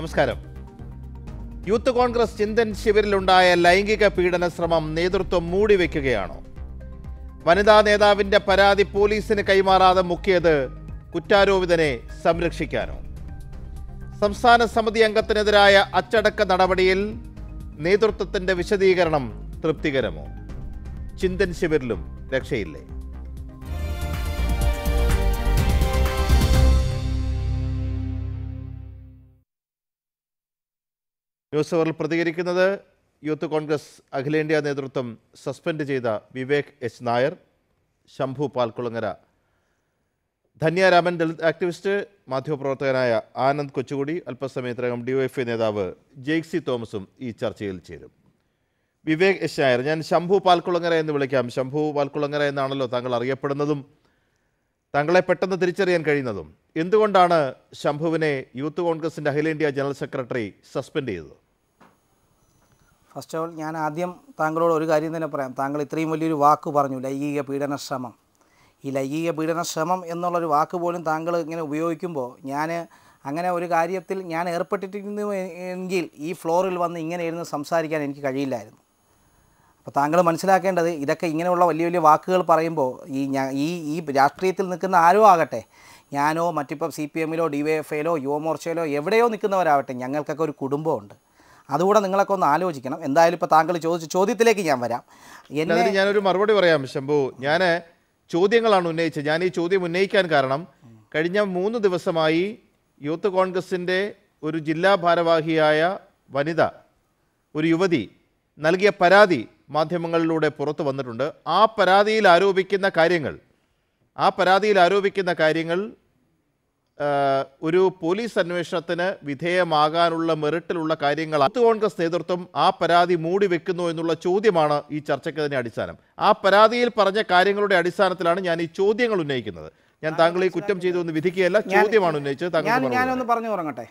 നമസ്കാരം യൂത്ത് കോൺഗ്രസ് ചിന്തൻ ശിബിരിലുണ്ടായ ലൈംഗിക പീഡന ശ്രമം നേതൃത്വം മൂടിവെക്കുകയാണോ വനിതാ നേതാവിന്റെ പരാതി പോലീസിന് കൈമാറാതെ മുക്കിയത് കുറ്റാരോപിതനെ സംരക്ഷിക്കാനോ സംസ്ഥാന സമിതി അംഗത്തിനെതിരായ അച്ചടക്ക നടപടിയിൽ നേതൃത്വത്തിന്റെ വിശദീകരണം തൃപ്തികരമോ ചിന്തൻ ശിബിരിലും രക്ഷയില്ലേ ന്യൂസ് അവറിൽ പ്രതികരിക്കുന്നത് യൂത്ത് കോൺഗ്രസ് അഖിലേന്ത്യാ നേതൃത്വം സസ്പെൻഡ് ചെയ്ത വിവേക് എച്ച് നായർ ശംഭു പാൽക്കുളങ്ങര ധന്യാരാമൻ ദളിത് ആക്ടിവിസ്റ്റ് മാധ്യമപ്രവർത്തകനായ ആനന്ദ് കൊച്ചുകുടി അല്പസമയത്തിനകം ഡിവൈഎഫ്ഐ നേതാവ് ജെയ്ക്സി തോമസും ഈ ചർച്ചയിൽ ചേരും വിവേക് എച്ച് നായർ ഞാൻ ശംഭു പാൽക്കുളങ്ങര എന്ന് വിളിക്കാം ശംഭു പാൽക്കുളങ്ങര എന്നാണല്ലോ താങ്കൾ അറിയപ്പെടുന്നതും താങ്കളെ പെട്ടെന്ന് തിരിച്ചറിയാൻ കഴിയുന്നതും എന്തുകൊണ്ടാണ് ശംഭുവിനെ യൂത്ത് കോൺഗ്രസിന്റെ അഖിലേന്ത്യാ ജനറൽ സെക്രട്ടറി സസ്പെൻഡ് ചെയ്തത് ഫസ്റ്റ് ഓഫ് ഓൾ ഞാൻ ആദ്യം താങ്കളോട് ഒരു കാര്യം തന്നെ പറയാം താങ്കൾ ഇത്രയും വലിയൊരു വാക്ക് പറഞ്ഞു ലൈംഗിക പീഡന ശ്രമം ഈ ലൈംഗിക പീഡന ശ്രമം എന്നുള്ളൊരു വാക്ക് പോലും താങ്കൾ ഇങ്ങനെ ഉപയോഗിക്കുമ്പോൾ ഞാൻ അങ്ങനെ ഒരു കാര്യത്തിൽ ഞാൻ ഏർപ്പെട്ടിരിക്കുന്നു എങ്കിൽ ഈ ഫ്ലോറിൽ വന്ന് ഇങ്ങനെ ഇരുന്ന് സംസാരിക്കാൻ എനിക്ക് കഴിയില്ലായിരുന്നു അപ്പോൾ താങ്കൾ മനസ്സിലാക്കേണ്ടത് ഇതൊക്കെ ഇങ്ങനെയുള്ള വലിയ വലിയ വാക്കുകൾ പറയുമ്പോൾ ഈ ഞാൻ ഈ ഈ രാഷ്ട്രീയത്തിൽ നിൽക്കുന്ന ആരോ ആകട്ടെ ഞാനോ മറ്റിപ്പം സി പി എമ്മിലോ ഡി വൈ എഫ് ഐയിലോ യുവമോർച്ചയിലോ എവിടെയോ നിൽക്കുന്നവരാവട്ടെ ഞങ്ങൾക്കൊക്കെ ഒരു കുടുംബമുണ്ട് അതുകൂടെ നിങ്ങളൊക്കെ ഒന്ന് ആലോചിക്കണം എന്തായാലും ഇപ്പോൾ താങ്കൾ ചോദിച്ച ചോദ്യത്തിലേക്ക് ഞാൻ വരാം എന്നെ അതിന് ഞാനൊരു മറുപടി പറയാം ശംഭു ഞാൻ ചോദ്യങ്ങളാണ് ഉന്നയിച്ചത് ഞാൻ ഈ ചോദ്യം ഉന്നയിക്കാൻ കാരണം കഴിഞ്ഞ മൂന്ന് ദിവസമായി യൂത്ത് കോൺഗ്രസിൻ്റെ ഒരു ജില്ലാ ഭാരവാഹിയായ വനിത ഒരു യുവതി നൽകിയ പരാതി മാധ്യമങ്ങളിലൂടെ പുറത്തു വന്നിട്ടുണ്ട് ആ പരാതിയിൽ ആരോപിക്കുന്ന കാര്യങ്ങൾ ആ പരാതിയിൽ ആരോപിക്കുന്ന കാര്യങ്ങൾ ആ, ഒരു പോലീസ് അന്വേഷണത്തിന് വിധേയമാകാനുള്ള മെറിറ്റിലുള്ള കാര്യങ്ങൾ യൂത്ത് കോൺഗ്രസ് നേതൃത്വം ആ പരാതി മൂടി വെക്കുന്നു എന്നുള്ള ചോദ്യമാണ് ഈ ചർച്ചയ്ക്ക് തന്നെ അടിസ്ഥാനം ആ പരാതിയിൽ പറഞ്ഞ കാര്യങ്ങളുടെ അടിസ്ഥാനത്തിലാണ് ഞാൻ ഈ ചോദ്യങ്ങൾ ഉന്നയിക്കുന്നത് ഞാൻ താങ്കൾ ഈ കുറ്റം ചെയ്തു എന്ന് വിധിക്കുകയല്ല ചോദ്യമാണ് ഉന്നയിച്ചത് താങ്കൾ ഞാൻ ഞാനൊന്ന് പറഞ്ഞു തുടങ്ങട്ടെ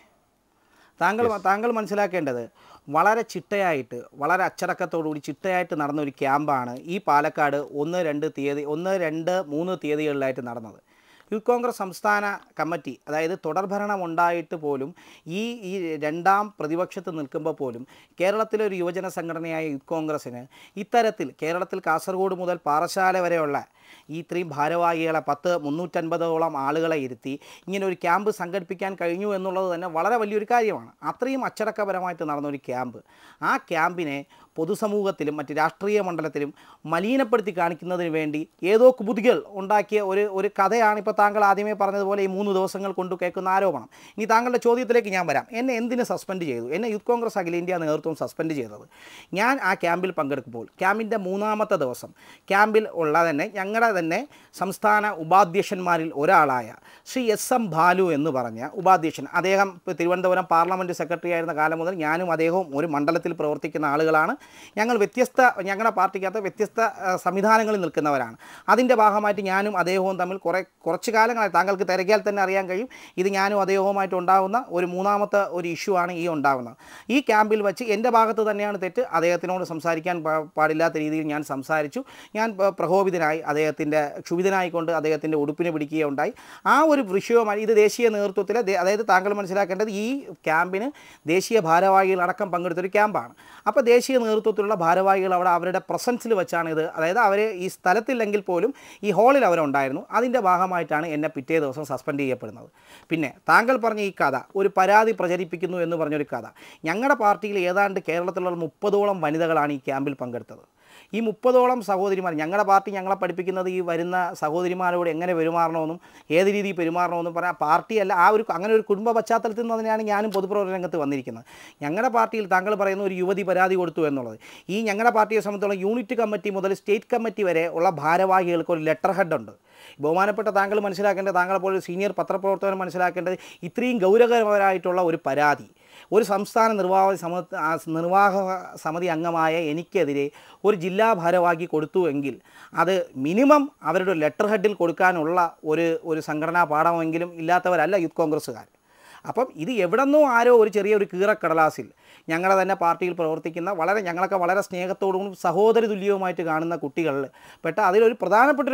താങ്കൾ താങ്കൾ മനസ്സിലാക്കേണ്ടത് വളരെ ചിട്ടയായിട്ട് വളരെ അച്ചടക്കത്തോടുകൂടി ചിട്ടയായിട്ട് നടന്ന ഒരു ക്യാമ്പാണ് ഈ പാലക്കാട് ഒന്ന് രണ്ട് തീയതി ഒന്ന് രണ്ട് മൂന്ന് തീയതികളിലായിട്ട് നടന്നത് യൂത്ത് കോൺഗ്രസ് സംസ്ഥാന കമ്മിറ്റി അതായത് തുടർഭരണം ഉണ്ടായിട്ട് പോലും ഈ ഈ രണ്ടാം പ്രതിപക്ഷത്ത് നിൽക്കുമ്പോൾ പോലും കേരളത്തിലെ ഒരു യുവജന സംഘടനയായ യൂത്ത് കോൺഗ്രസ്സിന് ഇത്തരത്തിൽ കേരളത്തിൽ കാസർഗോഡ് മുതൽ പാറശാല വരെയുള്ള ഈ ഇത്രയും ഭാരവാഹികളെ പത്ത് മുന്നൂറ്റൻപതോളം ആളുകളെ ഇരുത്തി ഇങ്ങനെ ഒരു ക്യാമ്പ് സംഘടിപ്പിക്കാൻ കഴിഞ്ഞു എന്നുള്ളത് തന്നെ വളരെ വലിയൊരു കാര്യമാണ് അത്രയും അച്ചടക്കപരമായിട്ട് നടന്ന ഒരു ക്യാമ്പ് ആ ക്യാമ്പിനെ പൊതുസമൂഹത്തിലും മറ്റ് രാഷ്ട്രീയ മണ്ഡലത്തിലും മലിനപ്പെടുത്തി കാണിക്കുന്നതിന് വേണ്ടി ഏതോ കുബുദികൾ ഉണ്ടാക്കിയ ഒരു ഒരു കഥയാണ് ഇപ്പോൾ താങ്കൾ ആദ്യമേ പറഞ്ഞതുപോലെ ഈ മൂന്ന് ദിവസങ്ങൾ കൊണ്ട് കേൾക്കുന്ന ആരോപണം ഇനി താങ്കളുടെ ചോദ്യത്തിലേക്ക് ഞാൻ വരാം എന്നെ എന്തിന് സസ്പെൻഡ് ചെയ്തു എന്നെ യൂത്ത് കോൺഗ്രസ് അഖിലേന്ത്യാ നേതൃത്വം സസ്പെൻഡ് ചെയ്തത് ഞാൻ ആ ക്യാമ്പിൽ പങ്കെടുക്കുമ്പോൾ ക്യാമ്പിൻ്റെ മൂന്നാമത്തെ ദിവസം ക്യാമ്പിൽ ഉള്ള തന്നെ ഞങ്ങളുടെ തന്നെ സംസ്ഥാന ഉപാധ്യക്ഷന്മാരിൽ ഒരാളായ ശ്രീ എസ് എം ബാലു എന്ന് പറഞ്ഞ ഉപാധ്യക്ഷൻ അദ്ദേഹം ഇപ്പോൾ തിരുവനന്തപുരം പാർലമെൻറ്റ് സെക്രട്ടറി ആയിരുന്ന കാലം മുതൽ ഞാനും അദ്ദേഹവും ഒരു മണ്ഡലത്തിൽ പ്രവർത്തിക്കുന്ന ആളുകളാണ് ഞങ്ങൾ വ്യത്യസ്ത ഞങ്ങളുടെ പാർട്ടിക്കകത്ത് വ്യത്യസ്ത ആ, സംവിധാനങ്ങളിൽ നിൽക്കുന്നവരാണ് അതിൻ്റെ ഭാഗമായിട്ട് ഞാനും അദ്ദേഹവും തമ്മിൽ കുറേ കുറച്ച് കാലങ്ങളായി താങ്കൾക്ക് തിരക്കിയാൽ തന്നെ അറിയാൻ കഴിയും ഇത് ഞാനും അദ്ദേഹവുമായിട്ട് ഉണ്ടാകുന്ന ഒരു മൂന്നാമത്തെ ഒരു ഇഷ്യൂ ആണ് ഈ ഉണ്ടാകുന്നത് ഈ ക്യാമ്പിൽ വെച്ച് എൻ്റെ ഭാഗത്ത് തന്നെയാണ് തെറ്റ് അദ്ദേഹത്തിനോട് സംസാരിക്കാൻ പാ- പാടില്ലാത്ത രീതിയിൽ ഞാൻ സംസാരിച്ചു ഞാൻ പ- പ്രകോപിതനായി അദ്ദേഹത്തിൻ്റെ ക്ഷുഭിതനായിക്കൊണ്ട് അദ്ദേഹത്തിൻ്റെ ഉടുപ്പിന് പിടിക്കുകയുണ്ടായി ആ ഒരു വിഷയവുമായി ഇത് ദേശീയ നേതൃത്വത്തിലെ ദേ- അതായത് താങ്കൾ മനസ്സിലാക്കേണ്ടത് ഈ ക്യാമ്പിന് ദേശീയ ഭാരവാഹികൾ അടക്കം പങ്കെടുത്തൊരു ക്യാമ്പാണ് അപ്പോൾ ദേശീയ നേതൃത്വത്തിലുള്ള ഭാരവാഹികൾ അവിടെ അവരുടെ പ്രസൻസിൽ വെച്ചാണ് ഇത് അതായത് അവർ ഈ സ്ഥലത്തില്ലെങ്കിൽ പോലും ഈ ഹാളിൽ അവരുണ്ടായിരുന്നു അതിൻ്റെ ഭാഗമായിട്ടാണ് എന്നെ പിറ്റേ ദിവസം സസ്പെൻഡ് ചെയ്യപ്പെടുന്നത് പിന്നെ താങ്കൾ പറഞ്ഞ ഈ കഥ ഒരു പരാതി പ്രചരിപ്പിക്കുന്നു എന്ന് പറഞ്ഞൊരു കഥ ഞങ്ങളുടെ പാർട്ടിയിൽ ഏതാണ്ട് കേരളത്തിലുള്ള മുപ്പതോളം വനിതകളാണ് ഈ ക്യാമ്പിൽ പങ്കെടുത്തത് ഈ മുപ്പതോളം സഹോദരിമാർ ഞങ്ങളുടെ പാർട്ടി ഞങ്ങളെ പഠിപ്പിക്കുന്നത് ഈ വരുന്ന സഹോദരിമാരോട് എങ്ങനെ പെരുമാറണമെന്നും ഏത് രീതിയിൽ പെരുമാറണമെന്നും പറയാം പാർട്ടിയല്ല ആ ഒരു അങ്ങനെ ഒരു കുടുംബ പശ്ചാത്തലത്തിൽ നിന്ന് തന്നെയാണ് ഞാനും പൊതുപ്രവർത്തന രംഗത്ത് വന്നിരിക്കുന്നത് ഞങ്ങളുടെ പാർട്ടിയിൽ താങ്കൾ പറയുന്ന ഒരു യുവതി പരാതി കൊടുത്തു എന്നുള്ളത് ഈ ഞങ്ങളുടെ പാർട്ടിയെ സംബന്ധിച്ചോളം യൂണിറ്റ് കമ്മിറ്റി മുതൽ സ്റ്റേറ്റ് കമ്മിറ്റി വരെ ഉള്ള ഭാരവാഹികൾക്ക് ഒരു ലെറ്റർ ഹെഡ് ഉണ്ട് ബഹുമാനപ്പെട്ട താങ്കൾ മനസ്സിലാക്കേണ്ടത് താങ്കളെ പോലെ ഒരു സീനിയർ പത്രപ്രവർത്തകൻ മനസ്സിലാക്കേണ്ടത് ഇത്രയും ഗൗരവകരമായിട്ടുള്ള ഒരു പരാതി ഒരു സംസ്ഥാന നിർവാഹക സമ ആ നിർവാഹക സമിതി അംഗമായ എനിക്കെതിരെ ഒരു ജില്ലാ ഭാരവാഹി കൊടുത്തു എങ്കിൽ അത് മിനിമം അവരുടെ ലെറ്റർ ഹെഡിൽ കൊടുക്കാനുള്ള ഒരു ഒരു സംഘടനാ പാഠമെങ്കിലും ഇല്ലാത്തവരല്ല യൂത്ത് കോൺഗ്രസ്സുകാർ അപ്പം ഇത് എവിടെന്നോ ആരോ ഒരു ചെറിയ ഒരു കീറക്കടലാസിൽ ഞങ്ങളുടെ തന്നെ പാർട്ടിയിൽ പ്രവർത്തിക്കുന്ന വളരെ ഞങ്ങളൊക്കെ വളരെ സ്നേഹത്തോടും സഹോദര തുല്യവുമായിട്ട് കാണുന്ന കുട്ടികളിൽ പെട്ട അതിലൊരു പ്രധാനപ്പെട്ട ഒരു കുട്ടി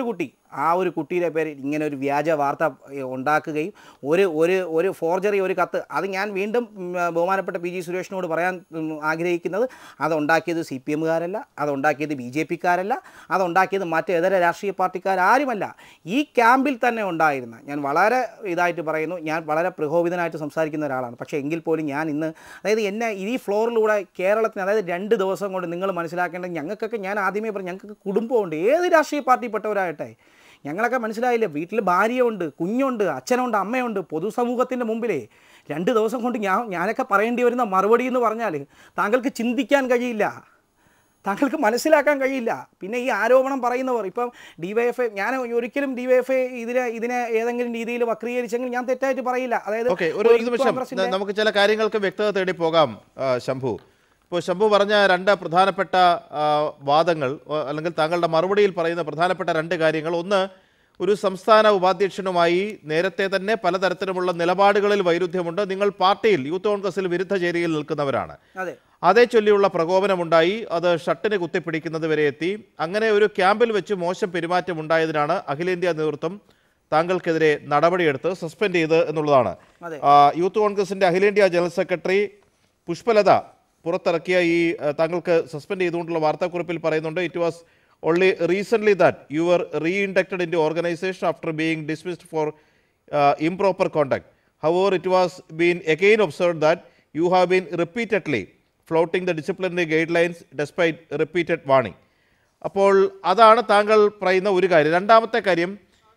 ആ ഒരു കുട്ടിയുടെ പേരിൽ ഇങ്ങനെ ഒരു വ്യാജ വാർത്ത ഏ, ഉണ്ടാക്കുകയും ഒരു ഒരു ഒരു ഫോർജറി ഒരു കത്ത് അത് ഞാൻ വീണ്ടും ഉം, ബഹുമാനപ്പെട്ട പി ജി സുരേഷിനോട് പറയാൻ ഉം, ആഗ്രഹിക്കുന്നത് അതുണ്ടാക്കിയത് സി പി എമ്മുകാരല്ല അതുണ്ടാക്കിയത് ബി ജെ പിക്കാരല്ല അതുണ്ടാക്കിയത് മറ്റേതര രാഷ്ട്രീയ പാർട്ടിക്കാരാരുമല്ല ഈ ക്യാമ്പിൽ തന്നെ ഉണ്ടായിരുന്ന ഞാൻ വളരെ ഇതായിട്ട് പറയുന്നു ഞാൻ വളരെ പ്രകോപിതനായിട്ട് സംസാരിക്കുന്ന ഒരാളാണ് പക്ഷേ എങ്കിൽ പോലും ഞാൻ ഇന്ന് അതായത് എന്നെ ഈ ഫ്ലോറിലൂടെ കേരളത്തിന് അതായത് രണ്ട് ദിവസം കൊണ്ട് നിങ്ങൾ മനസ്സിലാക്കേണ്ടത് ഞങ്ങൾക്കൊക്കെ ഞാൻ ആദ്യമേ പറഞ്ഞു ഞങ്ങൾക്ക് കുടുംബമുണ്ട് ഏത് രാഷ്ട്രീയ പാർട്ടിപ്പെട്ടവരാകട്ടെ ഞങ്ങളൊക്കെ മനസ്സിലായില്ലേ വീട്ടിൽ ഭാര്യയുണ്ട് കുഞ്ഞുണ്ട് അച്ഛനുണ്ട് അമ്മയുണ്ട് പൊതുസമൂഹത്തിൻ്റെ മുമ്പിലേ രണ്ട് ദിവസം കൊണ്ട് ഞാൻ ഞാനൊക്കെ പറയേണ്ടി വരുന്ന മറുപടി എന്ന് പറഞ്ഞാൽ താങ്കൾക്ക് ചിന്തിക്കാൻ കഴിയില്ല താങ്കൾക്ക് മനസ്സിലാക്കാൻ കഴിയില്ല പിന്നെ ഈ ആരോപണം പറയുന്നവർ ഇപ്പം ഡിവൈഎഫ്ഐ ഞാൻ ഒരിക്കലും ഡിവൈഎഫ്ഐ ഇതിനെ ഇതിനെ ഏതെങ്കിലും രീതിയിൽ വക്രീകരിച്ചെങ്കിൽ ഞാൻ തെറ്റായിട്ട് പറയില്ല അതായത് ഓക്കെ ഒരു ഒരു നിമിഷം കോൺഗ്രസിന്റെ- ന- നമുക്ക് ചില കാര്യങ്ങൾക്ക് വ്യക്തത തേടി പോകാം ആ, ശംഭു ഇപ്പോൾ ശംഭു പറഞ്ഞ രണ്ട് പ്രധാനപ്പെട്ട ആ, വാദങ്ങൾ ആ, അല്ലെങ്കിൽ താങ്കളുടെ മറുപടിയിൽ പറയുന്ന പ്രധാനപ്പെട്ട രണ്ട് കാര്യങ്ങൾ ഒന്ന് ഒരു സംസ്ഥാന ഉപാധ്യക്ഷനുമായി നേരത്തെ തന്നെ പലതരത്തിലുമുള്ള നിലപാടുകളിൽ വൈരുദ്ധ്യമുണ്ട് നിങ്ങൾ പാർട്ടിയിൽ യൂത്ത് കോൺഗ്രസിൽ വിരുദ്ധ ചേരിയിൽ നിൽക്കുന്നവരാണ് അതെ അതേ ചൊല്ലിയുള്ള പ്രകോപനമുണ്ടായി അത് ഷട്ടിന് കുത്തിപ്പിടിക്കുന്നത് വരെ എത്തി അങ്ങനെ ഒരു ക്യാമ്പിൽ വെച്ച് മോശം പെരുമാറ്റം ഉണ്ടായതിനാണ് അഖിലേന്ത്യാ നേതൃത്വം താങ്കൾക്കെതിരെ നടപടിയെടുത്ത് സസ്പെൻഡ് ചെയ്ത് എന്നുള്ളതാണ് അതെ. ആ, യൂത്ത് കോൺഗ്രസിന്റെ അഖിലേന്ത്യാ ജനറൽ സെക്രട്ടറി പുഷ്പലത പുറത്തിറക്കിയ ഈ ആ, താങ്കൾക്ക് സസ്പെൻഡ് ചെയ്തുകൊണ്ടുള്ള വാർത്താക്കുറിപ്പിൽ പറയുന്നുണ്ട് it was only recent that you are reinducted into organisation after being dismissed for improper conduct. However, it was been again observed that you have been repeatedly flouting the disciplinary guidelines despite repeated warning. അപ്പോൾ അതാണ് താങ്കൾ പറയുന്ന ഒരു കാര്യം രണ്ടാമത്തെ കാര്യം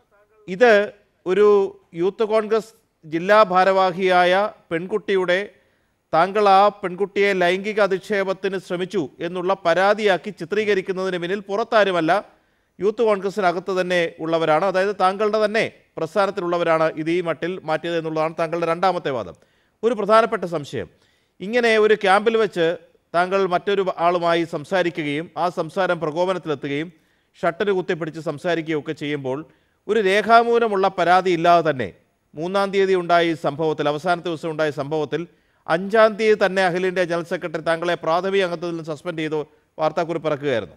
ഇത് ഒരു യൂത്ത് കോൺഗ്രസ് ജില്ലാ ഭാരവാഹിയായ പെൺകുട്ടിയുടെ താങ്കൾ ആ പെൺകുട്ടിയെ ലൈംഗിക അധിക്ഷേപത്തിന് ശ്രമിച്ചു എന്നുള്ള പരാതിയാക്കി ചിത്രീകരിക്കുന്നതിന് പിന്നിൽ പുറത്താരുമല്ല യൂത്ത് കോൺഗ്രസിനകത്ത് തന്നെ ഉള്ളവരാണ് അതായത് താങ്കളുടെ തന്നെ പ്രസ്ഥാനത്തിലുള്ളവരാണ് ഇത് ഈ മട്ടിൽ മാറ്റിയത് എന്നുള്ളതാണ് താങ്കളുടെ രണ്ടാമത്തെ വാദം ഒരു പ്രധാനപ്പെട്ട സംശയം ഇങ്ങനെ ഒരു ക്യാമ്പിൽ വെച്ച് താങ്കൾ മറ്റൊരു ആളുമായി സംസാരിക്കുകയും ആ സംസാരം പ്രകോപനത്തിലെത്തുകയും ഷട്ടന് കുത്തിപ്പിടിച്ച് സംസാരിക്കുകയും ഒക്കെ ചെയ്യുമ്പോൾ ഒരു രേഖാമൂലമുള്ള പരാതി ഇല്ലാതെ തന്നെ മൂന്നാം തീയതി ഉണ്ടായ ഈ സംഭവത്തിൽ അവസാനത്തെ ദിവസം ഉണ്ടായ സംഭവത്തിൽ അഞ്ചാം തീയതി തന്നെ അഖിലേന്ത്യാ ജനറൽ സെക്രട്ടറി താങ്കളെ പ്രാഥമിക അംഗത്വത്തിൽ നിന്ന് സസ്പെൻഡ് ചെയ്തു വാർത്താക്കുറിപ്പ് ഇറക്കുകയായിരുന്നു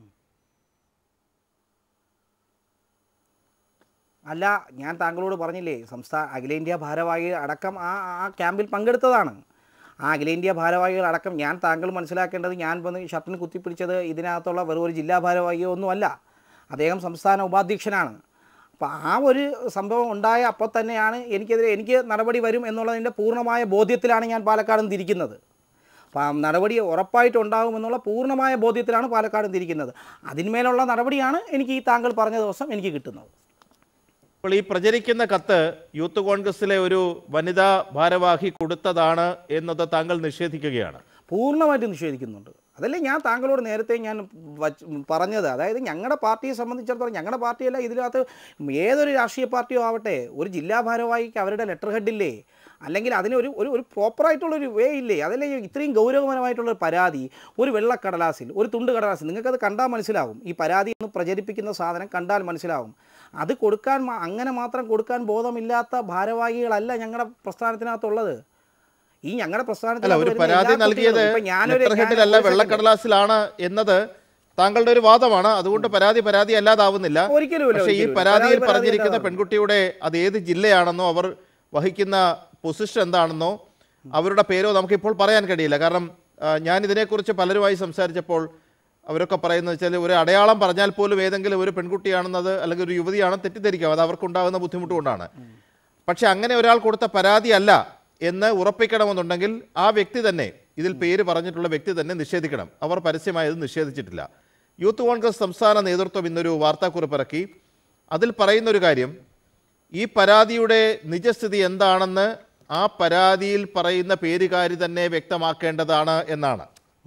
അല്ല ഞാൻ താങ്കളോട് പറഞ്ഞില്ലേ സംസ്ഥാന അഖിലേന്ത്യാ ഭാരവാഹികൾ അടക്കം ആ ആ ക്യാമ്പിൽ പങ്കെടുത്തതാണ് ആ അഖിലേന്ത്യാ ഭാരവാഹികൾ അടക്കം ഞാൻ താങ്കൾ മനസ്സിലാക്കേണ്ടത് ഞാൻ വന്ന് ഷർട്ടിന് കുത്തിപ്പിടിച്ചത് ഇതിനകത്തുള്ള വെറും ഒരു ജില്ലാ ഭാരവാഹിയോ ഒന്നുമല്ല അദ്ദേഹം സംസ്ഥാന ഉപാധ്യക്ഷനാണ് അപ്പോൾ ആ ഒരു സംഭവം ഉണ്ടായ അപ്പോൾ തന്നെയാണ് എനിക്കെതിരെ എനിക്ക് നടപടി വരും എന്നുള്ളതിൻ്റെ പൂർണ്ണമായ ബോധ്യത്തിലാണ് ഞാൻ പാലക്കാട് നിന്ന് തിരിക്കുന്നത് അപ്പം ആ നടപടി ഉറപ്പായിട്ടുണ്ടാകും എന്നുള്ള പൂർണ്ണമായ ബോധ്യത്തിലാണ് പാലക്കാട് നിന്ന് തിരിക്കുന്നത് അതിന്മേലുള്ള നടപടിയാണ് എനിക്ക് ഈ താങ്കൾ പറഞ്ഞ ദിവസം എനിക്ക് കിട്ടുന്നത് അപ്പോൾ ഈ പ്രചരിക്കുന്ന കത്ത് യൂത്ത് കോൺഗ്രസിലെ ഒരു വനിതാ ഭാരവാഹി കൊടുത്തതാണ് എന്നത് താങ്കൾ നിഷേധിക്കുകയാണ് പൂർണ്ണമായിട്ടും നിഷേധിക്കുന്നുണ്ട് അതല്ലേ ഞാൻ താങ്കളോട് നേരത്തെ ഞാൻ വച്ച് പറഞ്ഞത് അതായത് ഞങ്ങളുടെ പാർട്ടിയെ സംബന്ധിച്ചിടത്തോളം ഞങ്ങളുടെ പാർട്ടിയല്ല ഇതിനകത്ത് ഏതൊരു രാഷ്ട്രീയ പാർട്ടിയോ ആവട്ടെ ഒരു ജില്ലാ ഭാരവാഹിക്ക് അവരുടെ ലെറ്റർ ഹെഡില്ലേ അല്ലെങ്കിൽ അതിനൊരു ഒരു ഒരു പ്രോപ്പറായിട്ടുള്ളൊരു വേ ഇല്ലേ അതല്ലേ ഈ ഇത്രയും ഗൗരവപരമായിട്ടുള്ള ഒരു പരാതി ഒരു വെള്ളക്കടലാസിൽ ഒരു തുണ്ട് കടലാസിൽ നിങ്ങൾക്കത് കണ്ടാൽ മനസ്സിലാവും ഈ പരാതി എന്ന് പ്രചരിപ്പിക്കുന്ന സാധനം കണ്ടാൽ മനസ്സിലാവും അത് കൊടുക്കാൻ മാ- അങ്ങനെ മാത്രം കൊടുക്കാൻ ബോധമില്ലാത്ത ഭാരവാഹികളല്ല ഞങ്ങളുടെ പ്രസ്ഥാനത്തിനകത്തുള്ളത് ഈ ഞങ്ങളുടെ അല്ല പ്രസ്ഥാനത്തിൽ ഒരു പരാതി നൽകിയത് ലെറ്റർ ഹെഡിലല്ല വെള്ളക്കടലാസിലാണ് എന്നത് താങ്കളുടെ ഒരു വാദമാണ് അതുകൊണ്ട് പരാതി പരാതി അല്ലാതാവുന്നില്ല ഒരിക്കലുമില്ല, പക്ഷേ ഈ ഒരിക്കലുമില്ല. പരാതിയിൽ പരാതി പറഞ്ഞിരിക്കുന്ന അല്ലാതാവും. പെൺകുട്ടിയുടെ അത് ഏത് ജില്ലയാണെന്നോ അവർ വഹിക്കുന്ന പൊസിഷൻ എന്താണെന്നോ അവരുടെ പേരോ നമുക്കിപ്പോൾ പറയാൻ കഴിയില്ല കാരണം ആ, ഞാൻ ഇതിനെക്കുറിച്ച് പലരുമായി സംസാരിച്ചപ്പോൾ അവരൊക്കെ പറയുന്നത് വെച്ചാൽ ഒരു അടയാളം പറഞ്ഞാൽ പോലും ഏതെങ്കിലും ഒരു പെൺകുട്ടിയാണെന്നത് അല്ലെങ്കിൽ ഒരു യുവതിയാണെന്ന് തെറ്റിദ്ധരിക്കാം അത് അവർക്കുണ്ടാകുന്ന ബുദ്ധിമുട്ട് കൊണ്ടാണ് പക്ഷെ അങ്ങനെ ഒരാൾ കൊടുത്ത പരാതി അല്ല എന്ന് ഉറപ്പിക്കണമെന്നുണ്ടെങ്കിൽ ആ വ്യക്തി തന്നെ ഇതിൽ പേര് പറഞ്ഞിട്ടുള്ള വ്യക്തി തന്നെ നിഷേധിക്കണം അവർ പരസ്യമായി ഇത് നിഷേധിച്ചിട്ടില്ല യൂത്ത് കോൺഗ്രസ് സംസ്ഥാന നേതൃത്വം ഇന്നൊരു വാർത്താക്കുറിപ്പ് ഇറക്കി അതിൽ പറയുന്ന ഒരു കാര്യം ഈ പരാതിയുടെ നിജസ്ഥിതി എന്താണെന്ന് ആ പരാതിയിൽ പറയുന്ന പേരുകാരി തന്നെ വ്യക്തമാക്കേണ്ടതാണ് എന്നാണ്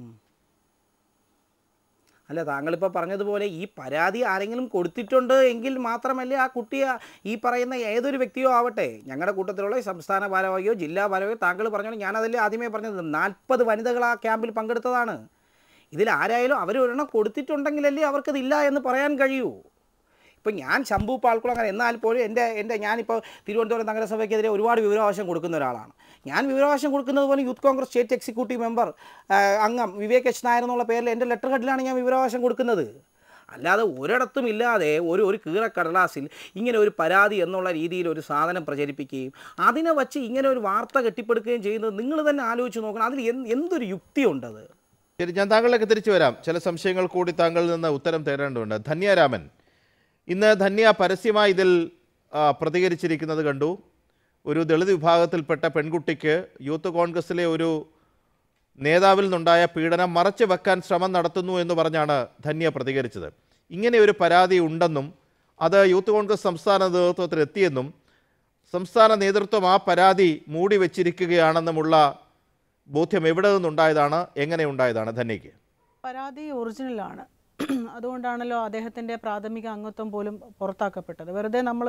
അല്ല താങ്കളിപ്പോൾ പറഞ്ഞതുപോലെ ഈ പരാതി ആരെങ്കിലും കൊടുത്തിട്ടുണ്ട് എങ്കിൽ മാത്രമല്ലേ ആ കുട്ടിയെ ഈ പറയുന്ന ഏതൊരു വ്യക്തിയോ ആവട്ടെ ഞങ്ങളുടെ കൂട്ടത്തിലുള്ള ഈ സംസ്ഥാന ഭാരവാഹിയോ ജില്ലാ ഭാരവാഹിയോ താങ്കൾ പറഞ്ഞോളൂ ഞാനതല്ലേ ആദ്യമേ പറഞ്ഞത് നാൽപ്പത് വനിതകൾ ആ ക്യാമ്പിൽ പങ്കെടുത്തതാണ് ഇതിൽ ആരായാലും അവർ ഒരെണ്ണം കൊടുത്തിട്ടുണ്ടെങ്കിലല്ലേ അവർക്കതില്ല എന്ന് പറയാൻ കഴിയൂ ഇപ്പം ഞാൻ ശംഭു പാൽക്കുളങ്ങര എന്നാൽ പോലും എൻ്റെ എൻ്റെ ഞാനിപ്പോൾ തിരുവനന്തപുരം നഗരസഭയ്ക്കെതിരെ ഒരുപാട് വിവരാവകാശം കൊടുക്കുന്ന ഒരാളാണ് ഞാൻ വിവരാവകാശം കൊടുക്കുന്നത് പോലെ youth Congress state executive member ആ, അംഗം വിവേക് എച്ച് നായർ എന്നുള്ള പേരിൽ എൻ്റെ ലെറ്റർ ഹെഡിലാണ് ഞാൻ വിവരാവകാശം കൊടുക്കുന്നത് അല്ലാതെ ഒരിടത്തും ഇല്ലാതെ ഒരു ഒരു കീറക്കടലാസിൽ ഇങ്ങനെ ഒരു പരാതി എന്നുള്ള രീതിയിൽ ഒരു സാധനം പ്രചരിപ്പിക്കുകയും അതിനെ വച്ച് ഇങ്ങനെ ഒരു വാർത്ത കെട്ടിപ്പടുക്കുകയും ചെയ്യുന്നത് നിങ്ങൾ തന്നെ ആലോചിച്ച് നോക്കണം അതിൽ എന്ത് എന്തൊരു യുക്തിയുണ്ടത് ശരി ഞാൻ താങ്കളിലേക്ക് തിരിച്ചു വരാം ചില സംശയങ്ങൾ കൂടി താങ്കളിൽ നിന്ന് ഉത്തരം തേടേണ്ടതുണ്ട് ധന്യരാമൻ ഇന്ന് ധന്യ പരസ്യമായി ഇതിൽ ആ, പ്രതികരിച്ചിരിക്കുന്നത് കണ്ടു ഒരു ദളിത് വിഭാഗത്തിൽപ്പെട്ട പെൺകുട്ടിക്ക് യൂത്ത് കോൺഗ്രസിലെ ഒരു നേതാവിൽ നിന്നുണ്ടായ പീഡനം മറച്ചു വെക്കാൻ ശ്രമം നടത്തുന്നു എന്ന് പറഞ്ഞാണ് ധന്യ പ്രതികരിച്ചത് ഇങ്ങനെ ഒരു പരാതി ഉണ്ടെന്നും അത് യൂത്ത് കോൺഗ്രസ് സംസ്ഥാന നേതൃത്വത്തിൽ എത്തിയെന്നും സംസ്ഥാന നേതൃത്വം ആ പരാതി മൂടി വെച്ചിരിക്കുകയാണെന്നുമുള്ള ബോധ്യം എവിടെ നിന്നുണ്ടായതാണ് എങ്ങനെ ഉണ്ടായതാണ് ധന്യയ്ക്ക് പരാതി ഒറിജിനലാണ് അതുകൊണ്ടാണല്ലോ അദ്ദേഹത്തിൻ്റെ പ്രാഥമിക അംഗത്വം പോലും പുറത്താക്കപ്പെട്ടത് വെറുതെ നമ്മൾ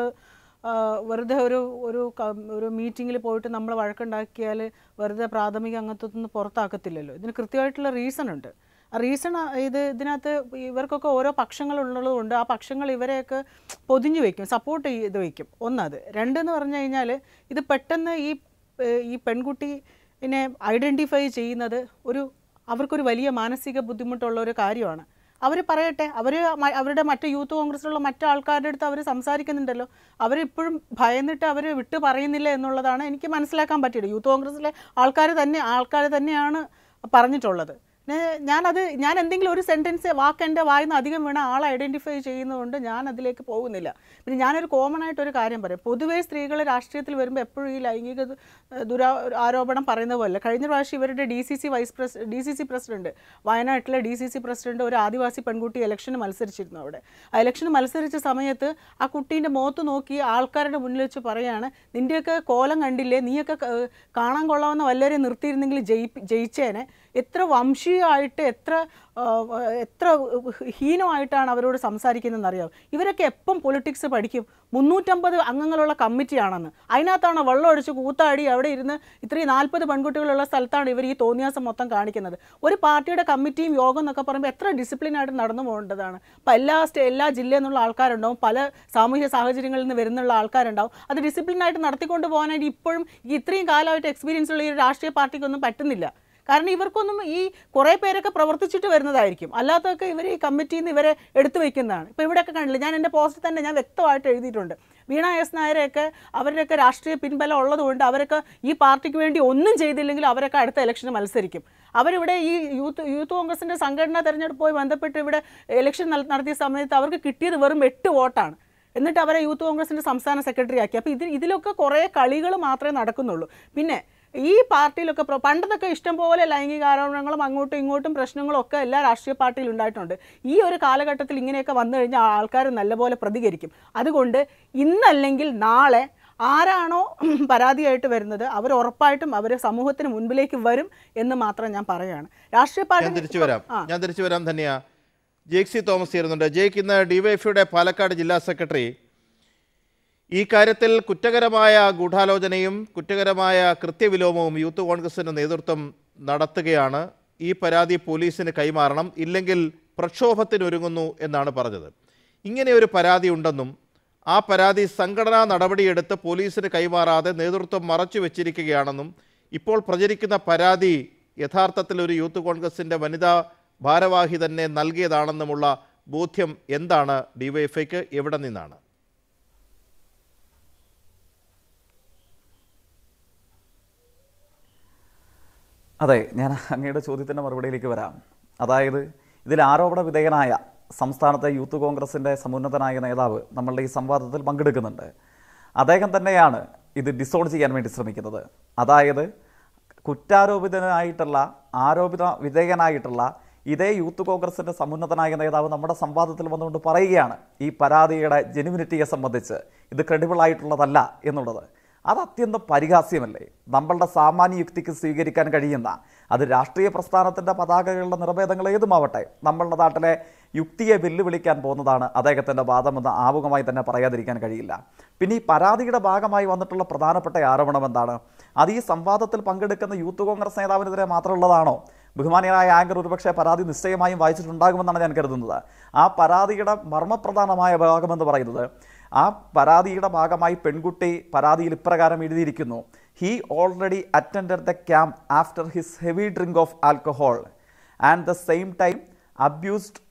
വെറുതെ ഒരു ഒരു ക- ഒരു മീറ്റിങ്ങിൽ പോയിട്ട് നമ്മൾ വഴക്കുണ്ടാക്കിയാൽ വെറുതെ പ്രാഥമിക അംഗത്വത്തിൽ നിന്ന് പുറത്താക്കത്തില്ലല്ലോ ഇതിന് കൃത്യമായിട്ടുള്ള റീസൺ ഉണ്ട് ആ റീസൺ ഇത് ഇതിനകത്ത് ഇവർക്കൊക്കെ ഓരോ പക്ഷങ്ങളുള്ളതുകൊണ്ട് ആ പക്ഷങ്ങൾ ഇവരെയൊക്കെ പൊതിഞ്ഞു വെക്കും സപ്പോർട്ട് ചെയ്ത് വെക്കും ഒന്നത് രണ്ടെന്ന് പറഞ്ഞു കഴിഞ്ഞാൽ ഇത് പെട്ടെന്ന് ഈ ഏഹ് ഈ പെൺകുട്ടിനെ ഐഡൻറ്റിഫൈ ചെയ്യുന്നത് ഒരു അവർക്കൊരു വലിയ മാനസിക ബുദ്ധിമുട്ടുള്ള ഒരു കാര്യമാണ് അവർ പറയട്ടെ അവർ അവരുടെ മറ്റ് യൂത്ത് കോൺഗ്രസ്സിലുള്ള മറ്റു ആൾക്കാരുടെ അടുത്ത് അവർ സംസാരിക്കുന്നുണ്ടല്ലോ അവരിപ്പോഴും ഭയന്നിട്ട് അവർ വിട്ടു പറയുന്നില്ല എന്നുള്ളതാണ് എനിക്ക് മനസ്സിലാക്കാൻ പറ്റിയത് യൂത്ത് കോൺഗ്രസ്സിലെ ആൾക്കാർ തന്നെ ആൾക്കാർ തന്നെയാണ് പറഞ്ഞിട്ടുള്ളത് പിന്നെ ഞാനത് ഞാൻ എന്തെങ്കിലും ഒരു സെൻറ്റൻസ് വാക്ക് എൻ്റെ വായിന്ന് അധികം വീണ ആളെ ഐഡൻറ്റിഫൈ ചെയ്യുന്നതുകൊണ്ട് ഞാൻ അതിലേക്ക് പോകുന്നില്ല പിന്നെ ഞാനൊരു കോമൺ ആയിട്ടൊരു കാര്യം പറയാം പൊതുവേ സ്ത്രീകൾ രാഷ്ട്രീയത്തിൽ വരുമ്പോൾ എപ്പോഴും ഈ ലൈംഗിക ദു- ദുരാ ആരോപണം പറയുന്ന പോലെ കഴിഞ്ഞ പ്രാവശ്യം ഇവരുടെ D C C vice pres D C C president വയനാട്ടിലെ ഡി സി സി പ്രസിഡന്റ് ഒരു ആദിവാസി പെൺകുട്ടി ഇലക്ഷന് മത്സരിച്ചിരുന്നു അവിടെ ആ ഇലക്ഷന് മത്സരിച്ച സമയത്ത് ആ കുട്ടീൻ്റെ മുഖത്ത് നോക്കി ആൾക്കാരുടെ മുന്നിൽ വെച്ച് പറയാണ് നിൻ്റെയൊക്കെ കോലം കണ്ടില്ലേ നീയൊക്കെ ക- കാണാൻ കൊള്ളാവുന്ന വല്ലവരെ നിർത്തിയിരുന്നെങ്കിൽ ജയി ജയിച്ചേനെ എത്ര വംശീയമായിട്ട് എത്ര ആ, എത്ര ഹീനമായിട്ടാണ് അവരോട് സംസാരിക്കുന്നതെന്ന് അറിയാം ഇവരൊക്കെ എപ്പം പൊളിറ്റിക്സ് പഠിക്കും മുന്നൂറ്റമ്പത് അംഗങ്ങളുള്ള കമ്മിറ്റിയാണെന്ന് അതിനകത്താണ് വെള്ളം ഒഴിച്ച് കൂത്താടി അവിടെ ഇരുന്ന് ഇത്രയും നാൽപ്പത് പെൺകുട്ടികളുള്ള സ്ഥലത്താണ് ഇവർ ഈ തോന്നിയാസം മൊത്തം കാണിക്കുന്നത് ഒരു പാർട്ടിയുടെ കമ്മിറ്റിയും യോഗം എന്നൊക്കെ പറയുമ്പോൾ എത്ര ഡിസിപ്ലിനായിട്ട് നടന്നു പോകേണ്ടതാണ് അപ്പം എല്ലാ സ്റ്റേ എല്ലാ ജില്ലയിൽ നിന്നുള്ള ആൾക്കാരുണ്ടാവും പല സാമൂഹ്യ സാഹചര്യങ്ങളിൽ നിന്ന് വരുന്നുള്ള ആൾക്കാരുണ്ടാവും അത് ഡിസിപ്ലിനായിട്ട് നടത്തിക്കൊണ്ട് പോകാനായിട്ട് ഇപ്പോഴും ഈ ഇത്രയും കാലമായിട്ട് എക്സ്പീരിയൻസ് ഉള്ള ഈ ഒരു രാഷ്ട്രീയ പാർട്ടിക്കൊന്നും പറ്റുന്നില്ല കാരണം ഇവർക്കൊന്നും ഈ കുറേ പേരൊക്കെ പ്രവർത്തിച്ചിട്ട് വരുന്നതായിരിക്കും അല്ലാത്തതൊക്കെ ഇവർ ഈ കമ്മിറ്റിയിൽ നിന്ന് ഇവരെ എടുത്തു വെക്കുന്നതാണ് ഇപ്പോൾ ഇവിടെയൊക്കെ കണ്ടില്ല ഞാൻ എൻ്റെ പോസ്റ്റിൽ തന്നെ ഞാൻ വ്യക്തമായിട്ട് എഴുതിയിട്ടുണ്ട് വീണ എസ് നായരെയൊക്കെ അവരുടെയൊക്കെ രാഷ്ട്രീയ പിൻബലം ഉള്ളതുകൊണ്ട് അവരൊക്കെ ഈ പാർട്ടിക്ക് വേണ്ടി ഒന്നും ചെയ്തില്ലെങ്കിൽ അവരൊക്കെ അടുത്ത ഇലക്ഷന് മത്സരിക്കും അവരിവിടെ ഈ യൂത്ത് യൂത്ത് കോൺഗ്രസിൻ്റെ സംഘടനാ തെരഞ്ഞെടുപ്പുമായി ബന്ധപ്പെട്ട് ഇവിടെ ഇലക്ഷൻ നട- നടത്തിയ സമയത്ത് അവർക്ക് കിട്ടിയത് വെറും എട്ട് വോട്ടാണ് എന്നിട്ട് അവരെ യൂത്ത് കോൺഗ്രസിൻ്റെ സംസ്ഥാന സെക്രട്ടറി ആക്കി അപ്പോൾ ഇതിൽ ഇതിലൊക്കെ കുറേ കളികൾ മാത്രമേ നടക്കുന്നുള്ളൂ പിന്നെ ഈ പാർട്ടിയിലൊക്കെ പ്ര- പണ്ടതൊക്കെ ഇഷ്ടംപോലെ ലൈംഗിക ആരോപണങ്ങളും അങ്ങോട്ടും ഇങ്ങോട്ടും പ്രശ്നങ്ങളും ഒക്കെ എല്ലാ രാഷ്ട്രീയ പാർട്ടിയിലും ഉണ്ടായിട്ടുണ്ട് ഈ ഒരു കാലഘട്ടത്തിൽ ഇങ്ങനെയൊക്കെ വന്നു കഴിഞ്ഞാൽ ആൾക്കാർ നല്ലപോലെ പ്രതികരിക്കും അതുകൊണ്ട് ഇന്നല്ലെങ്കിൽ നാളെ ആരാണോ പരാതിയായിട്ട് വരുന്നത് അവർ ഉറപ്പായിട്ടും അവർ സമൂഹത്തിന് മുൻപിലേക്ക് വരും എന്ന് മാത്രം ഞാൻ പറയുകയാണ് രാഷ്ട്രീയ ഞാൻ പാർട്ടി തിരിച്ചു വരാം ആ. ഞാൻ തിരിച്ചു വരാം ധന്യ ജേക്ക് സി തോമസ് ചേരുന്നുണ്ട് ജേക്ക് ഇന്ന് ഡിവൈഎഫ്ഐയുടെ പാലക്കാട് ജില്ലാ സെക്രട്ടറി ഈ കാര്യത്തിൽ കുറ്റകരമായ ഗൂഢാലോചനയും കുറ്റകരമായ കൃത്യവിലോമവും യൂത്ത് കോൺഗ്രസിന്റെ നേതൃത്വം നടത്തുകയാണ് ഈ പരാതി പോലീസിന് കൈമാറണം ഇല്ലെങ്കിൽ പ്രക്ഷോഭത്തിനൊരുങ്ങുന്നു എന്നാണ് പറഞ്ഞത് ഇങ്ങനെ ഒരു പരാതി ഉണ്ടെന്നും ആ പരാതി സംഘടനാ നടപടിയെടുത്ത് പോലീസിന് കൈമാറാതെ നേതൃത്വം മറച്ചു വെച്ചിരിക്കുകയാണെന്നും ഇപ്പോൾ പ്രചരിക്കുന്ന പരാതി യഥാർത്ഥത്തിൽ ഒരു യൂത്ത് കോൺഗ്രസിന്റെ വനിതാ ഭാരവാഹി തന്നെ നൽകിയതാണെന്നുമുള്ള ബോധ്യം എന്താണ് ഡിവൈഎഫ്ഐക്ക് എവിടെ നിന്നാണ് അതെ ഞാൻ അങ്ങയുടെ ചോദ്യത്തിൻ്റെ മറുപടിയിലേക്ക് വരാം അതായത് ഇതിൽ ആരോപണ വിധേയനായ സംസ്ഥാനത്തെ യൂത്ത് കോൺഗ്രസിൻ്റെ സമുന്നതനായ നേതാവ് നമ്മളുടെ ഈ സംവാദത്തിൽ പങ്കെടുക്കുന്നുണ്ട് അദ്ദേഹം തന്നെയാണ് ഇത് ഡിസോൾവ് ചെയ്യാൻ വേണ്ടി ശ്രമിക്കുന്നത് അതായത് കുറ്റാരോപിതനായിട്ടുള്ള ആരോപിത വിധേയനായിട്ടുള്ള ഇതേ യൂത്ത് കോൺഗ്രസിൻ്റെ സമുന്നതനായ നേതാവ് നമ്മുടെ സംവാദത്തിൽ വന്നുകൊണ്ട് പറയുകയാണ് ഈ പരാതിയുടെ ജെനുവിനിറ്റിയെ സംബന്ധിച്ച് ഇത് ക്രെഡിബിൾ ആയിട്ടുള്ളതല്ല എന്നുള്ളത് അത് അത്യന്തം പരിഹാസ്യമല്ലേ നമ്മളുടെ സാമാന്യ യുക്തിക്ക് സ്വീകരിക്കാൻ കഴിയുന്ന അത് രാഷ്ട്രീയ പ്രസ്ഥാനത്തിൻ്റെ പതാകകളുടെ നിർഭേദങ്ങൾ ഏതുമാവട്ടെ നമ്മളുടെ നാട്ടിലെ യുക്തിയെ വെല്ലുവിളിക്കാൻ പോകുന്നതാണ് അദ്ദേഹത്തിൻ്റെ വാദമെന്ന് ആമുഖമായി തന്നെ പറയാതിരിക്കാൻ കഴിയില്ല പിന്നെ ഈ പരാതിയുടെ ഭാഗമായി വന്നിട്ടുള്ള പ്രധാനപ്പെട്ട ആരോപണം എന്താണ് അത് ഈ സംവാദത്തിൽ പങ്കെടുക്കുന്ന യൂത്ത് കോൺഗ്രസ് നേതാവിനെതിരെ മാത്രമുള്ളതാണോ ബഹുമാനിയനായ ആങ്കർ ഒരുപക്ഷെ പരാതി നിശ്ചയമായും വായിച്ചിട്ടുണ്ടാകുമെന്നാണ് ഞാൻ കരുതുന്നത് ആ പരാതിയുടെ മർമ്മപ്രധാനമായ ഭാഗമെന്ന് പറയുന്നത് ആ പരാതിയുടെ ഭാഗമായി പെൺകുട്ടി പരാതിയിൽ ഇപ്രകാരം എഴുതിയിരിക്കുന്നു he already attended the camp after his heavy drink of alcohol and the same time abused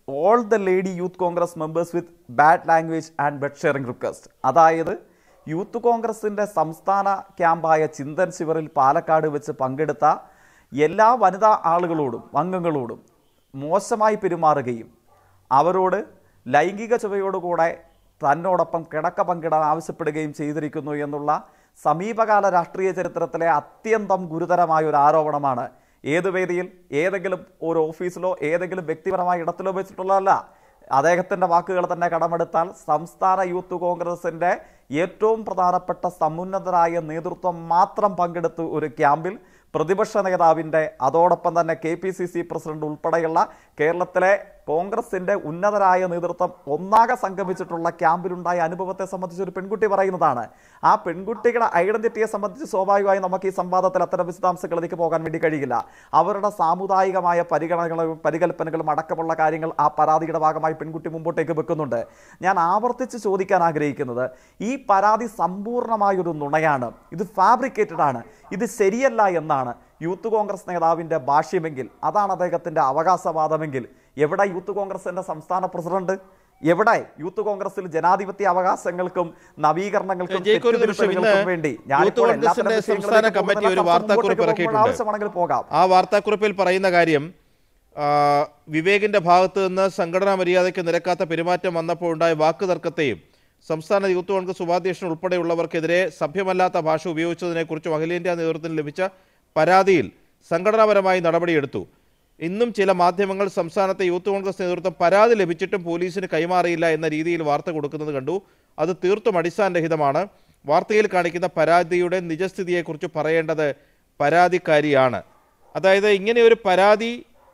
all the lady youth Congress members with bad language and bed sharing request അതായത് യൂത്ത് കോൺഗ്രസിൻ്റെ സംസ്ഥാന ക്യാമ്പായ ചിന്തൻ ശിവറിൽ പാലക്കാട് വെച്ച് പങ്കെടുത്ത എല്ലാ വനിതാ ആളുകളോടും അംഗങ്ങളോടും മോശമായി പെരുമാറുകയും അവരോട് ലൈംഗിക ചുവയോടുകൂടെ തന്നോടൊപ്പം കിടക്ക പങ്കിടാൻ ആവശ്യപ്പെടുകയും ചെയ്തിരിക്കുന്നു എന്നുള്ള സമീപകാല രാഷ്ട്രീയ ചരിത്രത്തിലെ അത്യന്തം ഗുരുതരമായ ഒരു ആരോപണമാണ് ഏത് വേദിയിൽ ഏതെങ്കിലും ഒരു ഓഫീസിലോ ഏതെങ്കിലും വ്യക്തിപരമായ ഇടത്തിലോ വെച്ചിട്ടുള്ളതല്ല അദ്ദേഹത്തിൻ്റെ വാക്കുകൾ തന്നെ കടമെടുത്താൽ സംസ്ഥാന യൂത്ത് കോൺഗ്രസിൻ്റെ ഏറ്റവും പ്രധാനപ്പെട്ട സമുന്നതരായ നേതൃത്വം മാത്രം പങ്കെടുത്ത ഒരു ക്യാമ്പിൽ പ്രതിപക്ഷ നേതാവിൻ്റെ അതോടൊപ്പം തന്നെ K P C C president ഉൾപ്പെടെയുള്ള കേരളത്തിലെ കോൺഗ്രസിന്റെ ഉന്നതരായ നേതൃത്വം ഒന്നാകെ സംഗമിച്ചിട്ടുള്ള ക്യാമ്പിലുണ്ടായ അനുഭവത്തെ സംബന്ധിച്ച് ഒരു പെൺകുട്ടി പറയുന്നതാണ് ആ പെൺകുട്ടിയുടെ ഐഡന്റിറ്റിയെ സംബന്ധിച്ച് സ്വാഭാവികമായി നമുക്ക് ഈ സംവാദത്തിൽ അത്തരം വിശദാംശങ്ങളിലേക്ക് പോകാൻ വേണ്ടി കഴിയില്ല അവരുടെ സാമുദായികമായ പരിഗണനകളും പരികൽപ്പനകളും അടക്കമുള്ള കാര്യങ്ങൾ ആ പരാതിയുടെ ഭാഗമായി പെൺകുട്ടി മുമ്പോട്ടേക്ക് വെക്കുന്നുണ്ട് ഞാൻ ആവർത്തിച്ച് ചോദിക്കാൻ ആഗ്രഹിക്കുന്നത് ഈ പരാതി സമ്പൂർണ്ണമായൊരു നുണയാണ് ഇത് ഫാബ്രിക്കേറ്റഡ് ആണ് ഇത് ശരിയല്ല എന്നാണ് യൂത്ത് കോൺഗ്രസ് നേതാവിൻ്റെ ഭാഷ്യമെങ്കിൽ അതാണ് അദ്ദേഹത്തിൻ്റെ അവകാശവാദമെങ്കിൽ എവിടെ യൂത്ത് കോൺഗ്രസിൻ്റെ സംസ്ഥാന പ്രസിഡന്റ് എവിടെ യൂത്ത് കോൺഗ്രസിൽ ജനാധിപത്യ അവകാശങ്ങൾക്കും നവീകരണങ്ങൾക്കും ജയിക്ക് ഒരു നിമിഷം ഇന്ന് തെറ്റുതിരുത്തലുകൾക്കും വേണ്ടി യൂത്ത് ഞാനിപ്പോൾ എല്ലാത്തരം കോൺഗ്രസിന്റെ സംസ്ഥാന വിഷയങ്ങളിലേക്ക് കമ്മിറ്റി ഒരു പോകുന്നതിനപ്പുറം വാർത്താക്കുറിപ്പ് മുമ്പോട്ടേക്ക് ഇറക്കിയിട്ടുണ്ട്. പോകുമ്പോൾ ആവശ്യമാണെങ്കിൽ പോകാം ആ വാർത്താക്കുറിപ്പിൽ പറയുന്ന കാര്യം ആ, വിവേകിന്റെ ഭാഗത്ത് നിന്ന് സംഘടനാ മര്യാദയ്ക്ക് നിരക്കാത്ത പെരുമാറ്റം വന്നപ്പോൾ ഉണ്ടായ വാക്ക് തർക്കത്തെയും സംസ്ഥാന യൂത്ത് കോൺഗ്രസ് ഉപാധ്യക്ഷൻ ഉൾപ്പെടെയുള്ളവർക്കെതിരെ സഭ്യമല്ലാത്ത ഭാഷ ഉപയോഗിച്ചതിനെക്കുറിച്ചും അഖിലേന്ത്യാ നേതൃത്വത്തിന് ലഭിച്ച പരാതിയിൽ സംഘടനാപരമായി നടപടിയെടുത്തു ഇന്നും ചില മാധ്യമങ്ങൾ സംസ്ഥാനത്തെ യൂത്ത് കോൺഗ്രസ് നേതൃത്വം പരാതി ലഭിച്ചിട്ടും പോലീസിന് കൈമാറിയില്ല എന്ന രീതിയിൽ വാർത്ത കൊടുക്കുന്നത് കണ്ടു അത് തീർത്തും അടിസ്ഥാനരഹിതമാണ് വാർത്തയിൽ കാണിക്കുന്ന പരാതിയുടെ നിജസ്ഥിതിയെക്കുറിച്ച് പറയേണ്ടത് പരാതിക്കാരിയാണ് അതായത് ഇങ്ങനെ ഒരു പരാതി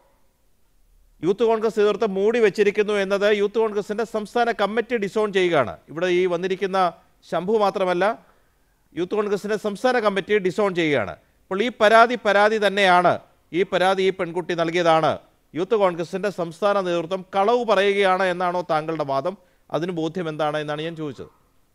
യൂത്ത് കോൺഗ്രസ് നേതൃത്വം മൂടി വെച്ചിരിക്കുന്നു എന്നത് യൂത്ത് കോൺഗ്രസിന്റെ സംസ്ഥാന കമ്മിറ്റി ഡിസോൺ ചെയ്യുകയാണ് ഇവിടെ ഈ വന്നിരിക്കുന്ന ശംഭു മാത്രമല്ല യൂത്ത് കോൺഗ്രസിന്റെ സംസ്ഥാന കമ്മിറ്റി ഡിസോൺ ചെയ്യുകയാണ് അപ്പോൾ ഈ പരാതി പരാതി തന്നെയാണ് ഈ പരാതി ഈ പെൺകുട്ടി നൽകിയതാണ് യൂത്ത് കോൺഗ്രസിന്റെ സംസ്ഥാന നേതൃത്വം കളവ് പറയുകയാണ് എന്നാണോ താങ്കളുടെ വാദം അതിന് ബോധ്യം എന്താണ് എന്നാണ് ഞാൻ ചോദിച്ചത്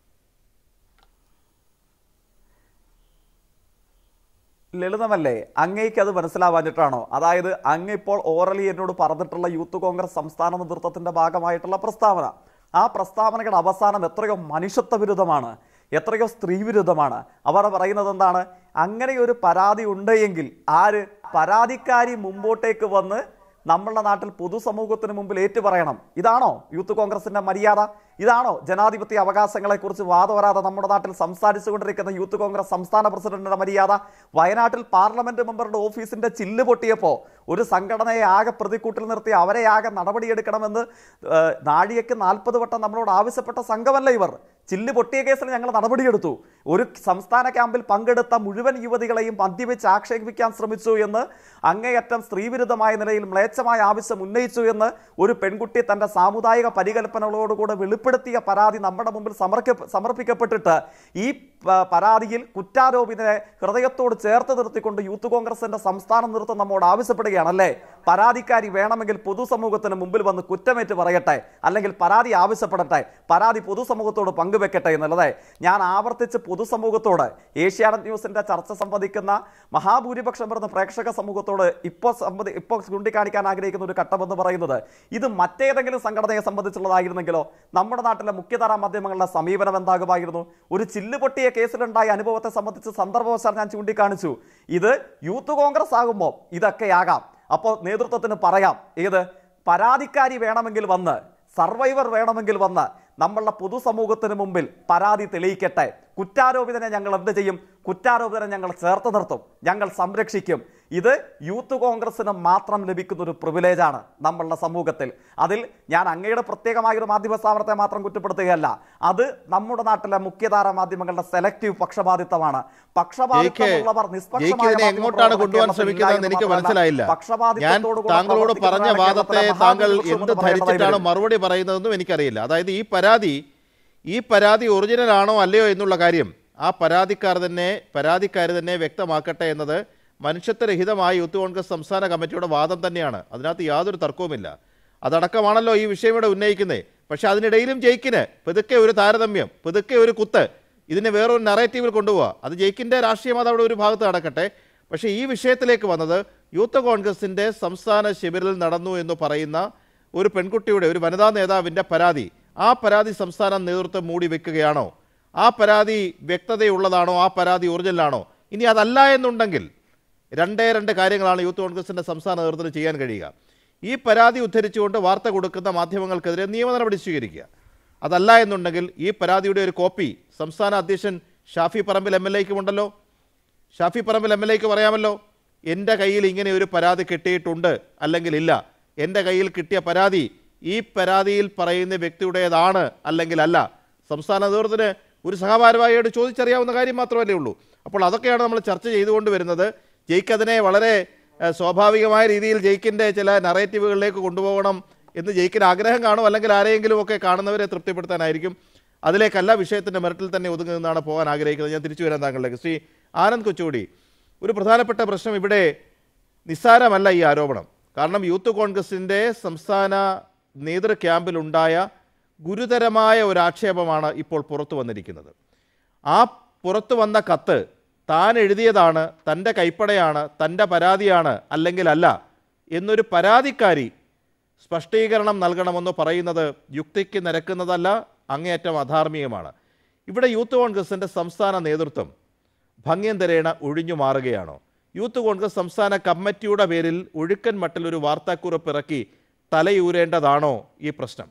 ലളിതമല്ലേ അങ്ങേക്ക് അത് മനസ്സിലാവാഞ്ഞിട്ടാണോ അതായത് അങ്ങ് ഇപ്പോൾ ഓറലി എന്നോട് പറഞ്ഞിട്ടുള്ള യൂത്ത് കോൺഗ്രസ് സംസ്ഥാന നേതൃത്വത്തിന്റെ ഭാഗമായിട്ടുള്ള പ്രസ്താവന ആ പ്രസ്താവനയുടെ അവസാനം എത്രയോ മനുഷ്യത്വ വിരുദ്ധമാണ് എത്രയോ സ്ത്രീ വിരുദ്ധമാണ് അവർ പറയുന്നത് എന്താണ് അങ്ങനെ ഒരു പരാതി ഉണ്ട് എങ്കിൽ ആര് പരാതിക്കാരി മുമ്പോട്ടേക്ക് വന്ന് നമ്മളുടെ നാട്ടിൽ പൊതുസമൂഹത്തിന് മുമ്പിൽ ഏറ്റുപറയണം ഇതാണോ യൂത്ത് കോൺഗ്രസിന്റെ മര്യാദ ഇതാണോ ജനാധിപത്യ അവകാശങ്ങളെക്കുറിച്ച് വാദവരാതെ നമ്മുടെ നാട്ടിൽ സംസാരിച്ചുകൊണ്ടിരിക്കുന്ന യൂത്ത് കോൺഗ്രസ് സംസ്ഥാന പ്രസിഡന്റിന്റെ മര്യാദ വയനാട്ടിൽ പാർലമെന്റ് മെമ്പറുടെ ഓഫീസിന്റെ ചില്ല് പൊട്ടിയപ്പോൾ ഒരു സംഘടനയെ ആകെ പ്രതിക്കൂട്ടിൽ നിർത്തി അവരെ ആകെ നടപടിയെടുക്കണമെന്ന് ഏഹ്, നാഴികയ്ക്ക് നാൽപ്പത് വട്ടം നമ്മളോട് ആവശ്യപ്പെട്ട സംഘമല്ല ഇവർ ചില്ല് പൊട്ടിയ കേസിൽ ഞങ്ങൾ നടപടിയെടുത്തു ഒരു സംസ്ഥാന ക്യാമ്പിൽ പങ്കെടുത്ത മുഴുവൻ യുവതികളെയും മദ്യപിച്ച് ആക്ഷേപിക്കാൻ ശ്രമിച്ചു എന്ന് അങ്ങേയറ്റം സ്ത്രീവിരുദ്ധമായ നിലയിൽ മ്ലേച്ഛമായ ആവശ്യം ഉന്നയിച്ചു എന്ന് ഒരു പെൺകുട്ടി തന്റെ സാമുദായിക പരികൽപ്പനകളോടുകൂടെ വെളിപ്പെടുത്തിയ പരാതി നമ്മുടെ മുമ്പിൽ സമർക്ക സമർപ്പിക്കപ്പെട്ടിട്ട് ഈ പ- പരാതിയിൽ കുറ്റാരോപിതനെ ഹൃദയത്തോട് ചേർത്ത് നിർത്തിക്കൊണ്ട് യൂത്ത് കോൺഗ്രസിന്റെ സംസ്ഥാന നേതൃത്വം നമ്മോട് ആവശ്യപ്പെടുകയാണല്ലേ പരാതിക്കാരി വേണമെങ്കിൽ പൊതുസമൂഹത്തിന് മുമ്പിൽ വന്ന് കുറ്റമേറ്റ് പറയട്ടെ അല്ലെങ്കിൽ പരാതി ആവശ്യപ്പെടട്ടെ പരാതി പൊതുസമൂഹത്തോട് പങ്കുവെക്കട്ടെ എന്നുള്ളത് ഞാൻ ആവർത്തിച്ച് പൊതുസമൂഹത്തോട് ഏഷ്യാനെറ്റ് ന്യൂസിന്റെ ചർച്ച സംവദിക്കുന്ന മഹാഭൂരിപക്ഷം വരുന്ന പ്രേക്ഷക സമൂഹത്തോട് ഇപ്പോൾ സംവദി ഇപ്പോൾ ചൂണ്ടിക്കാണിക്കാൻ ആഗ്രഹിക്കുന്ന ഒരു ഘട്ടമെന്ന് പറയുന്നത് ഇത് മറ്റേതെങ്കിലും സംഘടനയെ സംബന്ധിച്ചുള്ളതായിരുന്നെങ്കിലോ നമ്മുടെ നാട്ടിലെ മുഖ്യധാരാ മാധ്യമങ്ങളുടെ സമീപനം എന്താകുമായിരുന്നു ഒരു ചില്ല് പൊട്ടിയ കേസിലുണ്ടായ അനുഭവത്തെ സംബന്ധിച്ച് സന്ദർഭവശാൽ ഞാൻ ചൂണ്ടിക്കാണിച്ചു ഇത് യൂത്ത് കോൺഗ്രസ് ആകുമ്പോൾ ഇതൊക്കെയാകാം അപ്പോൾ നേതൃത്വത്തിന് പറയാം ഏത് പരാതിക്കാരി വേണമെങ്കിൽ വന്ന് സർവൈവർ വേണമെങ്കിൽ വന്ന് നമ്മളുടെ പൊതുസമൂഹത്തിന് മുമ്പിൽ പരാതി തെളിയിക്കട്ടെ കുറ്റാരോപിതനെ ഞങ്ങൾ എന്ത് ചെയ്യും കുറ്റാരോപിതനെ ഞങ്ങൾ ചേർത്ത് നിർത്തും ഞങ്ങൾ സംരക്ഷിക്കും ഇത് യൂത്ത് കോൺഗ്രസിന് മാത്രം ലഭിക്കുന്ന ഒരു പ്രിവിലേജാണ് നമ്മളുടെ സമൂഹത്തിൽ അതിൽ ഞാൻ അങ്ങയുടെ പ്രത്യേകമായ ഒരു മാധ്യമ സ്ഥാപനത്തെ മാത്രം കുറ്റപ്പെടുത്തുകയല്ല അത് നമ്മുടെ നാട്ടിലെ മുഖ്യധാര മാധ്യമങ്ങളുടെ സെലക്റ്റീവ് പക്ഷപാതിത്വമാണ് പക്ഷപാതിത്വമുള്ളവർ ജയിക്ക് ഇതിനെ എങ്ങോട്ടാണ് കൊണ്ടുപോകാൻ ശ്രമിക്കുന്നതെന്ന് എനിക്ക് മനസ്സിലായില്ല ഞാൻ താങ്കളോട് പറഞ്ഞ വാദത്തെ താങ്കൾ എന്ത് ധരിച്ചിട്ടാണ് മറുപടി പറയുന്നതെന്നും എനിക്കറിയില്ല അതായത് ഈ പരാതി ഈ പരാതി ഒറിജിനൽ ആണോ അല്ലയോ എന്നുള്ള കാര്യം ആ പരാതിക്കാർ തന്നെ പരാതിക്കാർ തന്നെ വ്യക്തമാക്കട്ടെ എന്നത് മനുഷ്യത്വരഹിതമായ യൂത്ത് കോൺഗ്രസ് സംസ്ഥാന കമ്മിറ്റിയുടെ വാദം തന്നെയാണ് അതിനകത്ത് യാതൊരു തർക്കവുമില്ല അതടക്കമാണല്ലോ ഈ വിഷയം ഇവിടെ ഉന്നയിക്കുന്നത് പക്ഷെ അതിനിടയിലും ജയിക്കിന് പതുക്കെ ഒരു താരതമ്യം പതുക്കെ ഒരു കുത്ത് ഇതിനെ വേറൊരു നറേറ്റീവിൽ കൊണ്ടുപോവുക അത് ജയിക്കിൻ്റെ രാഷ്ട്രീയം അത് അവിടെ ഒരു ഭാഗത്ത് നടക്കട്ടെ പക്ഷേ ഈ വിഷയത്തിലേക്ക് വന്നത് യൂത്ത് കോൺഗ്രസിൻ്റെ സംസ്ഥാന ശിബിരിൽ നടന്നു എന്ന് പറയുന്ന ഒരു പെൺകുട്ടിയുടെ ഒരു വനിതാ നേതാവിൻ്റെ പരാതി ആ പരാതി സംസ്ഥാന നേതൃത്വം മൂടി വെക്കുകയാണോ ആ പരാതി വ്യക്തതയുള്ളതാണോ ആ പരാതി ഒറിജിനലാണോ ഇനി അതല്ല എന്നുണ്ടെങ്കിൽ രണ്ടേ രണ്ട് കാര്യങ്ങളാണ് യൂത്ത് കോൺഗ്രസിൻ്റെ സംസ്ഥാന നേതൃത്വത്തിന് ചെയ്യാൻ കഴിയുക ഈ പരാതി ഉദ്ധരിച്ചുകൊണ്ട് വാർത്ത കൊടുക്കുന്ന മാധ്യമങ്ങൾക്കെതിരെ നിയമ നടപടി സ്വീകരിക്കുക അതല്ല എന്നുണ്ടെങ്കിൽ ഈ പരാതിയുടെ ഒരു കോപ്പി സംസ്ഥാന അധ്യക്ഷൻ ഷാഫി പറമ്പിൽ എം എൽ എക്കും ഉണ്ടല്ലോ ഷാഫി പറമ്പിൽ എം എൽ എക്ക് പറയാമല്ലോ എൻ്റെ കയ്യിൽ ഇങ്ങനെ ഒരു പരാതി കിട്ടിയിട്ടുണ്ട് അല്ലെങ്കിൽ ഇല്ല എൻ്റെ കയ്യിൽ കിട്ടിയ പരാതി ഈ പരാതിയിൽ പറയുന്ന വ്യക്തിയുടേതാണ് അല്ലെങ്കിൽ അല്ല സംസ്ഥാന നേതൃത്വത്തിന് ഒരു സഹഭാരവാഹിയോട് ചോദിച്ചറിയാവുന്ന കാര്യം മാത്രമല്ലേ ഉള്ളൂ അപ്പോൾ അതൊക്കെയാണ് നമ്മൾ ചർച്ച ചെയ്തുകൊണ്ട് വരുന്നത് ജയ്ക്ക് അതിനെ വളരെ ഏഹ്, സ്വാഭാവികമായ രീതിയിൽ ജയ്ക്കിൻ്റെ ചില നറേറ്റീവുകളിലേക്ക് കൊണ്ടുപോകണം എന്ന് ജയിക്കിന് ആഗ്രഹം കാണും അല്ലെങ്കിൽ ആരെയെങ്കിലും ഒക്കെ കാണുന്നവരെ തൃപ്തിപ്പെടുത്താനായിരിക്കും അതിലേക്കല്ല വിഷയത്തിൻ്റെ മെറിറ്റിൽ തന്നെ ഒതുങ്ങുന്നതാണ് പോകാൻ ആഗ്രഹിക്കുന്നത് ഞാൻ തിരിച്ചു വരാൻ താങ്കളിലേക്ക് ശ്രീ ആനന്ദ് കൊച്ചുകൂടി ഒരു പ്രധാനപ്പെട്ട പ്രശ്നം ഇവിടെ നിസ്സാരമല്ല ഈ ആരോപണം കാരണം യൂത്ത് കോൺഗ്രസിൻ്റെ സംസ്ഥാന നേതൃ ക്യാമ്പിലുണ്ടായ ഗുരുതരമായ ഒരു ആക്ഷേപമാണ് ഇപ്പോൾ പുറത്തു വന്നിരിക്കുന്നത് ആ പുറത്തു വന്ന കത്ത് താൻ എഴുതിയതാണ് തൻ്റെ കൈപ്പടയാണ് തൻ്റെ പരാതിയാണ് അല്ലെങ്കിൽ അല്ല എന്നൊരു പരാതിക്കാരി സ്പഷ്ടീകരണം നൽകണമെന്ന് പറയുന്നത് യുക്തിക്ക് നിരക്കുന്നതല്ല അങ്ങേയറ്റം അധാർമികമാണ് ഇവിടെ യൂത്ത് കോൺഗ്രസിൻ്റെ സംസ്ഥാന നേതൃത്വം ഭംഗ്യന്തരേണ ഒഴിഞ്ഞു മാറുകയാണോ യൂത്ത് കോൺഗ്രസ് സംസ്ഥാന കമ്മിറ്റിയുടെ പേരിൽ ഒഴുക്കൻ മട്ടിൽ ഒരു വാർത്താക്കുറിപ്പ് ഇറക്കി തലയൂരേണ്ടതാണോ ഈ പ്രശ്നം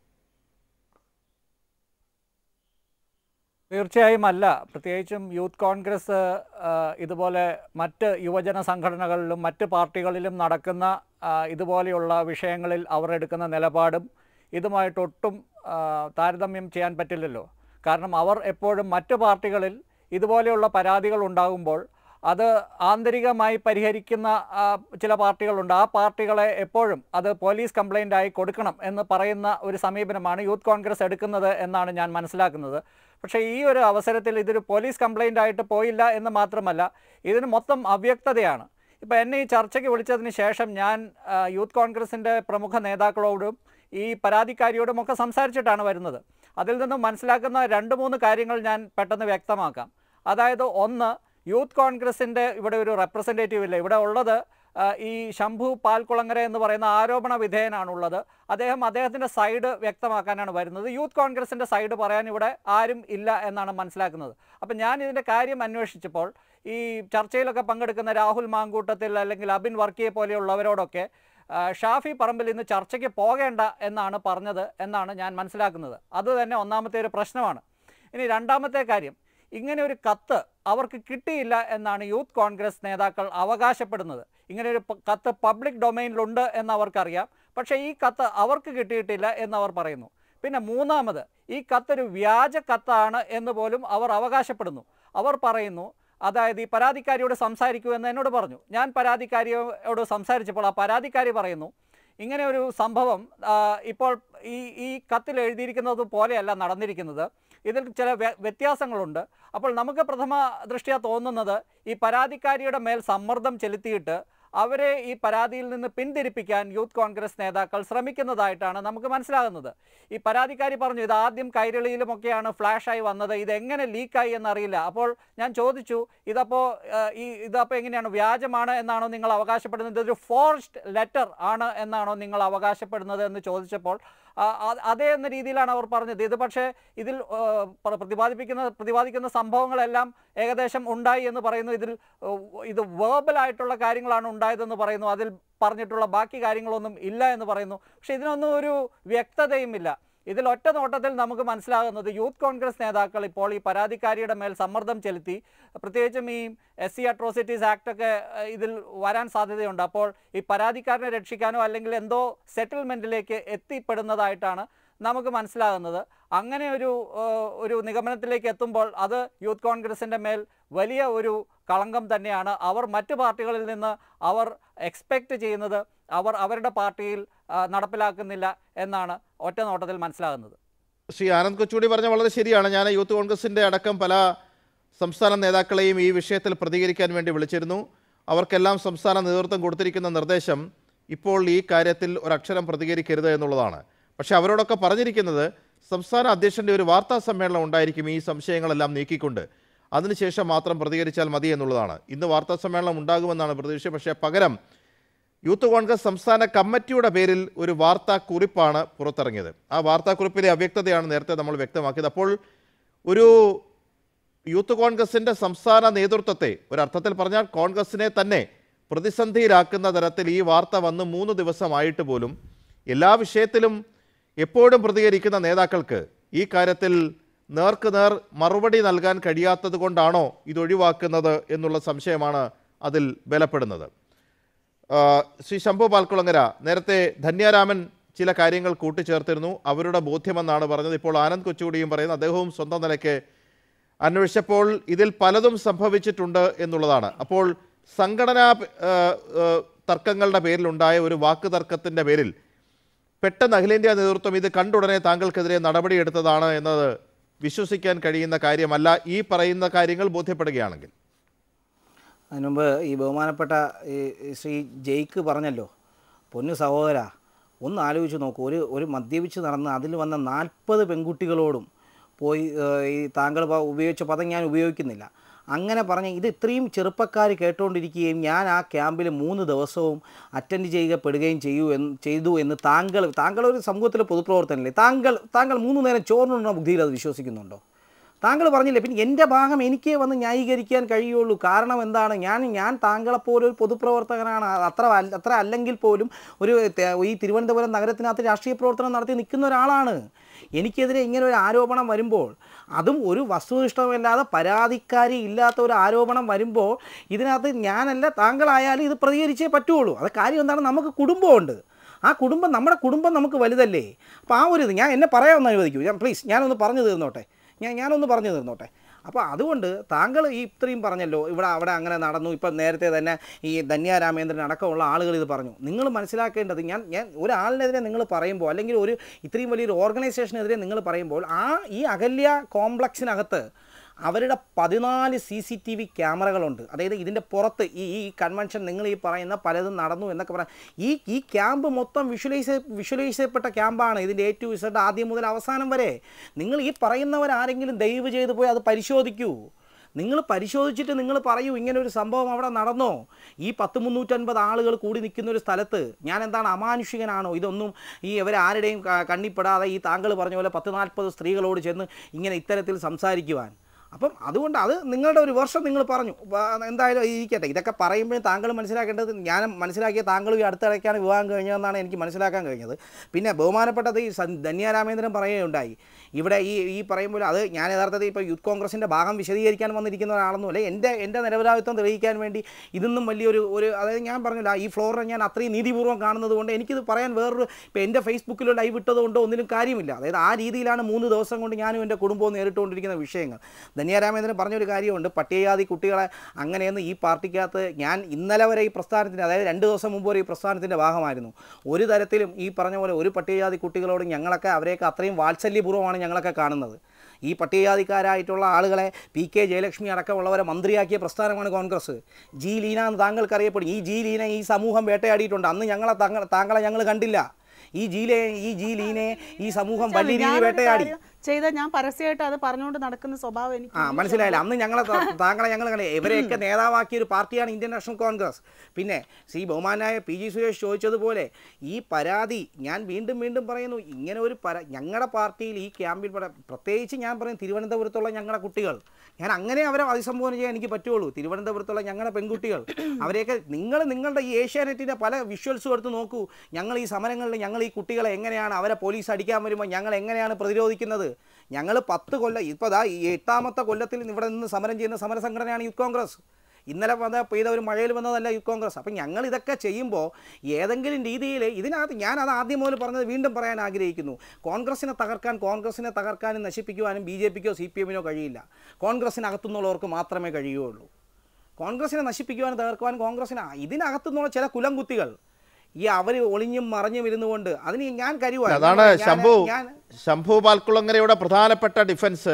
തീർച്ചയായും അല്ല പ്രത്യേകിച്ചും യൂത്ത് കോൺഗ്രസ് ആ, ഇതുപോലെ മറ്റ് യുവജന സംഘടനകളിലും മറ്റ് പാർട്ടികളിലും നടക്കുന്ന ആ, ഇതുപോലെയുള്ള വിഷയങ്ങളിൽ അവർ എടുക്കുന്ന നിലപാടും ഇതുമായിട്ടൊട്ടും ആ, താരതമ്യം ചെയ്യാൻ പറ്റില്ലല്ലോ കാരണം അവർ എപ്പോഴും മറ്റ് പാർട്ടികളിൽ ഇതുപോലെയുള്ള പരാതികൾ ഉണ്ടാകുമ്പോൾ അത് ആന്തരികമായി പരിഹരിക്കുന്ന ആ, ചില പാർട്ടികളുണ്ട് ആ പാർട്ടികളെ എപ്പോഴും അത് പോലീസ് കംപ്ലൈൻ്റ് ആയി കൊടുക്കണം എന്ന് പറയുന്ന ഒരു സമീപനമാണ് യൂത്ത് കോൺഗ്രസ് എടുക്കുന്നത് എന്നാണ് ഞാൻ മനസ്സിലാക്കുന്നത് പക്ഷേ ഈ ഒരു അവസരത്തിൽ ഇതൊരു പോലീസ് കംപ്ലൈൻ്റ് ആയിട്ട് പോയില്ല എന്ന് മാത്രമല്ല ഇതിന് മൊത്തം അവ്യക്തതയാണ് ഇപ്പോൾ എന്നെ ഈ ചർച്ചയ്ക്ക് വിളിച്ചതിന് ശേഷം ഞാൻ ആ, യൂത്ത് കോൺഗ്രസിൻ്റെ പ്രമുഖ നേതാക്കളോടും ഈ പരാതിക്കാരിയോടും ഒക്കെ സംസാരിച്ചിട്ടാണ് വരുന്നത് അതിൽ നിന്നും മനസ്സിലാക്കുന്ന രണ്ട് മൂന്ന് കാര്യങ്ങൾ ഞാൻ പെട്ടെന്ന് വ്യക്തമാക്കാം അതായത് ഒന്ന് യൂത്ത് കോൺഗ്രസിൻ്റെ ഇവിടെ ഒരു റെപ്രസെൻറ്റേറ്റീവ് ഇല്ല ഇവിടെ ഉള്ളത് ആ, ഈ ശംഭു പാൽക്കുളങ്ങര എന്ന് പറയുന്ന ആരോപണ വിധേയനാണുള്ളത് അദ്ദേഹം അദ്ദേഹത്തിൻ്റെ സൈഡ് വ്യക്തമാക്കാനാണ് വരുന്നത് യൂത്ത് കോൺഗ്രസിൻ്റെ സൈഡ് പറയാൻ ഇവിടെ ആരും ഇല്ല എന്നാണ് മനസ്സിലാക്കുന്നത് അപ്പം ഞാൻ ഇതിൻ്റെ കാര്യം അന്വേഷിച്ചപ്പോൾ ഈ ചർച്ചയിലൊക്കെ പങ്കെടുക്കുന്ന രാഹുൽ മാങ്കൂട്ടത്തിൽ അല്ലെങ്കിൽ അബിൻ വർക്കിയെ പോലെയുള്ളവരോടൊക്കെ ആ, ഷാഫി പറമ്പിൽ ഇന്ന് ചർച്ചയ്ക്ക് പോകേണ്ട എന്നാണ് പറഞ്ഞത് എന്നാണ് ഞാൻ മനസ്സിലാക്കുന്നത് അത് തന്നെ ഒന്നാമത്തെ ഒരു പ്രശ്നമാണ് ഇനി രണ്ടാമത്തെ കാര്യം ഇങ്ങനെ ഒരു കത്ത് അവർക്ക് കിട്ടിയില്ല എന്നാണ് യൂത്ത് കോൺഗ്രസ് നേതാക്കൾ അവകാശപ്പെടുന്നത് ഇങ്ങനെ ഒരു പ- കത്ത് പബ്ലിക് ഡൊമൈനിലുണ്ട് എന്ന് അവർക്കറിയാം പക്ഷേ ഈ കത്ത് അവർക്ക് കിട്ടിയിട്ടില്ല എന്ന് അവർ പറയുന്നു പിന്നെ മൂന്നാമത് ഈ കത്തൊരു വ്യാജ കത്താണ് എന്ന് പോലും അവർ അവകാശപ്പെടുന്നു അവർ പറയുന്നു അതായത് ഈ പരാതിക്കാരിയോട് സംസാരിക്കൂ എന്ന് എന്നോട് പറഞ്ഞു ഞാൻ പരാതിക്കാരിയോട് സംസാരിച്ചപ്പോൾ ആ പരാതിക്കാരി പറയുന്നു ഇങ്ങനെ ഒരു സംഭവം ആ, ഇപ്പോൾ ഈ ഈ കത്തിൽ എഴുതിയിരിക്കുന്നത് പോലെയല്ല നടന്നിരിക്കുന്നത് ഇതിൽ ചില വ്യ- വ്യത്യാസങ്ങളുണ്ട് അപ്പോൾ നമുക്ക് പ്രഥമ ദൃഷ്ട്യാ തോന്നുന്നത് ഈ പരാതിക്കാരിയുടെ മേൽ സമ്മർദ്ദം ചെലുത്തിയിട്ട് അവരെ ഈ പരാതിയിൽ നിന്ന് പിന്തിരിപ്പിക്കാൻ യൂത്ത് കോൺഗ്രസ് നേതാക്കൾ ശ്രമിക്കുന്നതായിട്ടാണ് നമുക്ക് മനസ്സിലാകുന്നത് ഈ പരാതിക്കാരി പറഞ്ഞു ഇത് ആദ്യം കൈരളിയിലുമൊക്കെയാണ് ഫ്ലാഷായി വന്നത് ഇത് എങ്ങനെ ലീക്കായി എന്നറിയില്ല അപ്പോൾ ഞാൻ ചോദിച്ചു ഇതപ്പോൾ ഈ ഇതപ്പോൾ എങ്ങനെയാണ് വ്യാജമാണ് എന്നാണോ നിങ്ങൾ അവകാശപ്പെടുന്നത് ഇതൊരു ഫോർസ്ഡ് ലെറ്റർ ആണ് എന്നാണോ നിങ്ങൾ അവകാശപ്പെടുന്നത് എന്ന് ചോദിച്ചപ്പോൾ ആ, ആ- അതേ എന്ന രീതിയിലാണ് അവർ പറഞ്ഞത് ഇത് പക്ഷേ ഇതിൽ ആ, പ്ര- പ്രതിപാദിപ്പിക്കുന്ന പ്രതിപാദിക്കുന്ന സംഭവങ്ങളെല്ലാം ഏകദേശം ഉണ്ടായി എന്ന് പറയുന്നു ഇതിൽ ആ, ഇത് വേർബലായിട്ടുള്ള കാര്യങ്ങളാണ് ഉണ്ടായതെന്ന് പറയുന്നു അതിൽ പറഞ്ഞിട്ടുള്ള ബാക്കി കാര്യങ്ങളൊന്നും ഇല്ല എന്ന് പറയുന്നു പക്ഷേ ഇതിനൊന്നും ഒരു വ്യക്തതയുമില്ല ഇതിൽ ഒറ്റ നോട്ടത്തിൽ നമുക്ക് മനസ്സിലാകുന്നത് യൂത്ത് കോൺഗ്രസ് നേതാക്കൾ ഇപ്പോൾ ഈ പരാതിക്കാരിയുടെ മേൽ സമ്മർദ്ദം ചെലുത്തി പ്രത്യേകിച്ചും ഈ എസ് സി അട്രോസിറ്റീസ് ആക്ട് ഒക്കെ ഏഹ്, ഇതിൽ വരാൻ സാധ്യതയുണ്ട് അപ്പോൾ ഈ പരാതിക്കാരനെ രക്ഷിക്കാനോ അല്ലെങ്കിൽ എന്തോ സെറ്റിൽമെൻറ്റിലേക്ക് എത്തിപ്പെടുന്നതായിട്ടാണ് നമുക്ക് മനസ്സിലാകുന്നത് അങ്ങനെ ഒരു ഏഹ്, ഒരു നിഗമനത്തിലേക്ക് എത്തുമ്പോൾ അത് യൂത്ത് കോൺഗ്രസിൻ്റെ മേൽ വലിയ ഒരു കളങ്കം തന്നെയാണ് അവർ മറ്റു പാർട്ടികളിൽ നിന്ന് അവർ എക്സ്പെക്റ്റ് ചെയ്യുന്നത് അവർ അവരുടെ പാർട്ടിയിൽ ആ, നടപ്പിലാക്കുന്നില്ല എന്നാണ് ഒറ്റ നോട്ടത്തിൽ മനസ്സിലാകുന്നത് ശ്രീ ആനന്ദ് കൊച്ചുകൂടി പറഞ്ഞ വളരെ ശരിയാണ് ഞാൻ യൂത്ത് കോൺഗ്രസിൻ്റെ അടക്കം പല സംസ്ഥാന നേതാക്കളെയും ഈ വിഷയത്തിൽ പ്രതികരിക്കാൻ വേണ്ടി വിളിച്ചിരുന്നു അവർക്കെല്ലാം സംസ്ഥാന നേതൃത്വം കൊടുത്തിരിക്കുന്ന നിർദ്ദേശം ഇപ്പോൾ ഈ കാര്യത്തിൽ ഒരക്ഷരം പ്രതികരിക്കരുത് എന്നുള്ളതാണ് പക്ഷേ അവരോടൊക്കെ പറഞ്ഞിരിക്കുന്നത് സംസ്ഥാന അധ്യക്ഷൻ്റെ ഒരു വാർത്താ സമ്മേളനം ഉണ്ടായിരിക്കും ഈ സംശയങ്ങളെല്ലാം നീക്കിക്കൊണ്ട് അതിനുശേഷം മാത്രം പ്രതികരിച്ചാൽ മതി എന്നുള്ളതാണ് ഇന്ന് വാർത്താ സമ്മേളനം ഉണ്ടാകുമെന്നാണ് പ്രതീക്ഷ പക്ഷേ പകരം യൂത്ത് കോൺഗ്രസ് സംസ്ഥാന കമ്മിറ്റിയുടെ പേരിൽ ഒരു വാർത്താ കുറിപ്പാണ് പുറത്തിറങ്ങിയത് ആ വാർത്താ കുറിപ്പിലെ അവ്യക്തതയാണ് നേരത്തെ നമ്മൾ വ്യക്തമാക്കിയത് അപ്പോൾ ഒരു യൂത്ത് കോൺഗ്രസിന്റെ സംസ്ഥാന നേതൃത്വത്തെ ഒരർത്ഥത്തിൽ പറഞ്ഞാൽ കോൺഗ്രസിനെ തന്നെ പ്രതിസന്ധിയിലാക്കുന്ന തരത്തിൽ ഈ വാർത്ത വന്ന് മൂന്ന് ദിവസമായിട്ട് പോലും എല്ലാ വിഷയത്തിലും എപ്പോഴും പ്രതികരിക്കുന്ന നേതാക്കൾക്ക് ഈ കാര്യത്തിൽ നേർക്ക് നേർ മറുപടി നൽകാൻ കഴിയാത്തത് കൊണ്ടാണോ ഇത് ഒഴിവാക്കുന്നത് എന്നുള്ള സംശയമാണ് അതിൽ ബലപ്പെടുന്നത് ആ, ശ്രീ ശംഭു പാൽക്കുളങ്ങര നേരത്തെ ധന്യാരാമൻ ചില കാര്യങ്ങൾ കൂട്ടിച്ചേർത്തിരുന്നു അവരുടെ ബോധ്യമെന്നാണ് പറഞ്ഞത് ഇപ്പോൾ ആനന്ദ് കൊച്ചുകൂടിയും പറയുന്നു അദ്ദേഹവും സ്വന്തം നിലയ്ക്ക് അന്വേഷിച്ചപ്പോൾ ഇതിൽ പലതും സംഭവിച്ചിട്ടുണ്ട് എന്നുള്ളതാണ് അപ്പോൾ സംഘടനാ ആ, ആ, തർക്കങ്ങളുടെ പേരിലുണ്ടായ ഒരു വാക്ക് തർക്കത്തിൻ്റെ പേരിൽ പെട്ടെന്ന് അഖിലേന്ത്യാ നേതൃത്വം ഇത് കണ്ടുടനെ താങ്കൾക്കെതിരെ നടപടിയെടുത്തതാണ് എന്നത് വിശ്വസിക്കാൻ കഴിയുന്ന കാര്യമല്ല ഈ പറയുന്ന കാര്യങ്ങൾ ബോധ്യപ്പെടുകയാണെങ്കിൽ അതിനുമുമ്പ് ഈ ബഹുമാനപ്പെട്ട ഈ ഈ ശ്രീ ജയ്ക്ക് പറഞ്ഞല്ലോ പൊന്നു സഹോദര ഒന്ന് ആലോചിച്ച് നോക്കൂ ഒരു ഒരു മദ്യപിച്ച് നടന്ന് അതിൽ വന്ന നാൽപ്പത് പെൺകുട്ടികളോടും പോയി ഏഹ്, ഈ താങ്കൾ പ- ഉപയോഗിച്ച പദം ഞാൻ ഉപയോഗിക്കുന്നില്ല അങ്ങനെ പറഞ്ഞ ഇത് ഇത്രയും ചെറുപ്പക്കാർ കേട്ടുകൊണ്ടിരിക്കുകയും ഞാൻ ആ ക്യാമ്പിൽ മൂന്ന് ദിവസവും അറ്റൻഡ് ചെയ്യപ്പെടുകയും ചെയ്യൂ എന്ന് ചെയ്തു എന്ന് താങ്കൾ താങ്കൾ ഒരു സമൂഹത്തിലെ പൊതുപ്രവർത്തനല്ലേ താങ്കൾ താങ്കൾ മൂന്ന് നേരം ചോറിനുള്ള ബുദ്ധിയിൽ അത് വിശ്വസിക്കുന്നുണ്ടോ താങ്കൾ പറഞ്ഞില്ലേ പിന്നെ എൻ്റെ ഭാഗം എനിക്കേ വന്ന് ന്യായീകരിക്കാൻ കഴിയുള്ളൂ കാരണം എന്താണ് ഞാൻ ഞാൻ താങ്കളെപ്പോലെ ഒരു പൊതുപ്രവർത്തകനാണ് അത് അത്ര അല്ല- അത്ര അല്ലെങ്കിൽ പോലും ഒരു തെ- ഈ തിരുവനന്തപുരം നഗരത്തിനകത്ത് രാഷ്ട്രീയ പ്രവർത്തനം നടത്തി നിൽക്കുന്ന ഒരാളാണ് എനിക്കെതിരെ ഇങ്ങനെ ഒരു ആരോപണം വരുമ്പോൾ അതും ഒരു വസ്തുനിഷ്ഠമല്ലാതെ പരാതിക്കാരി ഇല്ലാത്ത ഒരു ആരോപണം വരുമ്പോൾ ഇതിനകത്ത് ഞാനല്ല താങ്കളായാലും ഇത് പ്രതികരിച്ചേ പറ്റുള്ളൂ അത് കാര്യം എന്താണ് നമുക്ക് കുടുംബമുണ്ട് ആ കുടുംബം നമ്മുടെ കുടുംബം നമുക്ക് വലുതല്ലേ അപ്പോൾ ആ ഒരു ഇത് ഞാൻ എന്നെ പറയാമെന്ന് അനുവദിക്കൂ ഞാൻ പ്ലീസ് ഞാനൊന്ന് പറഞ്ഞു തീർന്നോട്ടെ ഞാൻ ഞാനൊന്ന് പറഞ്ഞു തീർന്നോട്ടെ അപ്പോൾ അതുകൊണ്ട് താങ്കൾ ഈ ഇത്രയും പറഞ്ഞല്ലോ ഇവിടെ അവിടെ അങ്ങനെ നടന്നു ഇപ്പം നേരത്തെ തന്നെ ഈ ധന്യ രാമേന്ദ്രൻ അടക്കമുള്ള ആളുകൾ ഇത് പറഞ്ഞു നിങ്ങൾ മനസ്സിലാക്കേണ്ടത് ഞാൻ ഞാൻ ഒരാളിനെതിരെ നിങ്ങൾ പറയുമ്പോൾ അല്ലെങ്കിൽ ഒരു ഇത്രയും വലിയൊരു ഓർഗനൈസേഷനെതിരെ നിങ്ങൾ പറയുമ്പോൾ ആ ഈ അകല്യ കോംപ്ലക്സിനകത്ത് അവരുടെ പതിനാല് സി സി ടി വി ക്യാമറകളുണ്ട് അതായത് ഇതിൻ്റെ പുറത്ത് ഈ ഈ കൺവെൻഷൻ നിങ്ങൾ ഈ പറയുന്ന പലതും നടന്നു എന്നൊക്കെ പറയാം ഈ ഈ ക്യാമ്പ് മൊത്തം വിഷ്വലൈസ് വിഷ്വലൈസ് ചെയ്യപ്പെട്ട ക്യാമ്പാണ് ഇതിൻ്റെ എ ടു ഇസഡ് ആദ്യം മുതൽ അവസാനം വരെ നിങ്ങൾ ഈ പറയുന്നവരാരെങ്കിലും ദയവ് ചെയ്ത് പോയി അത് പരിശോധിക്കൂ നിങ്ങൾ പരിശോധിച്ചിട്ട് നിങ്ങൾ പറയൂ ഇങ്ങനെ ഒരു സംഭവം അവിടെ നടന്നോ ഈ പത്ത് മുന്നൂറ്റൻപത് ആളുകൾ കൂടി നിൽക്കുന്ന ഒരു സ്ഥലത്ത് ഞാൻ എന്താണ് അമാനുഷികനാണോ ഇതൊന്നും ഈ ഇവരാരുടെയും ക- കണ്ണിപ്പെടാതെ ഈ താങ്കൾ പറഞ്ഞ പോലെ പത്ത് നാൽപ്പത് സ്ത്രീകളോട് ചെന്ന് ഇങ്ങനെ ഇത്തരത്തിൽ സംസാരിക്കുവാൻ അപ്പം അതുകൊണ്ട് അത് നിങ്ങളുടെ ഒരു വർഷം നിങ്ങൾ പറഞ്ഞു വ- എന്തായാലും ഇരിക്കട്ടെ ഇതൊക്കെ പറയുമ്പോഴും താങ്കൾ മനസ്സിലാക്കേണ്ടത് ഞാൻ മനസ്സിലാക്കിയ താങ്കളും ഈ അടുത്തിടയ്ക്കാണ് വിവാഹം കഴിഞ്ഞതെന്നാണ് എനിക്ക് മനസ്സിലാക്കാൻ കഴിഞ്ഞത് പിന്നെ ബഹുമാനപ്പെട്ടത് ഈ സൻ- ധന്യ രാമേന്ദ്രൻ പറയുകയുണ്ടായി ഇവിടെ ഈ ഈ പറയുമ്പോൾ അത് ഞാൻ യഥാർത്ഥത്തിൽ ഇപ്പോൾ യൂത്ത് കോൺഗ്രസിൻ്റെ ഭാഗം വിശദീകരിക്കാൻ വന്നിരിക്കുന്ന ഒരാളൊന്നുമല്ല എൻ്റെ എൻ്റെ നിരപരാധിത്വം തെളിയിക്കാൻ വേണ്ടി ഇതൊന്നും വലിയൊരു ഒരു അതായത് ഞാൻ പറഞ്ഞില്ല ഈ ഫ്ലോറിനെ ഞാൻ അത്രയും നീതിപൂർവ്വം കാണുന്നത് കൊണ്ട് എനിക്കിത് പറയാൻ വേറൊരു ഇപ്പോൾ എൻ്റെ ഫേസ്ബുക്കിലോ ലൈവ് ഇട്ടത് കൊണ്ടോ ഒന്നിനും കാര്യമില്ല അതായത് ആ രീതിയിലാണ് മൂന്ന് ദിവസം കൊണ്ട് ഞാനും എൻ്റെ കുടുംബവും നേരിട്ടുകൊണ്ടിരിക്കുന്ന വിഷയങ്ങൾ ധന്യാരാമേന്ദ്രൻ പറഞ്ഞൊരു കാര്യമുണ്ട് പട്ടികജാതി കുട്ടികളെ അങ്ങനെയൊന്നും ഈ പാർട്ടിക്കകത്ത് ഞാൻ ഇന്നലെ വരെ ഈ പ്രസ്ഥാനത്തിൻ്റെ അതായത് രണ്ട് ദിവസം മുമ്പ് വരെ ഈ പ്രസ്ഥാനത്തിൻ്റെ ഭാഗമായിരുന്നു ഒരു തരത്തിലും ഈ പറഞ്ഞ പോലെ ഒരു പട്ടികജാതി കുട്ടികളോട് ഞങ്ങളൊക്കെ അവരെയൊക്കെ അത്രയും വാത്സല്യപൂർവ്വമാണ് ഞങ്ങളൊക്കെ കാണുന്നത് ഈ പട്ടികജാതിക്കാരായിട്ടുള്ള ആളുകളെ പി കെ ജയലക്ഷ്മി അടക്കമുള്ളവരെ മന്ത്രിയാക്കിയ പ്രസ്ഥാനമാണ് കോൺഗ്രസ് ജി ലീന എന്ന് താങ്കൾക്ക് അറിയപ്പെടും ഈ ജി ലീന ഈ സമൂഹം വേട്ടയാടിയിട്ടുണ്ട് അന്ന് ഞങ്ങളെ താങ്കൾ താങ്കളെ ഞങ്ങൾ കണ്ടില്ല ഈ ജീലെ ഈ ജി ലീനെ ഈ സമൂഹം വലിയ രീതിയിൽ ഞാനൊരു വേട്ടയാടി കാര്യം ചെയ്ത ഞാൻ പരസ്യമായിട്ട് അത് പറഞ്ഞുകൊണ്ട് നടക്കുന്ന സ്വഭാവം എനിക്ക് ആ മനസ്സിലായില്ല അന്ന് ഞങ്ങളെ ത- താങ്കളെ ഞങ്ങൾ കണ്ടേ ഇവരെയൊക്കെ നേതാവാക്കിയ ഒരു പാർട്ടിയാണ് ഇന്ത്യൻ നാഷണൽ കോൺഗ്രസ് പിന്നെ ശ്രീ ബഹുമാനായ പി ജി സുരേഷ് ചോദിച്ചതുപോലെ ഈ പരാതി ഞാൻ വീണ്ടും വീണ്ടും പറയുന്നു ഇങ്ങനെ ഒരു പര ഞങ്ങളുടെ പാർട്ടിയിൽ ഈ ക്യാമ്പിൽ പെടാൻ- പ്രത്യേകിച്ച് ഞാൻ പറയും തിരുവനന്തപുരത്തുള്ള ഞങ്ങളുടെ കുട്ടികൾ ഞാൻ അങ്ങനെ അവരെ അഭിസംബോധന ചെയ്യാൻ എനിക്ക് പറ്റുള്ളൂ തിരുവനന്തപുരത്തുള്ള ഞങ്ങളുടെ പെൺകുട്ടികൾ അവരെയൊക്കെ നിങ്ങൾ നിങ്ങളുടെ ഈ ഏഷ്യാനെറ്റിൻ്റെ പല വിഷ്വൽസും എടുത്ത് നോക്കൂ ഞങ്ങൾ ഈ സമരങ്ങളിൽ ഞങ്ങൾ ഈ കുട്ടികളെ എങ്ങനെയാണ് അവരെ പോലീസ് അടിക്കാൻ വരുമ്പോൾ ഞങ്ങൾ എങ്ങനെയാണ് പ്രതിരോധിക്കുന്നത് ഞങ്ങൾ പത്ത് കൊല്ലം ഇപ്പോൾ ദാ ഈ എട്ടാമത്തെ കൊല്ലത്തിൽ ഇവിടെ നിന്ന് സമരം ചെയ്യുന്ന സമര സംഘടനയാണ് യൂത്ത് കോൺഗ്രസ് ഇന്നലെ വന്ന പെയ്ത ഒരു മഴയിൽ വന്നതല്ല യൂത്ത് കോൺഗ്രസ് അപ്പം ഞങ്ങൾ ഇതൊക്കെ ചെയ്യുമ്പോൾ ഏതെങ്കിലും രീതിയിൽ ഇതിനകത്ത് ഞാൻ അത് ആദ്യം മുതൽ പറഞ്ഞത് വീണ്ടും പറയാൻ ആഗ്രഹിക്കുന്നു കോൺഗ്രസിനെ തകർക്കാൻ കോൺഗ്രസിനെ തകർക്കാനും നശിപ്പിക്കുവാനും ബി ജെ പിക്കോ സി പി എമ്മിനോ കഴിയില്ല കോൺഗ്രസിനകത്തുനിന്നുള്ളവർക്ക് മാത്രമേ കഴിയുകയുള്ളൂ കോൺഗ്രസിനെ നശിപ്പിക്കുവാനും തകർക്കുവാനും കോൺഗ്രസിന് ഇതിനകത്തുനിന്നുള്ള ചില കുലംകുത്തികൾ ഈ അവർ ഒളിഞ്ഞും മറഞ്ഞും ഇരുന്നുകൊണ്ട് അതിന് ഞാൻ കരുവാ അതാണ് ശംഭു ഞാൻ ശംഭു പാൽക്കുളങ്ങരയുടെ പ്രധാനപ്പെട്ട ഡിഫൻസ്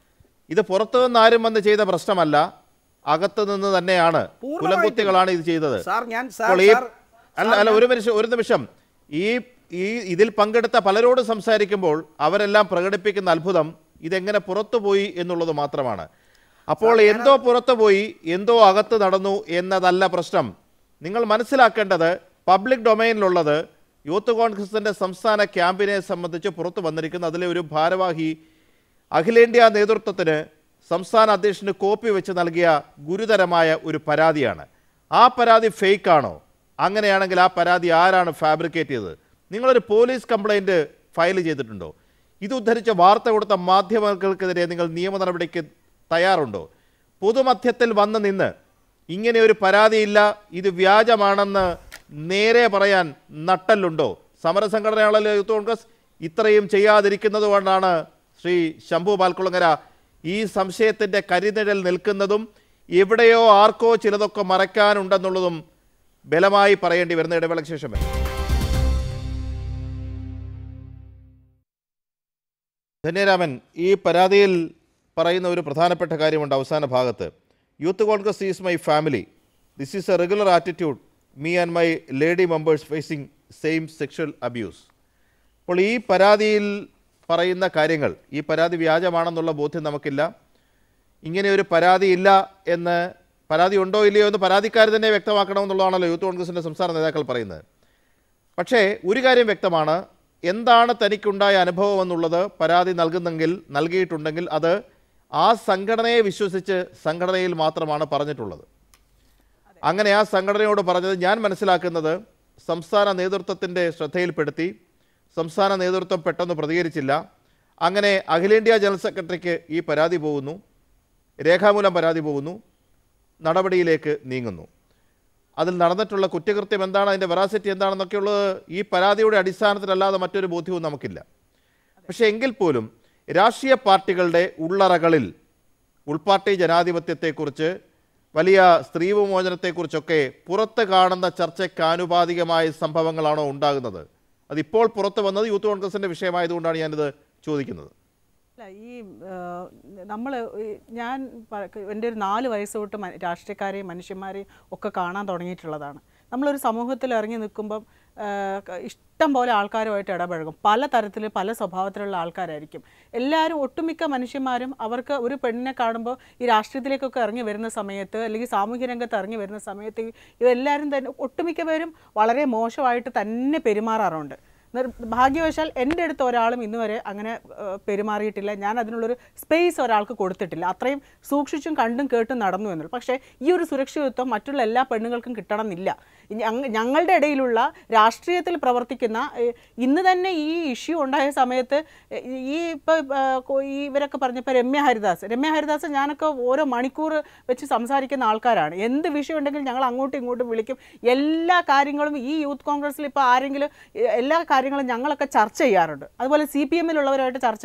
ഇത് പുറത്തു നിന്ന് ആരും വന്ന് ചെയ്ത പ്രശ്നമല്ല അകത്ത് നിന്ന് തന്നെയാണ് പൂർണ്ണമായിട്ടും. കുലംകുത്തികളാണ് ഇത് ചെയ്തത് സാർ ഞാൻ സാർ അപ്പോൾ ഈ സാർ അല്ല അല്ല ഒരു നിമിഷം ഒരു നിമിഷം ഈ ഈ ഇതിൽ പങ്കെടുത്ത പലരോട് സംസാരിക്കുമ്പോൾ അവരെല്ലാം പ്രകടിപ്പിക്കുന്ന അത്ഭുതം ഇതെങ്ങനെ പുറത്തു പോയി എന്നുള്ളത് മാത്രമാണ് അപ്പോൾ എന്തോ പുറത്തു പോയി എന്തോ അകത്ത് നടന്നു എന്നതല്ല പ്രശ്നം നിങ്ങൾ മനസ്സിലാക്കേണ്ടത് പബ്ലിക് ഡൊമൈനിലുള്ളത് യൂത്ത് കോൺഗ്രസിൻ്റെ സംസ്ഥാന ക്യാമ്പിനെ സംബന്ധിച്ച് പുറത്തു വന്നിരിക്കുന്ന അതിലെ ഒരു ഭാരവാഹി അഖിലേന്ത്യാ നേതൃത്വത്തിന് സംസ്ഥാന അധ്യക്ഷന് കോപ്പി വെച്ച് നൽകിയ ഗുരുതരമായ ഒരു പരാതിയാണ് ആ പരാതി ഫേക്ക് ആണോ അങ്ങനെയാണെങ്കിൽ ആ പരാതി ആരാണ് ഫാബ്രിക്കേറ്റ് ചെയ്തത് നിങ്ങളൊരു പോലീസ് കംപ്ലൈൻറ്റ് ഫയൽ ചെയ്തിട്ടുണ്ടോ ഇത് ഉദ്ധരിച്ച വാർത്ത കൊടുത്ത മാധ്യമങ്ങൾക്കെതിരെ നിങ്ങൾ നിയമ നടപടിക്ക് തയ്യാറുണ്ടോ പൊതുമധ്യത്തിൽ വന്ന് നിന്ന് ഇങ്ങനെ ഒരു പരാതിയില്ല ഇത് വ്യാജമാണെന്ന് നേരെ പറയാൻ നട്ടല്ലുണ്ടോ സമരസംഘടനയാണല്ലോ യൂത്ത് കോൺഗ്രസ് ഇത്രയും ചെയ്യാതിരിക്കുന്നത് കൊണ്ടാണ് ശ്രീ ശംഭു പാൽക്കുളങ്ങര ഈ സംശയത്തിൻ്റെ കരിനിഴൽ നിൽക്കുന്നതും എവിടെയോ ആർക്കോ ചിലതൊക്കെ മറയ്ക്കാനുണ്ടെന്നുള്ളതും ബലമായി പറയേണ്ടി വരുന്ന ഇടവേളയ്ക്ക് ശേഷം വരാം. ധന്യരാമൻ ഈ പരാതിയിൽ പറയുന്ന ഒരു പ്രധാനപ്പെട്ട കാര്യമുണ്ട് അവസാന ഭാഗത്ത് youth Congress is my family this is a regular attitude me and my lady members facing same sexual abuse അപ്പോൾ ഈ പരാതിയിൽ പറയുന്ന കാര്യങ്ങൾ ഈ പരാതി വ്യാജമാണെന്നുള്ള ബോധ്യം നമുക്കില്ല ഇങ്ങനെ ഒരു പരാതി ഇല്ല എന്ന് പരാതി ഉണ്ടോ ഇല്ലയോ എന്ന് പരാതിക്കാർ തന്നെ വ്യക്തമാക്കണമെന്നുള്ളതാണല്ലോ യൂത്ത് കോൺഗ്രസിൻ്റെ സംസ്ഥാന നേതാക്കൾ പറയുന്നത് പക്ഷേ ഒരു കാര്യം വ്യക്തമാണ് എന്താണ് തനിക്കുണ്ടായ അനുഭവം എന്നുള്ളത് പരാതി നൽകുന്നെങ്കിൽ നൽകിയിട്ടുണ്ടെങ്കിൽ അത് ആ സംഘടനയെ വിശ്വസിച്ച് സംഘടനയിൽ മാത്രമാണ് പറഞ്ഞിട്ടുള്ളത് അങ്ങനെ ആ സംഘടനയോട് പറഞ്ഞത് ഞാൻ മനസ്സിലാക്കുന്നത് സംസ്ഥാന നേതൃത്വത്തിൻ്റെ ശ്രദ്ധയിൽപ്പെടുത്തി സംസ്ഥാന നേതൃത്വം പെട്ടെന്ന് പ്രതികരിച്ചില്ല അങ്ങനെ അഖിലേന്ത്യാ ജനറൽ സെക്രട്ടറിക്ക് ഈ പരാതി പോകുന്നു രേഖാമൂലം പരാതി പോകുന്നു നടപടിയിലേക്ക് നീങ്ങുന്നു അതിൽ നടന്നിട്ടുള്ള കുറ്റകൃത്യം എന്താണ് അതിൻ്റെ വെറാസിറ്റി എന്താണെന്നൊക്കെയുള്ളത് ഈ പരാതിയുടെ അടിസ്ഥാനത്തിലല്ലാതെ മറ്റൊരു ബോധ്യവും നമുക്കില്ല പക്ഷേ എങ്കിൽ പോലും രാഷ്ട്രീയ പാർട്ടികളുടെ ഉള്ളറകളിൽ ഉൾപാർട്ടി ജനാധിപത്യത്തെക്കുറിച്ച് വലിയ സ്ത്രീ വിമോചനത്തെക്കുറിച്ചൊക്കെ പുറത്ത് കാണുന്ന ചർച്ചയ്ക്ക് ആനുപാതികമായ സംഭവങ്ങളാണോ ഉണ്ടാകുന്നത് അതിപ്പോൾ പുറത്ത് വന്നത് യൂത്ത് കോൺഗ്രസിൻ്റെ വിഷയമായതുകൊണ്ടാണ് ഞാനിത് ചോദിക്കുന്നത് അല്ല ഈ നമ്മൾ ഞാൻ പ- എൻ്റെ ഒരു നാല് വയസ്സ് തൊട്ട് മ- രാഷ്ട്രീയക്കാരെയും മനുഷ്യന്മാരെയും ഒക്കെ കാണാൻ തുടങ്ങിയിട്ടുള്ളതാണ് നമ്മളൊരു സമൂഹത്തിൽ ഇറങ്ങി നിൽക്കുമ്പം ആ, ക- ഇഷ്ടം പോലെ ആൾക്കാരുമായിട്ട് ഇടപഴകും പല തരത്തിൽ പല സ്വഭാവത്തിലുള്ള ആൾക്കാരായിരിക്കും എല്ലാവരും ഒട്ടുമിക്ക മനുഷ്യന്മാരും അവർക്ക് ഒരു പെണ്ണിനെ കാണുമ്പോൾ ഈ രാഷ്ട്രീയത്തിലേക്കൊക്കെ ഇറങ്ങി വരുന്ന സമയത്ത് അല്ലെങ്കിൽ സാമൂഹ്യ രംഗത്ത് ഇറങ്ങി വരുന്ന സമയത്ത് ഈ- ഇവരെല്ലാവരും തന്നെ ഒട്ടുമിക്ക പേരും വളരെ മോശമായിട്ട് തന്നെ പെരുമാറാറുണ്ട് നിർ ഭാഗ്യവശാൽ എൻ്റെ അടുത്ത് ഒരാളും ഇന്ന് വരെ അങ്ങനെ ഏഹ്, പെരുമാറിയിട്ടില്ല ഞാൻ അതിനുള്ളൊരു സ്പേസ് ഒരാൾക്ക് കൊടുത്തിട്ടില്ല അത്രയും സൂക്ഷിച്ചും കണ്ടും കേട്ടും നടന്നു എന്നുള്ളൂ പക്ഷേ ഈ ഒരു സുരക്ഷിതത്വം മറ്റുള്ള എല്ലാ പെണ്ണുങ്ങൾക്കും കിട്ടണമെന്നില്ല ഞങ്ങ- ഞങ്ങളുടെ ഇടയിലുള്ള രാഷ്ട്രീയത്തിൽ പ്രവർത്തിക്കുന്ന ഏഹ്, ഇന്ന് തന്നെ ഈ ഇഷ്യൂ ഉണ്ടായ സമയത്ത് ഏഹ്, ഈ ഇപ്പോൾ ഈ ഇവരൊക്കെ പറഞ്ഞപ്പോൾ രമ്യ ഹരിദാസ് രമ്യ ഹരിദാസ് ഞാനൊക്കെ ഓരോ മണിക്കൂർ വെച്ച് സംസാരിക്കുന്ന ആൾക്കാരാണ് എന്ത് വിഷയം ഉണ്ടെങ്കിലും ഞങ്ങൾ അങ്ങോട്ടും ഇങ്ങോട്ടും വിളിക്കും എല്ലാ കാര്യങ്ങളും ഈ യൂത്ത് കോൺഗ്രസ്സിൽ ഇപ്പോൾ ആരെങ്കിലും എ- എല്ലാ കാര്യങ്ങളും ഞങ്ങളൊക്കെ ചർച്ച ചെയ്യാറുണ്ട് അതുപോലെ സി പി എമ്മിലുള്ളവരായിട്ട് ചർച്ച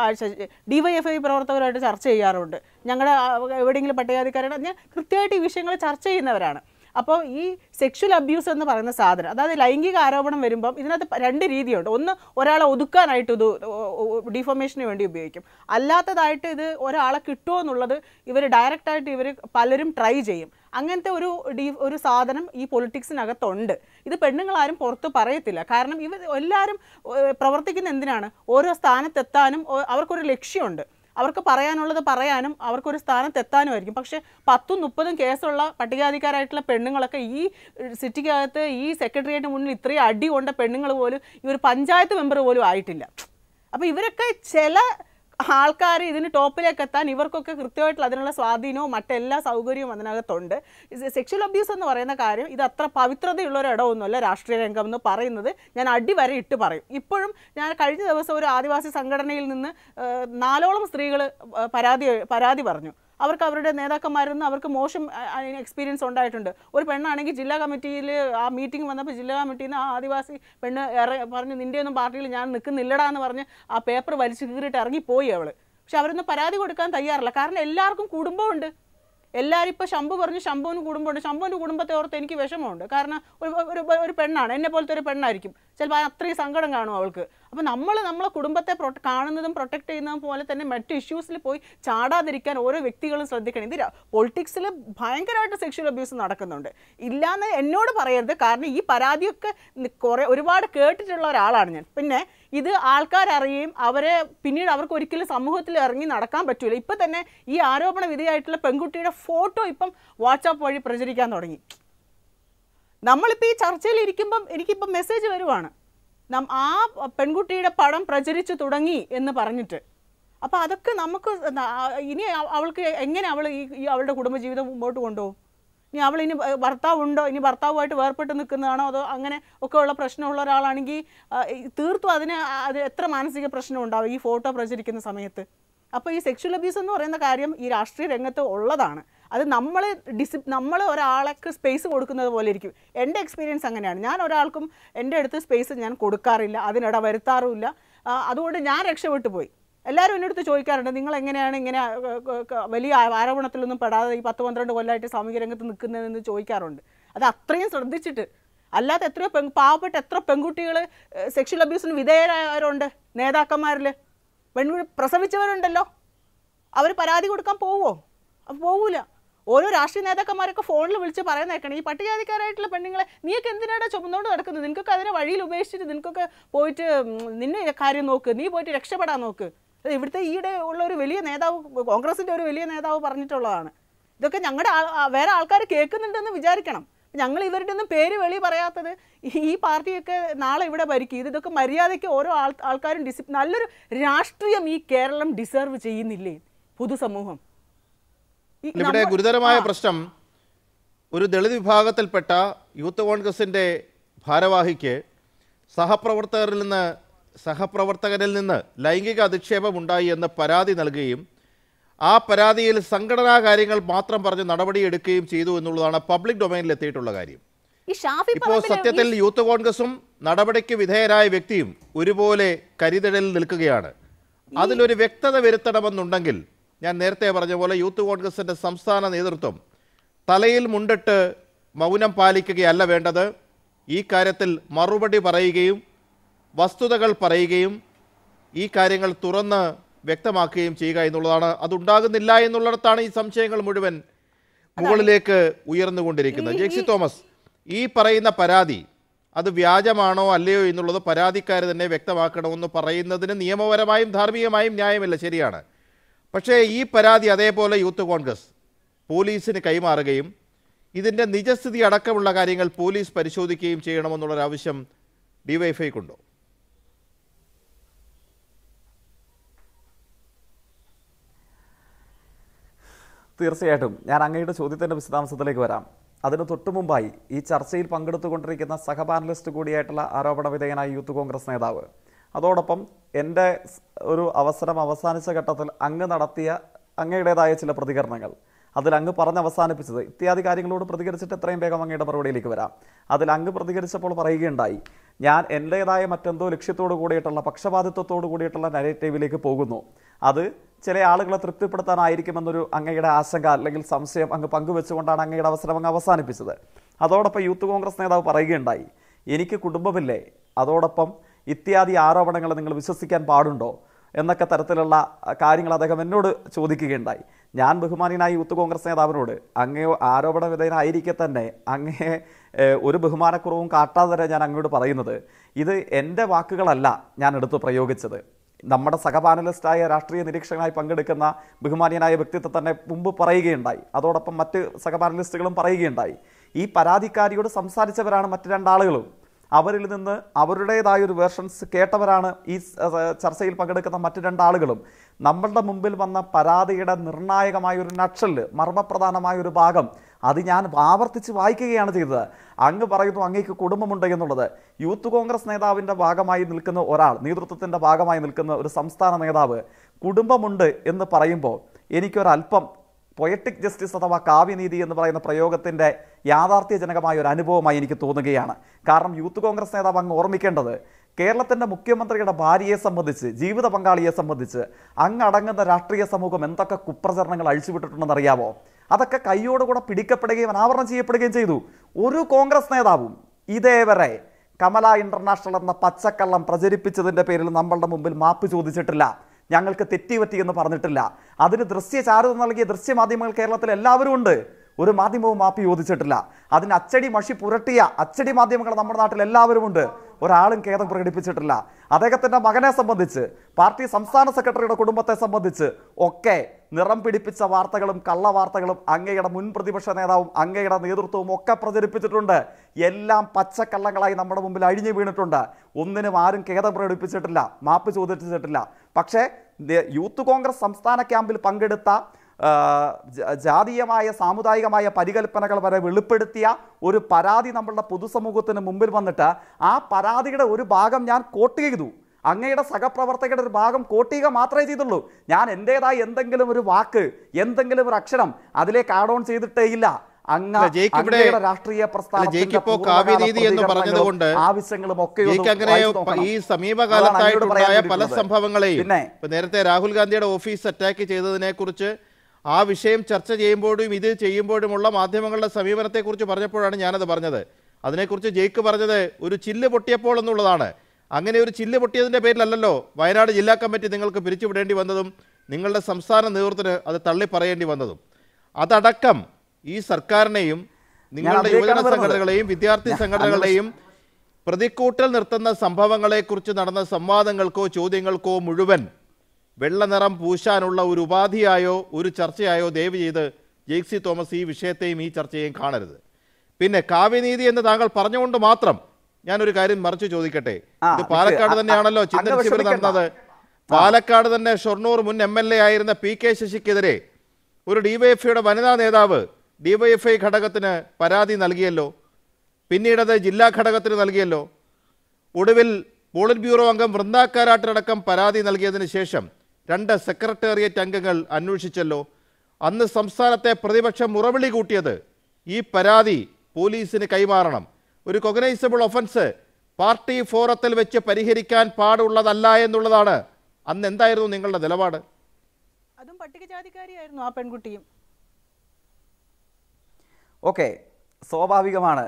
ഡി വൈ എഫ് ഐ പ്രവർത്തകരായിട്ട് ചർച്ച ചെയ്യാറുണ്ട് ഞങ്ങളുടെ ആ, എവിടെയെങ്കിലും പട്ടികജാതിക്കാരുടെ ഞാൻ കൃത്യമായിട്ട് ഈ വിഷയങ്ങൾ ചർച്ച ചെയ്യുന്നവരാണ് അപ്പോൾ ഈ സെക്ഷൽ അബ്യൂസ് എന്ന് പറയുന്ന സാധനം അതായത് ലൈംഗിക ആരോപണം വരുമ്പം ഇതിനകത്ത് പ- രണ്ട് രീതിയുണ്ട് ഒന്ന് ഒരാളെ ഒതുക്കാനായിട്ട് ഇത് ഡിഫോമേഷന് വേണ്ടി ഉപയോഗിക്കും അല്ലാത്തതായിട്ട് ഇത് ഒരാളെ കിട്ടുമോ എന്നുള്ളത് ഇവർ ഡയറക്റ്റായിട്ട് ഇവർ പലരും ട്രൈ ചെയ്യും അങ്ങനത്തെ ഒരു ഡി ഒരു സാധനം ഈ പൊളിറ്റിക്സിനകത്തുണ്ട് ഇത് പെണ്ണുങ്ങളാരും പുറത്ത് പറയത്തില്ല കാരണം ഇവർ എല്ലാവരും ഏഹ്, പ്രവർത്തിക്കുന്ന എന്തിനാണ് ഓരോ സ്ഥാനത്തെത്താനും ഓ- അവർക്കൊരു ലക്ഷ്യമുണ്ട് അവർക്ക് പറയാനുള്ളത് പറയാനും അവർക്കൊരു സ്ഥാനത്തെത്താനുമായിരിക്കും പക്ഷേ പത്തും മുപ്പതും കേസുള്ള പട്ടികാധികാരായിട്ടുള്ള പെണ്ണുങ്ങളൊക്കെ ഈ സിറ്റിക്കകത്ത് ഈ സെക്രട്ടേറിയറ്റിന് മുന്നിൽ ഇത്രയും അടി കൊണ്ട പെണ്ണുങ്ങൾ പോലും ഈ ഒരു പഞ്ചായത്ത് മെമ്പർ പോലും ആയിട്ടില്ല അപ്പോൾ ഇവരൊക്കെ ചില ആൾക്കാർ ഇതിന് ടോപ്പിലേക്ക് എത്താൻ ഇവർക്കൊക്കെ കൃത്യമായിട്ടുള്ള അതിനുള്ള സ്വാധീനവും മറ്റെല്ലാ സൗകര്യവും അതിനകത്തുണ്ട് സെക്ഷൽ അബ്യൂസ് എന്ന് പറയുന്ന കാര്യം ഇത് അത്ര പവിത്രതയുള്ള ഒരു ഇടമൊന്നുമല്ല രാഷ്ട്രീയ രംഗം എന്ന് പറയുന്നത് ഞാൻ അടിവരെ ഇട്ട് പറയും ഇപ്പോഴും ഞാൻ കഴിഞ്ഞ ദിവസം ഒരു ആദിവാസി സംഘടനയിൽ നിന്ന് ഏഹ്, നാലോളം സ്ത്രീകൾ പരാതി പരാതി പറഞ്ഞു അവർക്ക് അവരുടെ നേതാക്കന്മാരിൽ നിന്ന് അവർക്ക് മോശം എക്സ്പീരിയൻസ് ഉണ്ടായിട്ടുണ്ട് ഒരു പെണ്ണാണെങ്കിൽ ജില്ലാ കമ്മിറ്റിയിൽ ആ മീറ്റിംഗ് വന്നപ്പോൾ ജില്ലാ കമ്മിറ്റിയിൽ നിന്ന് ആ ആദിവാസി പെണ്ണ് ഇറ പറഞ്ഞു നിൻ്റെ ഒന്നും പാർട്ടിയിൽ ഞാൻ നിൽക്കുന്നില്ലടാ എന്ന് പറഞ്ഞ് ആ പേപ്പർ വലിച്ചു കീറിയിട്ട് ഇറങ്ങിപ്പോയി അവൾ പക്ഷെ അവരൊന്നും പരാതി കൊടുക്കാൻ തയ്യാറില്ല കാരണം എല്ലാവർക്കും കുടുംബമുണ്ട് എല്ലാവരും ഇപ്പോൾ ശംഭു പറഞ്ഞു ശംഭുവിന് കുടുംബമുണ്ട് ശംഭുവിൻ്റെ കുടുംബത്തെ ഓർത്ത് എനിക്ക് വിഷമമുണ്ട് കാരണം ഒരു ഒരു ഒരു പെണ്ണാണ് എന്നെ പോലത്തെ ഒരു പെണ്ണായിരിക്കും ചിലപ്പോൾ അത്രയും സങ്കടം കാണും അവൾക്ക് അപ്പോൾ നമ്മൾ നമ്മളെ കുടുംബത്തെ പ്രൊ കാണുന്നതും പ്രൊട്ടക്ട് ചെയ്യുന്നതും പോലെ തന്നെ മറ്റു ഇഷ്യൂസിൽ പോയി ചാടാതിരിക്കാൻ ഓരോ വ്യക്തികളും ശ്രദ്ധിക്കണം ഇത് പൊളിറ്റിക്സിൽ ഭയങ്കരമായിട്ട് സെക്ഷൽ അബ്യൂസ് നടക്കുന്നുണ്ട് ഇല്ലാന്ന് എന്നോട് പറയരുത് കാരണം ഈ പരാതിയൊക്കെ നി- കുറേ ഒരുപാട് കേട്ടിട്ടുള്ള ഒരാളാണ് ഞാൻ പിന്നെ ഇത് ആൾക്കാരറിയുകയും അവരെ പിന്നീട് അവർക്ക് ഒരിക്കലും സമൂഹത്തിൽ ഇറങ്ങി നടക്കാൻ പറ്റൂല ഇപ്പം തന്നെ ഈ ആരോപണ വിധേയമായിട്ടുള്ള പെൺകുട്ടിയുടെ ഫോട്ടോ ഇപ്പം വാട്സാപ്പ് വഴി പ്രചരിക്കാൻ തുടങ്ങി നമ്മളിപ്പോൾ ഈ ചർച്ചയിൽ ഇരിക്കുമ്പം എനിക്കിപ്പം മെസ്സേജ് വരുവാണ് നം ആ പെൺകുട്ടിയുടെ പടം പ്രചരിച്ചു തുടങ്ങി എന്ന് പറഞ്ഞിട്ട് അപ്പോൾ അതൊക്കെ നമുക്ക് ന- ആ- ഇനി അവ- അവൾക്ക് എങ്ങനെ അവൾ ഈ ഈ അവളുടെ കുടുംബജീവിതം മുമ്പോട്ട് കൊണ്ടുപോകും ഇനി അവൾ ഇനി ഭ- ഭർത്താവുണ്ടോ ഇനി ഭർത്താവുമായിട്ട് വേർപെട്ട് നിൽക്കുന്നതാണോ അതോ അങ്ങനെ ഒക്കെ ഉള്ള പ്രശ്നമുള്ള ഒരാളാണെങ്കിൽ ആ, ഈ തീർത്തും അതിന് ആ- അത് എത്ര മാനസിക പ്രശ്നം ഉണ്ടാവും ഈ ഫോട്ടോ പ്രചരിക്കുന്ന സമയത്ത് അപ്പോൾ ഈ സെക്ഷൽ അബ്യൂസ് എന്ന് പറയുന്ന കാര്യം ഈ രാഷ്ട്രീയ രംഗത്ത് ഉള്ളതാണ് അത് നമ്മൾ ഡിസി നമ്മൾ ഒരാൾക്ക് സ്പേസ് കൊടുക്കുന്നത് പോലെ ഇരിക്കും എൻ്റെ എക്സ്പീരിയൻസ് അങ്ങനെയാണ് ഞാൻ ഒരാൾക്കും എൻ്റെ അടുത്ത് സ്പേസ് ഞാൻ കൊടുക്കാറില്ല അതിനിട വരുത്താറുമില്ല ആ, അതുകൊണ്ട് ഞാൻ രക്ഷപ്പെട്ടു പോയി എല്ലാവരും എൻ്റെ അടുത്ത് ചോദിക്കാറുണ്ട് നിങ്ങൾ എങ്ങനെയാണ് ഇങ്ങനെ ആ, ക- ക- വലിയ ആ- ആരോപണത്തിലൊന്നും പെടാതെ ഈ പത്ത് പന്ത്രണ്ട് കൊല്ലമായിട്ട് സാമൂഹിക രംഗത്ത് നിൽക്കുന്നതെന്ന് ചോദിക്കാറുണ്ട് അത് അത്രയും ശ്രദ്ധിച്ചിട്ട് അല്ലാതെ എത്രയോ പെൺ പാവപ്പെട്ട എത്ര പെൺകുട്ടികൾ സെക്ഷൽ അബ്യൂസിന് വിധേയരായവരുണ്ട് നേതാക്കന്മാരിൽ പെൺകുട്ടി പ്രസവിച്ചവരുണ്ടല്ലോ അവർ പരാതി കൊടുക്കാൻ പോവോ അപ്പോൾ പോവൂല ഓരോ രാഷ്ട്രീയ നേതാക്കന്മാരൊക്കെ ഫോണിൽ വിളിച്ച് പറയുന്നേക്കണം ഈ പട്ടികജാതിക്കാരായിട്ടുള്ള പെണ്ണുങ്ങളെ നീയൊക്കെ എന്തിനാണ് ചുമന്നുകൊണ്ട് നടക്കുന്നത് നിനക്കൊക്കെ അതിനെ വഴിയിൽ ഉപേക്ഷിച്ചിട്ട് നിനക്കൊക്കെ പോയിട്ട് ഉം, നിന്നെ കാര്യം നോക്ക് നീ പോയിട്ട് രക്ഷപ്പെടാൻ നോക്ക് ഇത് ഇവിടുത്തെ ഈയിടെ ഉള്ള ഒരു വലിയ നേതാവ് കോൺഗ്രസിൻ്റെ ഒരു വലിയ നേതാവ് പറഞ്ഞിട്ടുള്ളതാണ് ഇതൊക്കെ ഞങ്ങളുടെ ആൾ ആ- വേറെ ആൾക്കാർ കേൾക്കുന്നുണ്ടെന്ന് വിചാരിക്കണം ഞങ്ങൾ ഇവരുടെ ഒന്നും പേര് വെളി പറയാത്തത് ഈ- ഈ പാർട്ടിയൊക്കെ നാളെ ഇവിടെ ഭരിക്കും ഇത് ഇതൊക്കെ മര്യാദയ്ക്ക് ഓരോ ആൾ ആൾക്കാരും ഡിസിപ്ലിൻ നല്ലൊരു രാഷ്ട്രീയം ഈ കേരളം ഡിസേർവ് ചെയ്യുന്നില്ലേ പൊതുസമൂഹം ഈ ഇവിടെ നമ്മ- ഗുരുതരമായ ആ. പ്രശ്നം ഒരു ദളിത് വിഭാഗത്തിൽപ്പെട്ട യൂത്ത് കോൺഗ്രസിന്റെ ഭാരവാഹിക്ക് സഹപ്രവർത്തകരിൽ നിന്ന് സഹപ്രവർത്തകരിൽ നിന്ന് ലൈംഗിക അധിക്ഷേപം ഉണ്ടായി എന്ന് പരാതി നൽകുകയും ആ പരാതിയിൽ സംഘടനാ കാര്യങ്ങൾ മാത്രം പറഞ്ഞ് നടപടിയെടുക്കുകയും ചെയ്തു എന്നുള്ളതാണ് പബ്ലിക് ഡൊമൈനിൽ എത്തിയിട്ടുള്ള കാര്യം ഈ ഷാഫി ഇപ്പോൾ പറമ്പില് സത്യത്തിൽ യൂത്ത് കോൺഗ്രസും നടപടിക്ക് വിധേയരായ വ്യക്തിയും ഒരുപോലെ കരുതലിൽ നിൽക്കുകയാണ് അതിലൊരു വ്യക്തത വരുത്തണമെന്നുണ്ടെങ്കിൽ ഞാൻ നേരത്തെ പറഞ്ഞ പോലെ യൂത്ത് കോൺഗ്രസിന്റെ സംസ്ഥാന നേതൃത്വം തലയിൽ മുണ്ടിട്ട് മൗനം പാലിക്കുകയല്ല വേണ്ടത് ഈ കാര്യത്തിൽ മറുപടി പറയുകയും വസ്തുതകൾ പറയുകയും ഈ കാര്യങ്ങൾ തുറന്ന് വ്യക്തമാക്കുകയും ചെയ്യുക എന്നുള്ളതാണ് അതുണ്ടാകുന്നില്ല എന്നുള്ളിടത്താണ് ഈ സംശയങ്ങൾ മുഴുവൻ മുകളിലേക്ക് ഉയർന്നുകൊണ്ടിരിക്കുന്നത് ജെക്സി തോമസ് ഈ പറയുന്ന പരാതി അത് വ്യാജമാണോ അല്ലയോ എന്നുള്ളത് പരാതിക്കാർ തന്നെ വ്യക്തമാക്കണമെന്ന് പറയുന്നതിന് നിയമപരമായും ധാർമ്മികമായും ന്യായമില്ല ശരിയാണ് പക്ഷേ ഈ പരാതി അതേപോലെ യൂത്ത് കോൺഗ്രസ് പോലീസിന് കൈമാറുകയും ഇതിൻ്റെ നിജസ്ഥിതി അടക്കമുള്ള കാര്യങ്ങൾ പോലീസ് പരിശോധിക്കുകയും ചെയ്യണമെന്നുള്ളൊരാവശ്യം ഡിവൈഫൈക്കുണ്ടോ തീർച്ചയായിട്ടും ഞാൻ അങ്ങയുടെ ചോദ്യത്തിൻ്റെ വിശദാംശത്തിലേക്ക് വരാം അതിന് തൊട്ടു മുമ്പായി ഈ ചർച്ചയിൽ പങ്കെടുത്തുകൊണ്ടിരിക്കുന്ന സഹപാനലിസ്റ്റ് കൂടിയായിട്ടുള്ള ആരോപണ വിധേയനായ യൂത്ത് കോൺഗ്രസ് നേതാവ് അതോടൊപ്പം എൻ്റെ സ് ഒരു അവസരം അവസാനിച്ച ഘട്ടത്തിൽ അങ്ങ് നടത്തിയ അങ്ങയുടേതായ ചില പ്രതികരണങ്ങൾ അതിൽ അങ്ങ് പറഞ്ഞ് അവസാനിപ്പിച്ചത് ഇത്യാദി കാര്യങ്ങളോട് പ്രതികരിച്ചിട്ട് എത്രയും വേഗം അങ്ങയുടെ മറുപടിയിലേക്ക് വരാം അതിൽ അങ്ങ് പ്രതികരിച്ചപ്പോൾ പറയുകയുണ്ടായി ഞാൻ എൻ്റേതായ മറ്റെന്തോ ലക്ഷ്യത്തോട് കൂടിയിട്ടുള്ള പക്ഷപാതിത്വത്തോട് കൂടിയിട്ടുള്ള നരേറ്റീവിലേക്ക് പോകുന്നു അത് ചില ആളുകളെ തൃപ്തിപ്പെടുത്താനായിരിക്കുമെന്നൊരു അങ്ങയുടെ ആശങ്ക അല്ലെങ്കിൽ സംശയം അങ്ങ് പങ്കുവെച്ചുകൊണ്ടാണ് അങ്ങയുടെ അവസരം അങ്ങ് അവസാനിപ്പിച്ചത് അതോടൊപ്പം യൂത്ത് കോൺഗ്രസ് നേതാവ് പറയുകയുണ്ടായി എനിക്ക് കുടുംബമില്ലേ അതോടൊപ്പം ഇത്യാദി ആരോപണങ്ങൾ നിങ്ങൾ വിശ്വസിക്കാൻ പാടുണ്ടോ എന്നൊക്കെ തരത്തിലുള്ള അഹ്, കാര്യങ്ങൾ അദ്ദേഹം എന്നോട് ചോദിക്കുകയുണ്ടായി ഞാൻ ബഹുമാനിയനായ യൂത്ത് കോൺഗ്രസ് നേതാവിനോട് അങ്ങയോ ആരോപണ വിധേയനായിരിക്കെ തന്നെ അങ്ങയെ ഏഹ്, ഒരു ബഹുമാനക്കുറവും കാട്ടാതെ തന്നെ ഞാൻ അങ്ങോട്ട് പറയുന്നത് ഇത് എൻ്റെ വാക്കുകളല്ല ഞാൻ എടുത്ത് പ്രയോഗിച്ചത് നമ്മുടെ സഹപാനലിസ്റ്റായ രാഷ്ട്രീയ നിരീക്ഷകനായി പങ്കെടുക്കുന്ന ബഹുമാനിയനായ വ്യക്തിത്വം തന്നെ മുമ്പ് പറയുകയുണ്ടായി അതോടൊപ്പം മറ്റ് സഹപാനലിസ്റ്റുകളും പറയുകയുണ്ടായി ഈ പരാതിക്കാരിയോട് സംസാരിച്ചവരാണ് മറ്റ് രണ്ടാളുകളും അവരിൽ നിന്ന് അവരുടേതായ ഒരു വേർഷൻസ് കേട്ടവരാണ് ഈ സ- സ- ചർച്ചയിൽ പങ്കെടുക്കുന്ന മറ്റു രണ്ടാളുകളും നമ്മളുടെ മുമ്പിൽ വന്ന പരാതിയുടെ നിർണായകമായ ഒരു നക്ഷല് മർമ്മപ്രധാനമായ ഒരു ഭാഗം അത് ഞാൻ ആവർത്തിച്ച് വായിക്കുകയാണ് ചെയ്തത് അങ്ങ് പറയുന്നു അങ്ങേക്ക് കുടുംബമുണ്ട് എന്നുള്ളത് യൂത്ത് കോൺഗ്രസ് നേതാവിൻ്റെ ഭാഗമായി നിൽക്കുന്ന ഒരാൾ നേതൃത്വത്തിൻ്റെ ഭാഗമായി നിൽക്കുന്ന ഒരു സംസ്ഥാന നേതാവ് കുടുംബമുണ്ട് എന്ന് പറയുമ്പോൾ എനിക്കൊരല്പം പൊയറ്റിക് ജസ്റ്റിസ് അഥവാ കാവ്യനീതി എന്ന് പറയുന്ന പ്രയോഗത്തിൻ്റെ യാഥാർത്ഥ്യജനകമായ ഒരു അനുഭവമായി എനിക്ക് തോന്നുകയാണ് കാരണം യൂത്ത് കോൺഗ്രസ് നേതാവ് അങ്ങ് ഓർമ്മിക്കേണ്ടത് കേരളത്തിൻ്റെ മുഖ്യമന്ത്രിയുടെ ഭാര്യയെ സംബന്ധിച്ച് ജീവിത പങ്കാളിയെ സംബന്ധിച്ച് അങ്ങടങ്ങുന്ന രാഷ്ട്രീയ സമൂഹം എന്തൊക്കെ കുപ്രചരണങ്ങൾ അഴിച്ചുവിട്ടിട്ടുണ്ടെന്ന് അറിയാമോ അതൊക്കെ കൈയോടുകൂടെ പിടിക്കപ്പെടുകയും അനാവരണം ചെയ്യപ്പെടുകയും ചെയ്തു ഒരു കോൺഗ്രസ് നേതാവും ഇതേവരെ കമല ഇന്റർനാഷണൽ എന്ന പച്ചക്കള്ളം പ്രചരിപ്പിച്ചതിൻ്റെ പേരിൽ നമ്മളുടെ മുമ്പിൽ മാപ്പ് ചോദിച്ചിട്ടില്ല ഞങ്ങൾക്ക് തെറ്റിപറ്റി എന്ന് പറഞ്ഞിട്ടില്ല അതിന് ദൃശ്യചാരുത നൽകിയ ദൃശ്യമാധ്യമങ്ങൾ കേരളത്തിൽ എല്ലാവരും ഉണ്ട് ഒരു മാധ്യമവും മാപ്പ് ചോദിച്ചിട്ടില്ല അതിന് അച്ചടി മഷി പുരട്ടിയ അച്ചടി മാധ്യമങ്ങൾ നമ്മുടെ നാട്ടിൽ എല്ലാവരും ഉണ്ട് ഒരാളും ഖേദം പ്രകടിപ്പിച്ചിട്ടില്ല അദ്ദേഹത്തിന്റെ മകനെ സംബന്ധിച്ച് പാർട്ടി സംസ്ഥാന സെക്രട്ടറിയുടെ കുടുംബത്തെ സംബന്ധിച്ച് ഒക്കെ നിറം പിടിപ്പിച്ച വാർത്തകളും കള്ള വാർത്തകളും അങ്ങയുടെ മുൻ പ്രതിപക്ഷ നേതാവും അങ്ങയുടെ നേതൃത്വവും ഒക്കെ പ്രചരിപ്പിച്ചിട്ടുണ്ട് എല്ലാം പച്ചക്കള്ളങ്ങളായി നമ്മുടെ മുമ്പിൽ അഴിഞ്ഞു വീണിട്ടുണ്ട് ഒന്നിനും ആരും ഖേദം പ്രകടിപ്പിച്ചിട്ടില്ല മാപ്പ് ചോദിച്ചിട്ടില്ല പക്ഷേ ദേ- യൂത്ത് കോൺഗ്രസ് സംസ്ഥാന ക്യാമ്പിൽ പങ്കെടുത്ത ആ, ജ- ജാതീയമായ സാമുദായികമായ പരികൽപ്പനകൾ വരെ വെളിപ്പെടുത്തിയ ഒരു പരാതി നമ്മളുടെ പൊതുസമൂഹത്തിന് മുമ്പിൽ വന്നിട്ട് ആ പരാതിയുടെ ഒരു ഭാഗം ഞാൻ കോട്ട് ചെയ്തു അങ്ങയുടെ സഹപ്രവർത്തകരുടെ ഒരു ഭാഗം കോട്ട് ചെയ്യുക മാത്രമേ ചെയ്തുള്ളൂ ഞാൻ എൻ്റെതായ എന്തെങ്കിലും ഒരു വാക്ക് എന്തെങ്കിലും ഒരു അക്ഷരം അതിലേക്ക് ആഡ് ഓൺ ചെയ്തിട്ടേ ഇല്ല അങ്ങ അല്ല, ജയിക്ക് ഇവിടെ- അങ്ങയുടെ രാഷ്ട്രീയ അല്ല, പ്രസ്ഥാനത്തിന്റെ ജയിക്ക് ഇപ്പോ പൂർവ്വകാല കാവ്യനീതി എന്ന് പ്രതികരണങ്ങളും പറഞ്ഞതുകൊണ്ട് ആവശ്യങ്ങളും ഒക്കെ ഒന്ന് ജയിക്ക് അങ്ങനെ വായിച്ച് നോക്കണം. ഈ അതാണ് അങ്ങയോട് സമീപകാലത്തായിട്ടുണ്ടായ പറയാൻ പല വേണ്ടിയിട്ടുള്ളത്. സംഭവങ്ങളെയും പിന്നെ ഇപ്പൊ നേരത്തെ രാഹുൽ ഗാന്ധിയുടെ ഓഫീസ് അറ്റാക്ക് ചെയ്തതിനെ കുറിച്ച് ആ വിഷയം ചർച്ച ചെയ്യുമ്പോഴും ഇത് ചെയ്യുമ്പോഴുമുള്ള മാധ്യമങ്ങളുടെ സമീപനത്തെക്കുറിച്ച് പറഞ്ഞപ്പോഴാണ് ഞാനത് പറഞ്ഞത് അതിനെക്കുറിച്ച് ജയിക്ക് പറഞ്ഞത് ഒരു ചില്ല് പൊട്ടിയപ്പോൾ എന്നുള്ളതാണ് അങ്ങനെ ഒരു ചില്ല് പൊട്ടിയതിന്റെ പേരിലല്ലല്ലോ വയനാട് ജില്ലാ കമ്മിറ്റി നിങ്ങൾക്ക് പിരിച്ചുവിടേണ്ടി വന്നതും നിങ്ങളുടെ സംസ്ഥാന നേതൃത്വത്തിന് അത് തള്ളി പറയേണ്ടി വന്നതും അതടക്കം ഈ സർക്കാരിനെയും നിങ്ങളുടെ അതിലേക്കാണ് യുവജന വരുന്നത്. സംഘടനകളെയും വിദ്യാർത്ഥി സംഘടനകളെയും പ്രതിക്കൂട്ടൽ നിർത്തുന്ന സംഭവങ്ങളെക്കുറിച്ച് നടന്ന സംവാദങ്ങൾക്കോ ചോദ്യങ്ങൾക്കോ മുഴുവൻ വെള്ള നിറം പൂശാനുള്ള ഒരു ഉപാധിയായോ ഒരു ചർച്ചയായോ ദയവ് ചെയ്ത് ജെയ്സി തോമസ് ഈ വിഷയത്തെയും ഈ ചർച്ചയെയും കാണരുത് പിന്നെ കാവ്യനീതി എന്ന് താങ്കൾ പറഞ്ഞുകൊണ്ട് മാത്രം ഞാനൊരു കാര്യം മറിച്ച് ചോദിക്കട്ടെ ആ, ഇത് ഇത് പാലക്കാട് അ- തന്നെയാണല്ലോ അങ്ങ് ചിന്തൻ ശിബിർ വിഷമിക്കണ്ട. നടന്നത് പാലക്കാട് തന്നെ ഷൊർണൂർ മുൻ എം എൽ എ ആയിരുന്ന പി കെ ശശിക്കെതിരെ ഒരു ഡിവൈഎഫ്ഐയുടെ വനിതാ നേതാവ് ഡിവൈഎഫ്ഐ ഘടകത്തിന് പരാതി നൽകിയല്ലോ പിന്നീടത് ജില്ലാ ഘടകത്തിന് നൽകിയല്ലോ ഒടുവിൽ പോളിറ്റ് ബ്യൂറോ അംഗം വൃന്ദ കാരാട്ടിനടക്കം പരാതി നൽകിയതിന് ശേഷം രണ്ട് സെക്രട്ടേറിയറ്റ് അംഗങ്ങൾ അന്വേഷിച്ചല്ലോ അന്ന് സംസ്ഥാനത്തെ പ്രതിപക്ഷം മുറവിളി കൂട്ടിയത് ഈ പരാതി പോലീസിന് കൈമാറണം ഒരു കൊഗനൈസബിൾ ഒഫൻസ് പാർട്ടി ഫോറത്തിൽ വെച്ച് പരിഹരിക്കാൻ പാടുള്ളതല്ല എന്നുള്ളതാണ് അന്ന് എന്തായിരുന്നു നിങ്ങളുടെ നിലപാട് അതും പട്ടികജാതിക്കാരിയായിരുന്നു ആ പെൺകുട്ടിയും ഓക്കെ സ്വാഭാവികമാണ്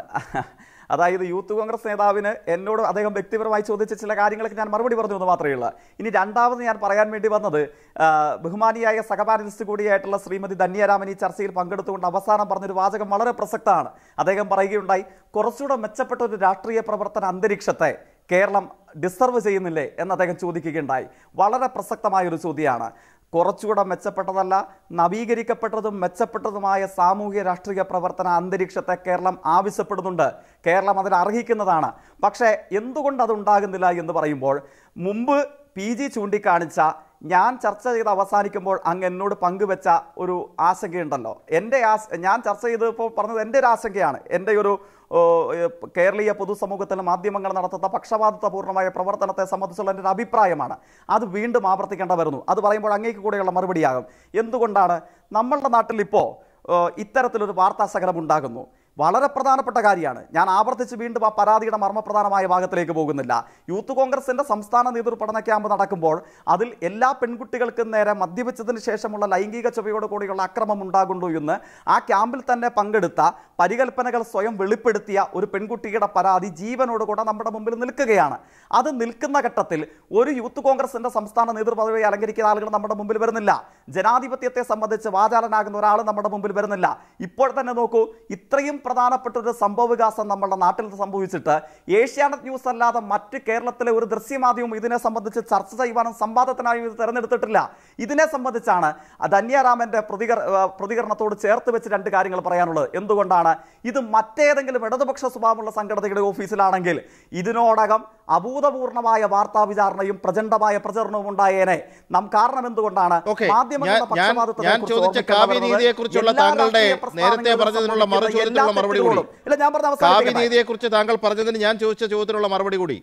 അതായത് യൂത്ത് കോൺഗ്രസ് നേതാവിന് എന്നോട് അദ്ദേഹം വ്യക്തിപരമായി ചോദിച്ച ചില കാര്യങ്ങൾക്ക് ഞാൻ മറുപടി പറഞ്ഞു എന്ന് മാത്രമേ ഉള്ളൂ ഇനി രണ്ടാമത് ഞാൻ പറയാൻ വേണ്ടി വന്നത് ആ, ബഹുമാനിയായ സഹപാനലിസ്റ്റ് കൂടിയായിട്ടുള്ള ശ്രീമതി ധന്യരാമൻ ഈ ചർച്ചയിൽ പങ്കെടുത്തുകൊണ്ട് അവസാനം പറഞ്ഞൊരു വാചകം വളരെ പ്രസക്തമാണ് അദ്ദേഹം പറയുകയുണ്ടായി കുറച്ചുകൂടെ മെച്ചപ്പെട്ട ഒരു രാഷ്ട്രീയ പ്രവർത്തന അന്തരീക്ഷത്തെ കേരളം ഡിസർവ് ചെയ്യുന്നില്ലേ എന്ന് അദ്ദേഹം ചോദിക്കുകയുണ്ടായി വളരെ പ്രസക്തമായ ഒരു ചോദ്യമാണ് കുറച്ചുകൂടെ മെച്ചപ്പെട്ടതല്ല നവീകരിക്കപ്പെട്ടതും മെച്ചപ്പെട്ടതുമായ സാമൂഹ്യ രാഷ്ട്രീയ പ്രവർത്തന അന്തരീക്ഷത്തെ കേരളം ആവശ്യപ്പെടുന്നുണ്ട് കേരളം അതിന് അർഹിക്കുന്നതാണ് പക്ഷേ എന്തുകൊണ്ട് അത് ഉണ്ടാകുന്നില്ല എന്ന് പറയുമ്പോൾ മുമ്പ് പി ജി ചൂണ്ടിക്കാണിച്ച ഞാൻ ചർച്ച ചെയ്ത് അവസാനിക്കുമ്പോൾ അങ്ങ് എന്നോട് പങ്കുവെച്ച ഒരു ആശങ്കയുണ്ടല്ലോ എൻ്റെ ആശ ഞാൻ ചർച്ച ചെയ്തപ്പോൾ പറഞ്ഞത് എൻ്റെ ഒരു ആശങ്കയാണ് എൻ്റെ ഒരു ഓ, ഏ, കേരളീയ പൊതുസമൂഹത്തിൽ മാധ്യമങ്ങൾ നടത്തുന്ന പക്ഷപാതിത്വപൂർണ്ണമായ പ്രവർത്തനത്തെ സംബന്ധിച്ചുള്ള എൻ്റെ ഒരു അഭിപ്രായമാണ് അത് വീണ്ടും ആവർത്തിക്കേണ്ട വരുന്നു അത് പറയുമ്പോൾ അങ്ങേക്ക് കൂടെയുള്ള മറുപടിയാകും എന്തുകൊണ്ടാണ് നമ്മളുടെ നാട്ടിൽ ഇപ്പോൾ ഇത്തരത്തിലൊരു വാർത്താശകലം ഉണ്ടാകുന്നു വളരെ പ്രധാനപ്പെട്ട കാര്യമാണ് ഞാൻ ആവർത്തിച്ച് വീണ്ടും ആ പരാതിയുടെ മർമ്മപ്രധാനമായ ഭാഗത്തിലേക്ക് പോകുന്നില്ല യൂത്ത് കോൺഗ്രസിന്റെ സംസ്ഥാന നേതൃപഠന ക്യാമ്പ് നടക്കുമ്പോൾ അതിൽ എല്ലാ പെൺകുട്ടികൾക്കും നേരെ മദ്യപിച്ചതിന് ശേഷമുള്ള ലൈംഗിക ചുവയോട് കൂടിയുള്ള അക്രമം ഉണ്ടാകുന്നു എന്ന് ആ ക്യാമ്പിൽ തന്നെ പങ്കെടുത്ത പരികൽപ്പനകൾ സ്വയം വെളിപ്പെടുത്തിയ ഒരു പെൺകുട്ടിയുടെ പരാതി ജീവനോട് കൂടെ നമ്മുടെ മുമ്പിൽ നിൽക്കുകയാണ് അത് നിൽക്കുന്ന ഘട്ടത്തിൽ ഒരു യൂത്ത് കോൺഗ്രസിന്റെ സംസ്ഥാന നേതൃപദവി അലങ്കരിക്കുന്ന ആളുകൾ നമ്മുടെ മുമ്പിൽ വരുന്നില്ല ജനാധിപത്യത്തെ സംബന്ധിച്ച് വാചാലനാകുന്ന ഒരാൾ നമ്മുടെ മുമ്പിൽ വരുന്നില്ല ഇപ്പോൾ തന്നെ നോക്കൂ ഇത്രയും പ്രധാനപ്പെട്ട ഒരു സംഭവവികാസം നമ്മുടെ നാട്ടിൽ സംഭവിച്ചിട്ട് ഏഷ്യാനെറ്റ് ന്യൂസ് അല്ലാതെ മറ്റ് കേരളത്തിലെ ഒരു ദൃശ്യമാധ്യമം ഇതിനെ സംബന്ധിച്ച് ചർച്ച ചെയ്യുവാനും സംവാദത്തിനായും ഇത് തെരഞ്ഞെടുത്തിട്ടില്ല ഇതിനെ സംബന്ധിച്ചാണ് ധന്യാരാമന്റെ പ്രതികര ആ, പ്രതികരണത്തോട് ചേർത്ത് വെച്ച് രണ്ട് കാര്യങ്ങൾ പറയാനുള്ളത് എന്തുകൊണ്ടാണ് ഇത് മറ്റേതെങ്കിലും ഇടതുപക്ഷ സ്വഭാവമുള്ള സംഘടനയുടെ ഓഫീസിലാണെങ്കിൽ ഇതിനോടകം അഭൂതപൂർണമായ വാർത്താ വിചാരണയും പ്രചണ്ഡമായ പ്രചരണവും ഉണ്ടായേനെ നാം കാരണം എന്തുകൊണ്ടാണ് ഓക്കെ മാധ്യമങ്ങളുടെ ഞാൻ ഞാൻ പക്ഷപാതിത്വത്തെ ഞാൻ കുറിച്ച് ചോദിച്ച ഓർമ്മിക്കേണ്ട വരുന്നത് കാവ്യനീതിയെക്കുറിച്ചുള്ള എല്ലാ താങ്കളുടെ രാഷ്ട്രീയ നേരത്തെ പ്രസ്ഥാനങ്ങളും പറഞ്ഞതിനുള്ള മറു സംഭവിക്കുന്ന എല്ലാ ചോദ്യത്തിനുള്ള മറുപടി കൂടി തെറ്റുകളും- ഇല്ല ഞാൻ പറഞ്ഞ അവസാനിപ്പിക്കട്ടെ. കാവ്യനീതിയെക്കുറിച്ച് താങ്കൾ പറഞ്ഞതിന് ഞാൻ ചോദിച്ച ചോദ്യത്തിനുള്ള മറുപടി കൂടി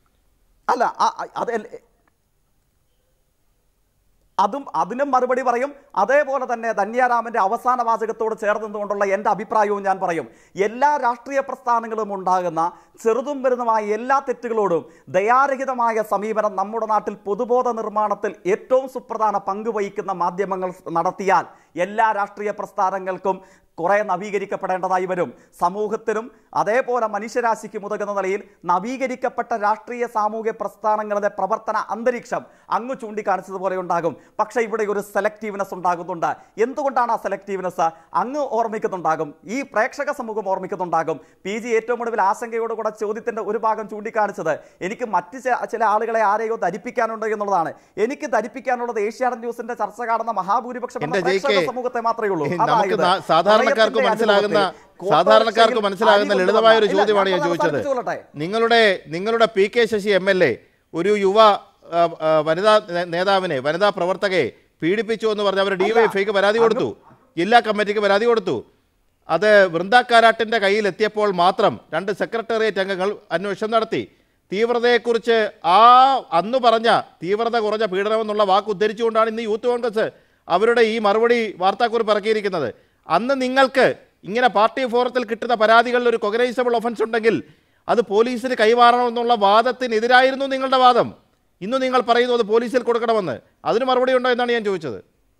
അല്ല ആ- ആ- അത് എൽ- അതും അതിനും മറുപടി പറയും അതേപോലെ തന്നെ ധന്യാരാമന്റെ അവസാന വാചകത്തോട് ചേർന്നുകൊണ്ടുള്ള എൻ്റെ അഭിപ്രായവും ഞാൻ പറയും എല്ലാ രാഷ്ട്രീയ പ്രസ്ഥാനങ്ങളും ഉണ്ടാകുന്ന ചെറുതും വലുതുമായ എല്ലാ തെറ്റുകളോടും ദയാരഹിതമായ സമീപനം നമ്മുടെ നാട്ടിൽ പൊതുബോധ നിർമ്മാണത്തിൽ ഏറ്റവും സുപ്രധാന പങ്ക് വഹിക്കുന്ന മാധ്യമങ്ങൾ നടത്തിയാൽ എല്ലാ രാഷ്ട്രീയ പ്രസ്ഥാനങ്ങൾക്കും കുറേ നവീകരിക്കപ്പെടേണ്ടതായി വരും സമൂഹത്തിനും അതേപോലെ മനുഷ്യരാശിക്കും ഉതകുന്ന നിലയിൽ നവീകരിക്കപ്പെട്ട രാഷ്ട്രീയ സാമൂഹ്യ പ്രസ്ഥാനങ്ങളുടെ പ്രവർത്തന അന്തരീക്ഷം അങ്ങ് ചൂണ്ടിക്കാണിച്ചതുപോലെ ഉണ്ടാകും പക്ഷേ ഇവിടെ ഒരു സെലക്റ്റീവ്നെസ് ഉണ്ടാകുന്നുണ്ട് എന്തുകൊണ്ടാണ് ആ സെലക്റ്റീവ്നെസ് അങ്ങ് ഓർമ്മിക്കുന്നുണ്ടാകും ഈ പ്രേക്ഷക സമൂഹം ഓർമ്മിക്കുന്നുണ്ടാകും പി ജി ഏറ്റവും ഒടുവിൽ ആശങ്കയോടുകൂടെ ചോദ്യത്തിന്റെ ഒരു ഭാഗം ചൂണ്ടിക്കാണിച്ചത് എനിക്ക് മറ്റ് ചെ- ചില ആളുകളെ ആരെയോ ധരിപ്പിക്കാനുണ്ട് എന്നുള്ളതാണ് എനിക്ക് ധരിപ്പിക്കാനുള്ളത് ഏഷ്യാനെറ്റ് ന്യൂസിന്റെ ചർച്ച കാണുന്ന മഹാഭൂരിപക്ഷം എന്ന എന്റെ പ്രേക്ഷക ജെ.കെ. സമൂഹത്തെ മാത്രമേ ഉള്ളൂ നമുക്ക് അതായത് നാ- സാധാരണക്കാർക്ക് പ്രളയത്തിന്റെ മനസ്സിലാകുന്ന അനുഭവത്തിൽ സാധാരണക്കാർക്ക് കോട്ടോർച്ചയിൽ മനസ്സിലാകുന്ന അരി ലളിതമായ ഒരു കൊണ്ടുവന്ന- ഇല്ല, ചോദ്യമാണ് ഞാൻ ഞാൻ ചോദിച്ചത് അവസാനിപ്പിച്ചുകൊള്ളട്ടെ. നിങ്ങളുടെ നിങ്ങളുടെ P K Sasi M L A ഒരു യുവ ആ, ആ, വനിതാ നേ- നേതാവിനെ വനിതാ പ്രവർത്തകയെ പീഡിപ്പിച്ചു എന്ന് പറഞ്ഞ് അവർ ഡിവൈഎഫ്ഐക്ക് പരാതി കൊടുത്തു ജില്ലാ കമ്മിറ്റിക്ക് പരാതി കൊടുത്തു അത് വൃന്ദാക്കാരാട്ടിന്റെ കയ്യിൽ എത്തിയപ്പോൾ മാത്രം രണ്ട് സെക്രട്ടേറിയറ്റ് അംഗങ്ങൾ അന്വേഷണം നടത്തി തീവ്രതയെക്കുറിച്ച് ആ അന്ന് പറഞ്ഞ തീവ്രത കുറഞ്ഞ പീഡനമെന്നുള്ള വാക്ക് ഉദ്ധരിച്ചുകൊണ്ടാണ് ഇന്ന് യൂത്ത് കോൺഗ്രസ് അവരുടെ ഈ മറുപടി വാർത്താക്കുറിപ്പ് ഇറക്കിയിരിക്കുന്നത് അന്ന് നിങ്ങൾക്ക് ഇങ്ങനെ പാർട്ടി ഫോറത്തിൽ കിട്ടുന്ന പരാതികളിൽ ഒരു കൊഗനൈസബിൾ ഒഫൻസ് ഉണ്ടെങ്കിൽ അത് പോലീസിന് കൈമാറണമെന്നുള്ള വാദത്തിനെതിരായിരുന്നു നിങ്ങളുടെ വാദം ഇന്ന് നിങ്ങൾ പറയുന്നു അത് പോലീസിൽ കൊടുക്കണമെന്ന് അതിന് മറുപടി ഉണ്ടോ എന്നാണ് ഞാൻ ചോദിച്ചത്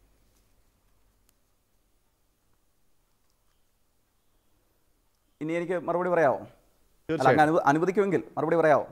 ഇനി എനിക്ക് മറുപടി പറയാമോ അല്ല തീർച്ചയായും. അങ്ങ് അനു- അനുവദിക്കുമെങ്കിൽ മറുപടി പറയാമോ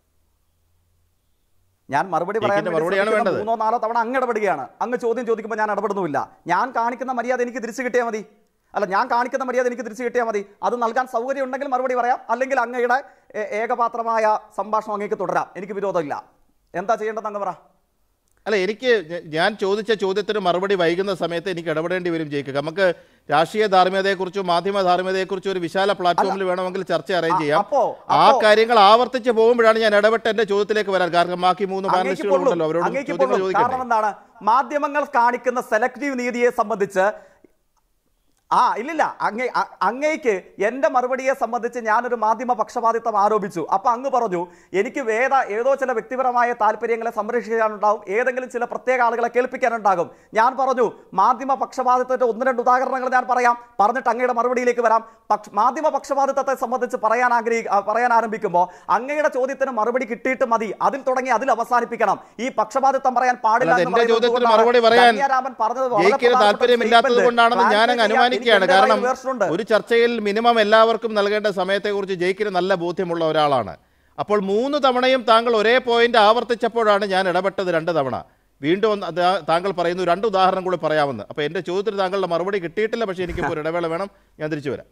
ഞാൻ മറുപടി പറയാൻ ജയിക്കിന്റെ വേണ്ടി മറുപടിയാണ് ശ്രമിക്കുന്ന വേണ്ടത്. മൂന്നോ നാലോ തവണ അങ്ങ് ഇടപെടുകയാണ് അങ്ങ് ചോദ്യം ചോദിക്കുമ്പോൾ ഞാൻ ഇടപെടുന്നുമില്ല ഞാൻ കാണിക്കുന്ന മര്യാദ എനിക്ക് തിരിച്ചു കിട്ടിയാൽ മതി അല്ല ഞാൻ കാണിക്കുന്ന മര്യാദ എനിക്ക് തിരിച്ചു കിട്ടിയാൽ മതി അത് നൽകാൻ സൗകര്യം ഉണ്ടെങ്കിൽ മറുപടി പറയാം അല്ലെങ്കിൽ അങ്ങയുടെ ഏ- ഏകപാത്രമായ സംഭാഷണം അങ്ങേക്ക് തുടരാം എനിക്ക് വിരോധമില്ല എന്താ ചെയ്യേണ്ടത് അങ്ങ് പറ അല്ല എനിക്ക് ഞ- ഞാൻ ചോദിച്ച ചോദ്യത്തിന് മറുപടി വൈകുന്ന സമയത്ത് എനിക്ക് ഇടപെടേണ്ടി വരും ജയിക്കുക നമുക്ക് രാഷ്ട്രീയ ധാർമ്മികതയെക്കുറിച്ചും മാധ്യമ ധാർമ്മികതയെക്കുറിച്ചും ഒരു വിശാല പ്ലാറ്റ്ഫോമിൽ വേണമെങ്കിൽ ചർച്ച അറേഞ്ച് ചെയ്യാം അപ്പോ- ആ അപ്പോ- കാര്യങ്ങൾ ആവർത്തിച്ച് പോകുമ്പോഴാണ് ഞാൻ ഇടപെട്ട് എന്റെ ചോദ്യത്തിലേക്ക് വരാൻ കാരണം ബാക്കി മൂന്ന് അങ്ങേക്ക് പാനലിസ്റ്റുകളുണ്ടല്ലോ പൊള്ളും. അവരോട് അങ്ങേക്ക് ചോദ്യങ്ങൾ പൊള്ളും. കാരണം ചോദിക്കട്ടെ എന്താണ് മാധ്യമങ്ങൾ കാണിക്കുന്ന സെലക്റ്റീവ് നീതിയെ സംബന്ധിച്ച് ആ ഇല്ലില്ല അങ്ങേ അ- അങ്ങേക്ക് എന്റെ മറുപടിയെ സംബന്ധിച്ച് ഞാനൊരു മാധ്യമ പക്ഷപാതിത്വം ആരോപിച്ചു അപ്പൊ അങ്ങ് പറഞ്ഞു എനിക്ക് വേദ ഏതോ ചില വ്യക്തിപരമായ താല്പര്യങ്ങളെ സംരക്ഷിക്കാനുണ്ടാവും ഏതെങ്കിലും ചില പ്രത്യേക ആളുകളെ കേൾപ്പിക്കാനുണ്ടാകും ഞാൻ പറഞ്ഞു മാധ്യമ പക്ഷപാതിത്വത്തിന്റെ ഒന്ന് രണ്ട് ഉദാഹരണങ്ങൾ ഞാൻ പറയാം പറഞ്ഞിട്ട് അങ്ങയുടെ മറുപടിയിലേക്ക് വരാം പക്ഷ മാധ്യമ പക്ഷപാതിത്വത്തെ സംബന്ധിച്ച് പറയാൻ ആഗ്രഹി ആ, പറയാൻ ആരംഭിക്കുമ്പോൾ അങ്ങയുടെ ചോദ്യത്തിന് മറുപടി കിട്ടിയിട്ട് മതി അതിൽ തുടങ്ങി അതിൽ അവസാനിപ്പിക്കണം ഈ പക്ഷപാതിത്വം പറയാൻ പാടില്ല അല്ലാതെ എന്ന് എന്റെ പറയുന്നത് ചോദ്യത്തിന് കൊണ്ടാണ് മറുപടി പറയാൻ ധന്യരാമൻ പറഞ്ഞത് വളരെ ജയിക്കിന് പ്രധാനപ്പെട്ട താല്പര്യമില്ലാത്തത് statement. കൊണ്ടാണെന്ന് ഞാൻ അങ്ങ് Clarify ചെയ്യാൻ അനുമാനിക്കുകയാണ് എനിക്ക് കാരണം എന്റേതായ version ഉണ്ട്. ഒരു ചർച്ചയിൽ മിനിമം എല്ലാവർക്കും നൽകേണ്ട സമയത്തെക്കുറിച്ച് ജയിക്കിന് നല്ല ബോധ്യമുള്ള ഒരാളാണ് അപ്പോൾ മൂന്ന് തവണയും താങ്കൾ ഒരേ പോയിന്റ് ആവർത്തിച്ചപ്പോഴാണ് ഞാൻ ഇടപെട്ടത് രണ്ട് തവണ വീണ്ടും ഒന്ന് അത് താങ്കൾ പറയുന്നു രണ്ട് ഉദാഹരണം കൂടി പറയാമെന്ന് അപ്പോൾ എൻ്റെ ചോദ്യത്തിന് താങ്കളുടെ മറുപടി കിട്ടിയിട്ടില്ല പക്ഷേ എനിക്ക് ഒരു ഇടവേള വേണം ഞാൻ തിരിച്ചു വരാം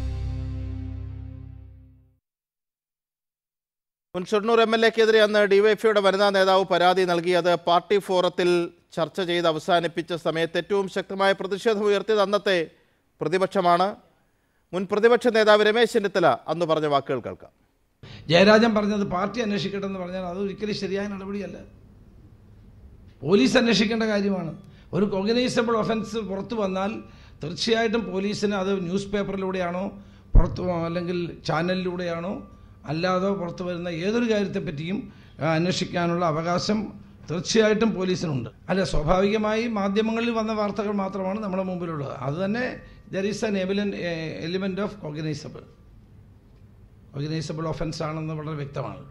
മുൻ ഷൊർണൂർ എം എൽ എക്കെതിരെ അന്ന് ഡിവൈഎഫ്ഐയുടെ വനിതാ നേതാവ് പരാതി നൽകിയത് പാർട്ടി ഫോറത്തിൽ ചർച്ച ചെയ്ത് അവസാനിപ്പിച്ച സമയത്ത് ഏറ്റവും ശക്തമായ പ്രതിഷേധം ഉയർത്തിയത് അന്നത്തെ പ്രതിപക്ഷമാണ് മുൻ പ്രതിപക്ഷ നേതാവ് രമേശ് ചെന്നിത്തല അന്ന് പറഞ്ഞ വാക്കുകൾ കേൾക്കാം ജയരാജൻ പറഞ്ഞത് പാർട്ടി അന്വേഷിക്കട്ടെ എന്ന് പറഞ്ഞാൽ അത് ഒരിക്കലും ശരിയായ നടപടിയല്ല പോലീസ് അന്വേഷിക്കേണ്ട കാര്യമാണ് ഒരു കോഗ്നൈസബിൾ ഒഫൻസ് പുറത്തു വന്നാൽ തീർച്ചയായിട്ടും പോലീസിന് അത് ന്യൂസ് പേപ്പറിലൂടെയാണോ പുറത്തു അല്ലെങ്കിൽ ചാനലിലൂടെയാണോ അല്ലാതെ പുറത്തു വരുന്ന ഏതൊരു കാര്യത്തെപ്പറ്റിയും ആ, അന്വേഷിക്കാനുള്ള അവകാശം തീർച്ചയായിട്ടും പോലീസിനുണ്ട് അല്ല സ്വാഭാവികമായി മാധ്യമങ്ങളിൽ വന്ന വാർത്തകൾ മാത്രമാണ് നമ്മുടെ മുമ്പിലുള്ളത് അത് തന്നെ ദർ ഈസ് എൻ എവിലൻ element of cognizable organisable offence ആണെന്ന് വളരെ വ്യക്തമാണല്ലോ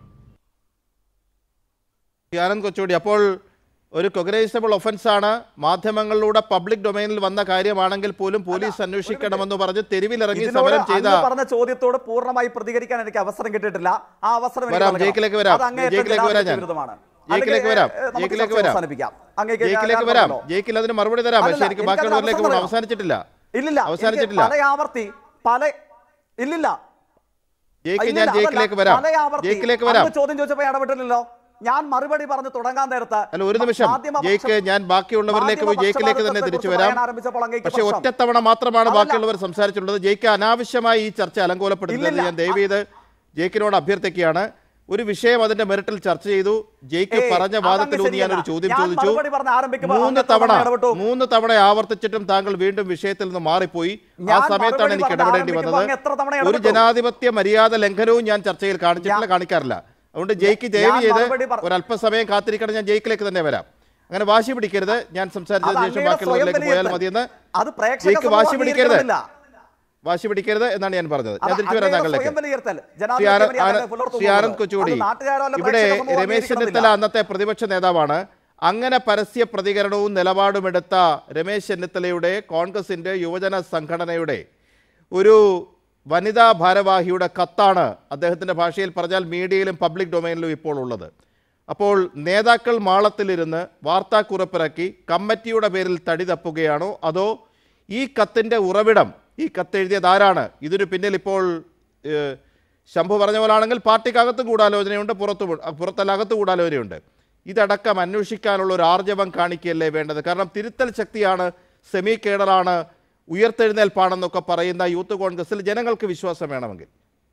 ശ്രീ ആനന്ദ് കൊച്ചോടി അപ്പോൾ ഒരു കൊഗ്നൈസബിൾ ഒഫൻസ് ആണ് മാധ്യമങ്ങളിലൂടെ പബ്ലിക് ഡൊമൈനിൽ വന്ന കാര്യമാണെങ്കിൽ പോലും പോലീസ് അന്വേഷിക്കണമെന്ന് പറഞ്ഞ് തെരുവിലിറങ്ങി ഇതിനോട് സമരം ചെയ്ത അങ്ങ് പറഞ്ഞ ചോദ്യത്തോട് പൂർണ്ണമായി പ്രതികരിക്കാൻ എനിക്ക് അവസരം കിട്ടിയിട്ടില്ല ആ അവസരം എനിക്ക് വരാം, നൽകണം. ജയിക്കിലേക്ക് വരാം. അത് അങ്ങേയറ്റം ജയിക്കിലേക്ക് വരാം ഞാൻ. ജനാധിപത്യ വിരുദ്ധമാണ്. ജയിക്കിലേക്ക് അല്ലെങ്കിൽ, വരാം. ഏ, നമുക്ക് ജയിക്കിലേക്ക് ചർച്ച വരാം. അവസാനിപ്പിക്കാം. അങ്ങേക്ക് ഞാൻ- ജയിക്കിലേക്ക് ഞാൻ വരാം പറഞ്ഞല്ലോ. ജയിക്കിൽ അതിന് മറുപടി തരാം പക്ഷേ അല്ലല്ല, എനിക്ക് എനിക്കത് ബാക്കിയുള്ളവരിലേക്ക് അവസരം പോകണം തരാം. അവസാനിച്ചിട്ടില്ല ഇല്ലില്ല അവസാനിച്ചിട്ടില്ല എനിക്ക് പല ആവർത്തി പല ഇല്ലില്ല ജയിക്ക് ഇല്ലില്ല, ഞാൻ അതല്ല, ജയിക്കിലേക്ക് വരാം പല ആവർത്തി. ജയിക്കിലേക്ക് വരാം അങ്ങ് ചോദ്യം ചോദിച്ചപ്പോൾ ഇടപെട്ടില്ലല്ലോ ഞാൻ മറുപടി പറഞ്ഞ് തുടങ്ങാൻ നേരത്ത് അല്ല ഒരു നിമിഷം മാധ്യമ ജയിക്ക് പക്ഷ- ഞാൻ ബാക്കിയുള്ളവരിലേക്ക് പോയി മാധ്യമ ജയിക്കിലേക്ക് തന്നെ തിരിച്ചു പക്ഷപാതിത്വത്തെക്കുറിച്ച് വരാം പറയാൻ ആരംഭിച്ചപ്പോൾ അങ്ങേക്ക് പക്ഷെ പ്രശ്നം. ഒറ്റത്തവണ മാത്രമാണ് അതല്ല. ബാക്കിയുള്ളവർ സംസാരിച്ചിട്ടുള്ളത് ജയിക്ക് അനാവശ്യമായി ഈ ചർച്ച അലങ്കോലപ്പെടുത്തുന്നത് ഇല്ലില്ല. ഞാൻ ദയവ് ചെയ്ത് ജയിക്കിനോട് അഭ്യർത്ഥിക്കുകയാണ് ഒരു വിഷയം അതിന്റെ മെറിറ്റിൽ ചർച്ച ചെയ്തു ജയിക്ക് ഏയ്, പറഞ്ഞ അതങ്ങ് വാദത്തിലൂന്നി ഞാൻ ഒരു ശരിയല്ല. ചോദ്യം ഞാൻ ചോദിച്ചു മറുപടി പറഞ്ഞ് ആരംഭിക്കുമ്പോൾ മൂന്ന് അങ്ങ് എത്ര തവണ തവണ ഇടപെട്ടു? മൂന്ന് തവണ ആവർത്തിച്ചിട്ടും താങ്കൾ വീണ്ടും വിഷയത്തിൽ നിന്ന് മാറിപ്പോയി ആ ഞാൻ സമയത്താണ് മറുപടി എനിക്ക് പറഞ്ഞ് ഇടപെടേണ്ടി ആരംഭിക്കുമ്പോൾ വന്നത് അങ്ങ് എത്ര തവണ ഒരു ഇടപെട്ടു? ജനാധിപത്യ മര്യാദ ലംഘനവും ഞാൻ ചർച്ചയിൽ കാണിച്ചിട്ടില്ല കാണിക്കാറില്ല അതുകൊണ്ട് ജയിക്ക് ദയവ് ഞാൻ ചെയ്ത് മറുപടി പറ- ഒരല്പസമയം കാത്തിരിക്കണം ഞാൻ ജയിക്കിലേക്ക് തന്നെ വരാം അങ്ങനെ വാശി പിടിക്കരുത് ഞാൻ അത് സംസാരിച്ചതിന് ശേഷം അങ്ങയുടെ ബാക്കിയുള്ളവരിലേക്ക് സ്വയം പോയാൽ വിലയിരുത്തൽ. മതിയെന്ന് അത് പ്രേക്ഷക ജയിക്ക് സമൂഹം വാശി പിടിക്കരുത് അംഗീകരിക്കണമെന്നില്ല. വാശി പിടിക്കരുത് എന്നാണ് ഞാൻ പറഞ്ഞത് ഞാൻ അത് തിരിച്ചു വരാം അങ്ങയുടെ താങ്കളിലേക്ക് സ്വയം വിലയിരുത്തൽ. ശ്രീ ജനാധിപത്യ ആനന്ദ് മര്യാദ ആനന്ദ് പുലർത്തുന്നത്. ശ്രീ ആനന്ദ് കൊച്ചുകൂടി അത് നാട്ടുകാരോ അല്ല ഇവിടെ പ്രേക്ഷക സമൂഹം രമേശ് ചെന്നിത്തല അംഗീകരിക്കണമെന്നില്ല. അന്നത്തെ പ്രതിപക്ഷ നേതാവാണ് അങ്ങനെ പരസ്യ പ്രതികരണവും നിലപാടുമെടുത്ത രമേശ് ചെന്നിത്തലയുടെ കോൺഗ്രസിന്റെ യുവജന സംഘടനയുടെ ഒരു വനിതാ ഭാരവാഹിയുടെ കത്താണ് അദ്ദേഹത്തിൻ്റെ ഭാഷയിൽ പറഞ്ഞാൽ മീഡിയയിലും പബ്ലിക് ഡൊമൈനിലും ഇപ്പോൾ ഉള്ളത് അപ്പോൾ നേതാക്കൾ മാളത്തിലിരുന്ന് വാർത്താക്കുറിപ്പിറക്കി കമ്മിറ്റിയുടെ പേരിൽ തടി തപ്പുകയാണോ അതോ ഈ കത്തിൻ്റെ ഉറവിടം ഈ കത്തെഴുതിയത് ആരാണ് ഇതിനു പിന്നിൽ ഇപ്പോൾ ഏഹ്, ശംഭു പറഞ്ഞ പോലാണെങ്കിൽ പാർട്ടിക്കകത്ത് ഗൂഢാലോചനയുണ്ട് പുറത്തു പുറത്തല്ല അകത്ത് ഗൂഢാലോചനയുണ്ട് ഇതടക്കം അന്വേഷിക്കാനുള്ള ഒരു ആർജവം കാണിക്കുകയല്ലേ വേണ്ടത് കാരണം തിരുത്തൽ ശക്തിയാണ് സെമി കേഡറാണ് ഉയർത്തെഴുന്നേൽപ്പാണെന്നൊക്കെ പറയുന്ന യൂത്ത് കോൺഗ്രസിൽ ജനങ്ങൾക്ക് വിശ്വാസം വേണമെങ്കിൽ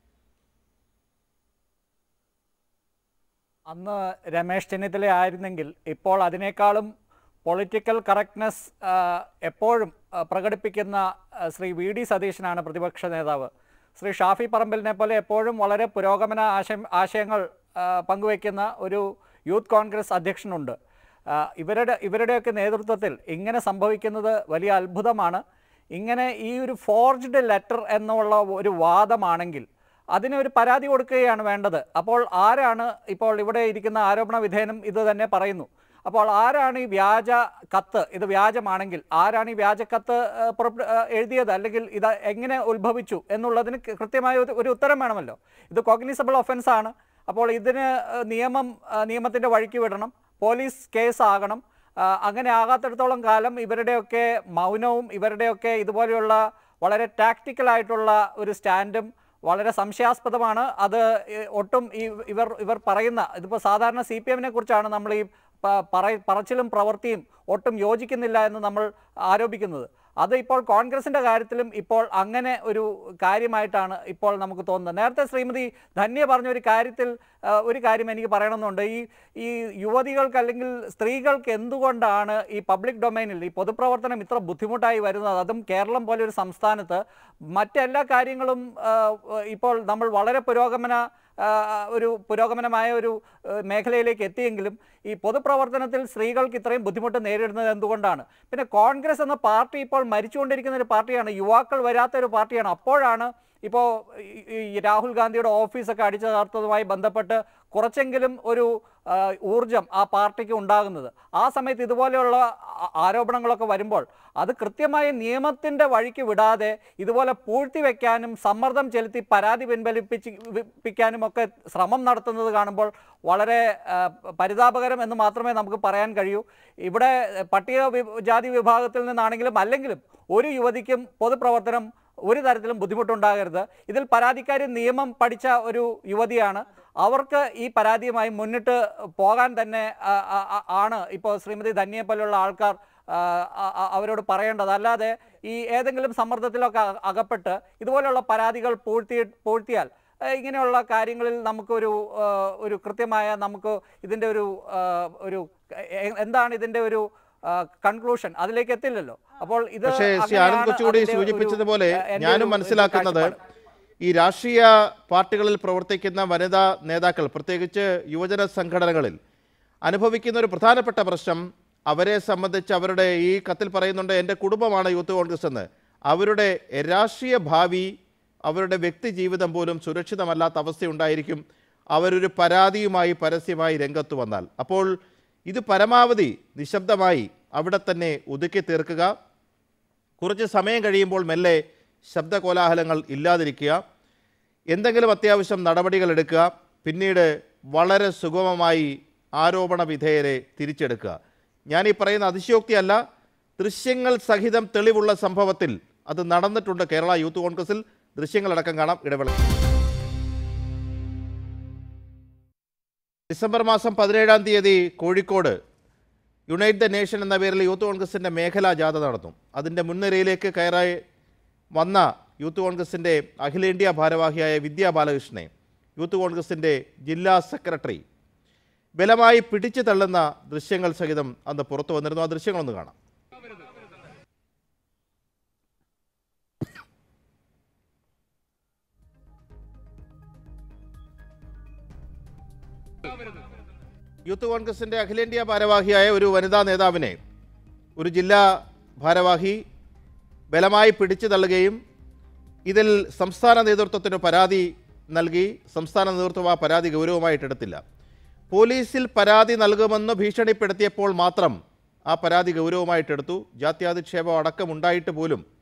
അന്ന് രമേശ് ചെന്നിത്തല ആയിരുന്നെങ്കിൽ ഇപ്പോൾ അതിനേക്കാളും പൊളിറ്റിക്കൽ കറക്റ്റ്നെസ് എപ്പോഴും ആ, പ്രകടിപ്പിക്കുന്ന ആ, ശ്രീ വി ഡി സതീശനാണ് പ്രതിപക്ഷ നേതാവ് ശ്രീ ഷാഫി പറമ്പലിനെ പോലെ എപ്പോഴും വളരെ പുരോഗമന ആശയം ആശയങ്ങൾ ആ, പങ്കുവയ്ക്കുന്ന ഒരു യൂത്ത് കോൺഗ്രസ് അധ്യക്ഷനുണ്ട് ആ, ഇവരുടെ ഇവരുടെയൊക്കെ നേതൃത്വത്തിൽ ഇങ്ങനെ സംഭവിക്കുന്നത് വലിയ അത്ഭുതമാണ് ഇങ്ങനെ ഈ ഒരു ഫോർജ്ഡ് ലെറ്റർ എന്നുള്ള ഒരു വാദമാണെങ്കിൽ അതിന് ഒരു പരാതി കൊടുക്കുകയാണ് വേണ്ടത് അപ്പോൾ ആരാണ് ഇപ്പോൾ ഇവിടെ ഇരിക്കുന്ന ആരോപണ വിധേയനും ഇത് തന്നെ പറയുന്നു അപ്പോൾ ആരാണ് ഈ വ്യാജ കത്ത് ഇത് വ്യാജമാണെങ്കിൽ ആരാണ് ഈ വ്യാജ കത്ത് ഏഹ്, പുറപ്പെ- ഏഹ്, എഴുതിയത് അല്ലെങ്കിൽ ഇത് എങ്ങനെ ഉത്ഭവിച്ചു എന്നുള്ളതിന് കൃ- കൃത്യമായ ഒരു- ഒരു ഉത്തരം വേണമല്ലോ ഇത് കോഗ്നിസബിൾ ഒഫൻസ് ആണ് അപ്പോൾ ഇതിന് ഏഹ്, നിയമം ഏഹ്, നിയമത്തിൻ്റെ വഴിക്ക് വിടണം പോലീസ് കേസ് ആകണം ആ, അങ്ങനെ ആകാത്തിടത്തോളം കാലം ഇവരുടെയൊക്കെ മൗനവും ഇവരുടെയൊക്കെ ഇതുപോലെയുള്ള വളരെ ടാക്റ്റിക്കലായിട്ടുള്ള ഒരു സ്റ്റാൻഡും വളരെ സംശയാസ്പദമാണ് അത് ഏഹ്, ഒട്ടും ഈ ഇവർ ഇവർ പറയുന്ന ഇതിപ്പോൾ സാധാരണ സി പി എമ്മിനെ കുറിച്ചാണ് നമ്മൾ ഈ പ- പറ- പറച്ചിലും പ്രവൃത്തിയും ഒട്ടും യോജിക്കുന്നില്ല എന്ന് നമ്മൾ ആരോപിക്കുന്നത് അത് ഇപ്പോൾ കോൺഗ്രസിൻ്റെ കാര്യത്തിലും ഇപ്പോൾ അങ്ങനെ ഒരു കാര്യമായിട്ടാണ് ഇപ്പോൾ നമുക്ക് തോന്നുന്നത് നേരത്തെ ശ്രീമതി ധന്യ പറഞ്ഞ ഒരു കാര്യത്തിൽ ആ, ഒരു കാര്യം എനിക്ക് പറയണമെന്നുണ്ട് ഈ ഈ യുവതികൾക്ക് അല്ലെങ്കിൽ സ്ത്രീകൾക്ക് എന്തുകൊണ്ടാണ് ഈ പബ്ലിക് ഡൊമൈനിൽ ഈ പൊതുപ്രവർത്തനം ഇത്ര ബുദ്ധിമുട്ടായി വരുന്നത് അതും കേരളം പോലെ ഒരു സംസ്ഥാനത്ത് മറ്റെല്ലാ കാര്യങ്ങളും ആ, ഇപ്പോൾ നമ്മൾ വളരെ പുരോഗമന ആ, ഒരു പുരോഗമനമായ ഒരു ആ, മേഖലയിലേക്ക് എത്തിയെങ്കിലും ഈ പൊതുപ്രവർത്തനത്തിൽ സ്ത്രീകൾക്ക് ഇത്രയും ബുദ്ധിമുട്ട് നേരിടുന്നത് എന്തുകൊണ്ടാണ് പിന്നെ കോൺഗ്രസ് എന്ന പാർട്ടി ഇപ്പോൾ മരിച്ചുകൊണ്ടിരിക്കുന്ന ഒരു പാർട്ടിയാണ് യുവാക്കൾ വരാത്ത ഒരു പാർട്ടിയാണ് അപ്പോഴാണ് ഇപ്പോൾ ഈ- ഈ രാഹുൽ ഗാന്ധിയുടെ ഓഫീസൊക്കെ അടിച്ചു തകർത്തതുമായി ബന്ധപ്പെട്ട് കുറച്ചെങ്കിലും ഒരു ആ, ഊർജം ആ പാർട്ടിക്ക് ഉണ്ടാകുന്നത് ആ സമയത്ത് ഇതുപോലെയുള്ള ആ- ആരോപണങ്ങളൊക്കെ വരുമ്പോൾ അത് കൃത്യമായി നിയമത്തിൻ്റെ വഴിക്ക് വിടാതെ ഇതുപോലെ പൂഴ്ത്തി വെക്കാനും സമ്മർദ്ദം ചെലുത്തി പരാതി പിൻവലിപ്പിച്ച് പ്പിക്കാനും ഒക്കെ ശ്രമം നടത്തുന്നത് കാണുമ്പോൾ വളരെ ആ, പരിതാപകരം എന്ന് മാത്രമേ നമുക്ക് പറയാൻ കഴിയൂ ഇവിടെ പട്ടിക വി- ജാതി വിഭാഗത്തിൽ നിന്നാണെങ്കിലും അല്ലെങ്കിലും ഒരു യുവതിക്കും പൊതുപ്രവർത്തനം ഒരു തരത്തിലും ബുദ്ധിമുട്ടുണ്ടാകരുത് ഇതിൽ പരാതിക്കാരി നിയമം പഠിച്ച ഒരു യുവതിയാണ് അവർക്ക് ഈ പരാതിയുമായി മുന്നിട്ട് പോകാൻ തന്നെ ആ, ആ, ആ, ആണ് ഇപ്പോൾ ശ്രീമതി ധന്യയെ പോലുള്ള ആൾക്കാർ ആ, ആ, ആ, അവരോട് പറയേണ്ടത് അല്ലാതെ ഈ ഏതെങ്കിലും സമ്മർദ്ദത്തിലൊക്കെ അക- അകപ്പെട്ട് ഇതുപോലെയുള്ള പരാതികൾ പൂഴ്ത്തി പൂഴ്ത്തിയാൽ ആ, ഇങ്ങനെയുള്ള കാര്യങ്ങളിൽ നമുക്കൊരു ആ, ഒരു കൃത്യമായ നമുക്ക് ഇതിൻ്റെ ഒരു ആ, ഒരു എ- എന്താണ് ഇതിൻ്റെ ഒരു കൺക്ലൂഷൻ അതിലേക്ക് എത്തില്ലല്ലോ അപ്പോൾ ഇത് പക്ഷേ ശ്രീ അങ്ങനെയാണ് ആനന്ദ് കൊച്ചുകൂടി അതിൻ്റെ ഒരു, സൂചിപ്പിച്ചതുപോലെ ആ, എൻ്റെ ഞാനും ഒരു മനസ്സിലാക്കുന്നത് കാഴ്ചപ്പാട്. ഈ രാഷ്ട്രീയ പാർട്ടികളിൽ പ്രവർത്തിക്കുന്ന വനിതാ നേതാക്കൾ പ്രത്യേകിച്ച് യുവജന സംഘടനകളിൽ അനുഭവിക്കുന്ന ഒരു പ്രധാനപ്പെട്ട പ്രശ്നം അവരെ സംബന്ധിച്ച് അവരുടെ ഈ കത്തിൽ പറയുന്നുണ്ട് എൻ്റെ കുടുംബമാണ് യൂത്ത് കോൺഗ്രസ് എന്ന് അവരുടെ രാഷ്ട്രീയ ഭാവി അവരുടെ വ്യക്തി ജീവിതം പോലും സുരക്ഷിതമല്ലാത്ത അവസ്ഥയുണ്ടായിരിക്കും അവരൊരു പരാതിയുമായി പരസ്യമായി രംഗത്ത് വന്നാൽ അപ്പോൾ ഇത് പരമാവധി നിശബ്ദമായി അവിടെ തന്നെ ഒതുക്കി തീർക്കുക കുറച്ച് സമയം കഴിയുമ്പോൾ മെല്ലെ ശബ്ദ കോലാഹലങ്ങൾ ഇല്ലാതിരിക്കുക എന്തെങ്കിലും അത്യാവശ്യം നടപടികൾ എടുക്കുക പിന്നീട് വളരെ സുഗമമായി ആരോപണ വിധേയരെ തിരിച്ചെടുക്കുക ഞാൻ ഈ പറയുന്ന അതിശയോക്തിയല്ല ദൃശ്യങ്ങൾ സഹിതം തെളിവുള്ള സംഭവത്തിൽ അത് നടന്നിട്ടുണ്ട് കേരള യൂത്ത് കോൺഗ്രസിൽ ദൃശ്യങ്ങളടക്കം കാണാം ഇടവേള ഡിസംബർ മാസം പതിനേഴാം തീയതി കോഴിക്കോട് യുണൈറ്റ് ദ നേഷൻ എന്ന പേരിൽ യൂത്ത് കോൺഗ്രസിൻ്റെ മേഖലാ ജാഥ നടന്നു അതിൻ്റെ മുൻനിരയിലേക്ക് കയറായി വന്ന യൂത്ത് കോൺഗ്രസിൻ്റെ അഖിലേന്ത്യാ ഭാരവാഹിയായ വിദ്യാ ബാലകൃഷ്ണനെ യൂത്ത് കോൺഗ്രസിൻ്റെ ജില്ലാ സെക്രട്ടറി ബലമായി പിടിച്ചു തള്ളുന്ന ദൃശ്യങ്ങൾ സഹിതം അന്ന് പുറത്തു വന്നിരുന്നു ആ ദൃശ്യങ്ങളൊന്ന് കാണാം യൂത്ത് കോൺഗ്രസിൻ്റെ അഖിലേന്ത്യാ ഭാരവാഹിയായ ഒരു വനിതാ നേതാവിനെ ഒരു ജില്ലാ ഭാരവാഹി ബലമായി പിടിച്ചു തള്ളുകയും ഇതിൽ സംസ്ഥാന നേതൃത്വത്തിന് പരാതി നൽകി സംസ്ഥാന നേതൃത്വം ആ പരാതി ഗൗരവമായിട്ടെടുത്തില്ല പോലീസിൽ പരാതി നൽകുമെന്ന് ഭീഷണിപ്പെടുത്തിയപ്പോൾ മാത്രം ആ പരാതി ഗൗരവമായിട്ടെടുത്തു ജാത്യാധിക്ഷേപം അടക്കം ഉണ്ടായിട്ട് പോലും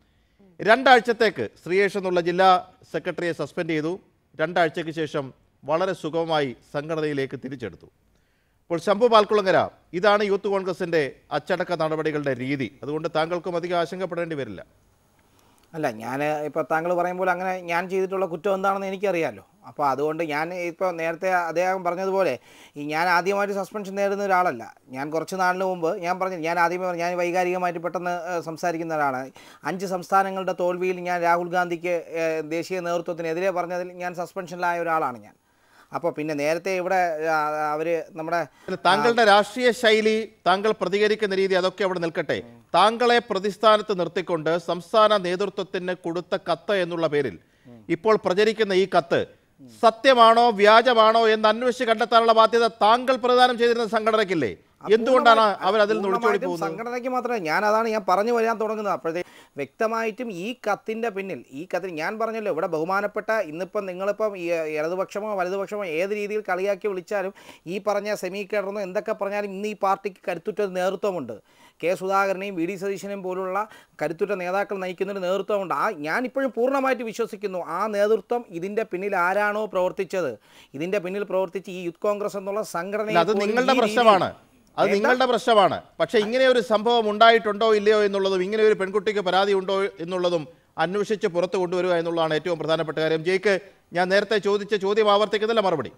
രണ്ടാഴ്ചത്തേക്ക് ശ്രീയേഷ് എന്നുള്ള ജില്ലാ സെക്രട്ടറിയെ സസ്പെൻഡ് ചെയ്തു രണ്ടാഴ്ചയ്ക്ക് ശേഷം വളരെ സുഗമമായി സംഘടനയിലേക്ക് തിരിച്ചെടുത്തു അപ്പോൾ ശംഭു പാൽക്കുളങ്ങര ഇതാണ് യൂത്ത് കോൺഗ്രസിന്റെ അച്ചടക്ക നടപടികളുടെ രീതി അതുകൊണ്ട് താങ്കൾക്കും അധികം ആശങ്കപ്പെടേണ്ടി വരില്ല അല്ല ഞാൻ ഇപ്പോൾ താങ്കൾ പറയുമ്പോൾ അങ്ങനെ ഞാൻ ചെയ്തിട്ടുള്ള കുറ്റം എന്താണെന്ന് എനിക്കറിയാമല്ലോ അപ്പോൾ അതുകൊണ്ട് ഞാൻ ഇപ്പോൾ നേരത്തെ അദ്ദേഹം പറഞ്ഞതുപോലെ ഈ ഞാൻ ആദ്യമായിട്ട് സസ്പെൻഷൻ നേടുന്ന ഒരാളല്ല ഞാൻ കുറച്ച് നാളിന് മുമ്പ് ഞാൻ പറഞ്ഞു ഞാൻ ആദ്യമേ പറഞ്ഞു ഞാൻ വൈകാരികമായിട്ട് പെട്ടെന്ന് ഏഹ്, സംസാരിക്കുന്ന ഒരാളാണ് അഞ്ച് സംസ്ഥാനങ്ങളുടെ തോൽവിയിൽ ഞാൻ രാഹുൽ ഗാന്ധിക്ക് ഏഹ്, ദേശീയ നേതൃത്വത്തിനെതിരെ പറഞ്ഞതിൽ ഞാൻ സസ്പെൻഷനിലായ ഒരാളാണ് ഞാൻ അപ്പോൾ പിന്നെ നേരത്തെ ഇവിടെ അവർ നമ്മുടെ അല്ല, താങ്കളുടെ രാഷ്ട്രീയ ശൈലി താങ്കൾ പ്രതികരിക്കുന്ന രീതി അതൊക്കെ അവിടെ നിൽക്കട്ടെ താങ്കളെ പ്രതിസ്ഥാനത്ത് നിർത്തിക്കൊണ്ട് സംസ്ഥാന നേതൃത്വത്തിന് കൊടുത്ത കത്ത് എന്നുള്ള പേരിൽ ഇപ്പോൾ പ്രചരിക്കുന്ന ഈ കത്ത് സത്യമാണോ വ്യാജമാണോ എന്ന് അന്വേഷിച്ച് കണ്ടെത്താനുള്ള ബാധ്യത താങ്കൾ പ്രദാനം ചെയ്തിരുന്ന സംഘടനയ്ക്കില്ലേ എന്തുകൊണ്ടാണ് അവർ അതിൽ നിന്ന് ഒളിച്ചോടി പൂർണ്ണമായിട്ടും പോകുന്നത് സംഘടനയ്ക്ക് മാത്രമേ ഞാൻ അതാണ് ഞാൻ പറഞ്ഞു വരാൻ തുടങ്ങുന്നത് അപ്പോഴത്തെ വ്യക്തമായിട്ടും ഈ കത്തിൻ്റെ പിന്നിൽ ഈ കത്തിൽ ഞാൻ പറഞ്ഞല്ലോ ഇവിടെ ബഹുമാനപ്പെട്ട ഇന്നിപ്പം നിങ്ങളിപ്പം ഈ ഇടതുപക്ഷമോ വലതുപക്ഷമോ ഏത് രീതിയിൽ കളിയാക്കി വിളിച്ചാലും ഈ പറഞ്ഞ സെമി കേഡറെന്നോ എന്തൊക്കെ പറഞ്ഞാലും ഇന്ന് ഈ പാർട്ടിക്ക് കരുത്തുറ്റ നേതൃത്വമുണ്ട് കെ സുധാകരനെയും വി ഡി സതീശനെയും പോലുള്ള കരുത്തുറ്റ നേതാക്കൾ നയിക്കുന്ന ഒരു നേതൃത്വമുണ്ട് ആ ഞാൻ ഇപ്പോഴും പൂർണ്ണമായിട്ട് വിശ്വസിക്കുന്നു ആ നേതൃത്വം ഇതിൻ്റെ പിന്നിൽ ആരാണോ പ്രവർത്തിച്ചത് ഇതിൻ്റെ പിന്നിൽ പ്രവർത്തിച്ച് ഈ യൂത്ത് കോൺഗ്രസ് എന്നുള്ള സംഘടന അല്ല, അത് നിങ്ങളുടെ പ്രശ്നമാണ് അത് നിങ്ങളുടെ പ്രശ്നമാണ് പക്ഷെ ഇങ്ങനെ ഒരു സംഭവം ഉണ്ടായിട്ടുണ്ടോ ഇല്ലയോ എന്നുള്ളതും ഇങ്ങനെ ഒരു പെൺകുട്ടിക്ക് പരാതി ഉണ്ടോ എന്നുള്ളതും അന്വേഷിച്ച് പുറത്തു കൊണ്ടുവരിക എന്നുള്ളതാണ് ഏറ്റവും പ്രധാനപ്പെട്ട കാര്യം ജയ്ക്ക് ഞാൻ നേരത്തെ ചോദിച്ച ചോദ്യം ആവർത്തിക്കുന്നില്ല മറുപടി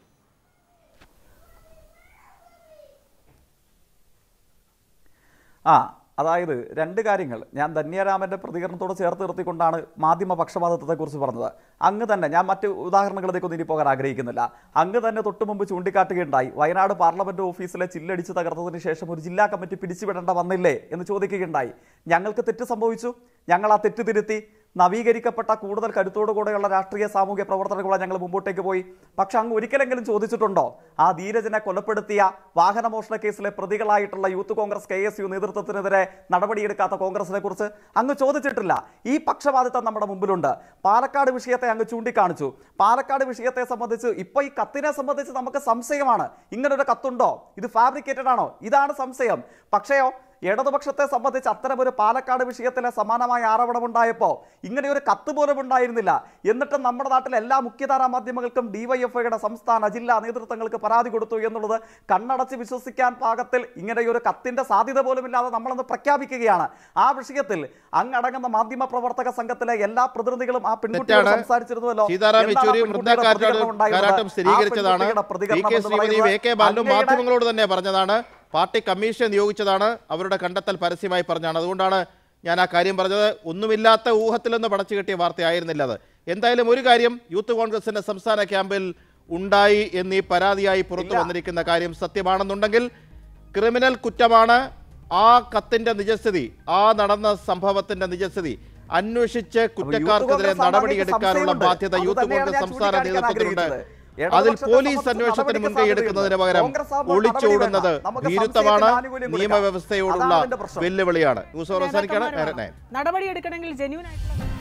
ആ അതായത് രണ്ട് കാര്യങ്ങൾ ഞാൻ ധന്യരാമന്റെ പ്രതികരണത്തോട് ചേർത്ത് നിർത്തിക്കൊണ്ടാണ് മാധ്യമ പക്ഷപാതത്വത്തെക്കുറിച്ച് പറഞ്ഞത് അങ്ങ് തന്നെ ഞാൻ മറ്റ് ഉദാഹരണങ്ങളിലേക്കൊന്നും ഇനി പോകാൻ ആഗ്രഹിക്കുന്നില്ല അങ്ങ് തന്നെ തൊട്ടു മുമ്പ് ചൂണ്ടിക്കാട്ടുകയുണ്ടായി വയനാട് പാർലമെന്റ് ഓഫീസിലെ ചില്ലടിച്ച് തകർത്തതിന് ശേഷം ഒരു ജില്ലാ കമ്മിറ്റി പിരിച്ചുവിടേണ്ട വന്നില്ലേ എന്ന് ചോദിക്കുകയുണ്ടായി ഞങ്ങൾക്ക് തെറ്റ് സംഭവിച്ചു ഞങ്ങൾ ആ തെറ്റ് തിരുത്തി നവീകരിക്കപ്പെട്ട കൂടുതൽ കരുത്തോടുകൂടെയുള്ള രാഷ്ട്രീയ സാമൂഹ്യ പ്രവർത്തനങ്ങളെ ഞങ്ങൾ മുമ്പോട്ടേക്ക് പോയി പക്ഷെ അങ്ങ് ഒരിക്കലെങ്കിലും ചോദിച്ചിട്ടുണ്ടോ ആ ധീരജനെ കൊലപ്പെടുത്തിയ വാഹനമോഷണ കേസിലെ പ്രതികളായിട്ടുള്ള youth Congress K S U നേതൃത്വത്തിനെതിരെ നടപടിയെടുക്കാത്ത കോൺഗ്രസിനെ കുറിച്ച് അങ്ങ് ചോദിച്ചിട്ടില്ല ഈ പക്ഷപാതിത്വം നമ്മുടെ മുമ്പിലുണ്ട് പാലക്കാട് വിഷയത്തെ അങ്ങ് ചൂണ്ടിക്കാണിച്ചു പാലക്കാട് വിഷയത്തെ സംബന്ധിച്ച് ഇപ്പൊ ഈ കത്തിനെ സംബന്ധിച്ച് നമുക്ക് സംശയമാണ് ഇങ്ങനൊരു കത്തുണ്ടോ ഇത് ഫാബ്രിക്കേറ്റഡ് ആണോ ഇതാണ് സംശയം പക്ഷേയോ ഇടതുപക്ഷത്തെ സംബന്ധിച്ച് അത്തരമൊരു പാലക്കാട് വിഷയത്തിലെ സമാനമായ ആരോപണമുണ്ടായപ്പോൾ ഇങ്ങനെ ഒരു കത്ത് പോലും ഉണ്ടായിരുന്നില്ല എന്നിട്ടും നമ്മുടെ നാട്ടിലെ എല്ലാ മുഖ്യധാരാ മാധ്യമങ്ങൾക്കും ഡിവൈഎഫ്ഐയുടെ സംസ്ഥാന ജില്ലാ നേതൃത്വങ്ങൾക്ക് പരാതി കൊടുത്തു എന്നുള്ളത് കണ്ണടച്ച് വിശ്വസിക്കാൻ പാകത്തിൽ ഇങ്ങനെയൊരു കത്തിന്റെ സാധ്യത പോലും ഇല്ലാതെ നമ്മളൊന്ന് പ്രഖ്യാപിക്കുകയാണ് ആ വിഷയത്തിൽ അങ്ങടങ്ങുന്ന മാധ്യമ പ്രവർത്തക സംഘത്തിലെ എല്ലാ പ്രതിനിധികളും ആ പെൺകുട്ടിയോട് തെറ്റാണ്. സംസാരിച്ചിരുന്നല്ലോ സീതാറാം എന്താണ് ആ യെച്ചൂരിയും പെൺകുട്ടിയുടെ വൃന്ദ കാരാട്ടും പ്രതികരണം ഉണ്ടായിരുന്നത്? കാരാട്ടും ആ സ്ഥിരീകരിച്ചതാണ് പെൺകുട്ടിയുടെ പി പ്രതികരണം കെ എന്ന് ശ്രീമതി പറയുന്നത് എ കെ ബാലനും അങ്ങയുടെ- മാധ്യമങ്ങളോട് തന്നെ പറഞ്ഞതാണ് പാർട്ടി കമ്മീഷൻ നിയോഗിച്ചതാണ് അവരുടെ കണ്ടെത്തൽ പരസ്യമായി പറഞ്ഞാണ് അതുകൊണ്ടാണ് ഞാൻ ആ കാര്യം പറഞ്ഞത് ഒന്നുമില്ലാത്ത ഊഹത്തിൽ നിന്ന് പടച്ചു കിട്ടിയ വാർത്തയായിരുന്നില്ല അത് എന്തായാലും ഒരു കാര്യം യൂത്ത് കോൺഗ്രസിന്റെ സംസ്ഥാന ക്യാമ്പിൽ ഉണ്ടായി എന്നീ പരാതിയായി പുറത്തു വന്നിരിക്കുന്ന കാര്യം സത്യമാണെന്നുണ്ടെങ്കിൽ ക്രിമിനൽ കുറ്റമാണ് ആ കത്തിന്റെ നിജസ്ഥിതി ആ നടന്ന സംഭവത്തിന്റെ നിജസ്ഥിതി അന്വേഷിച്ച് കുറ്റക്കാർക്കെതിരെ കോൺഗ്രസ് നടപടിയെടുക്കാനുള്ള സംശയമുണ്ട്. ബാധ്യത അത് യൂത്ത് തന്നെയാണ് കോൺഗ്രസ് ഞാൻ സംസ്ഥാന ചൂണ്ടിക്കാണിക്കാൻ നേതൃത്വത്തിനുണ്ട് ആഗ്രഹിച്ചത്. അതിൽ ഇടതുപക്ഷത്തെ പോലീസ് സംബന്ധിച്ച് അന്വേഷണത്തിന് നടപടിക്ക് മുൻകൈ എടുക്കുന്നതിന് പകരം കോൺഗ്രസ് ആകുമ്പോൾ ഒളിച്ചോടുന്നത് നടപടി വേണ്ട. നമുക്ക് ഭീരുത്വമാണ് സംശയത്തിന് ആനുകൂല്യം കൊടുക്കാം. നിയമവ്യവസ്ഥയോടുള്ള അതാണ് അതിന്റെ പ്രശ്നം. വെല്ലുവിളിയാണ് ന്യൂസ് അവർ അവസാനിക്കുകയാണ് നേതാക്കന്മാർ നേരെ വേണം. നടപടി എടുക്കണമെങ്കിൽ ജെന്യൂൻ ആയിട്ടുള്ള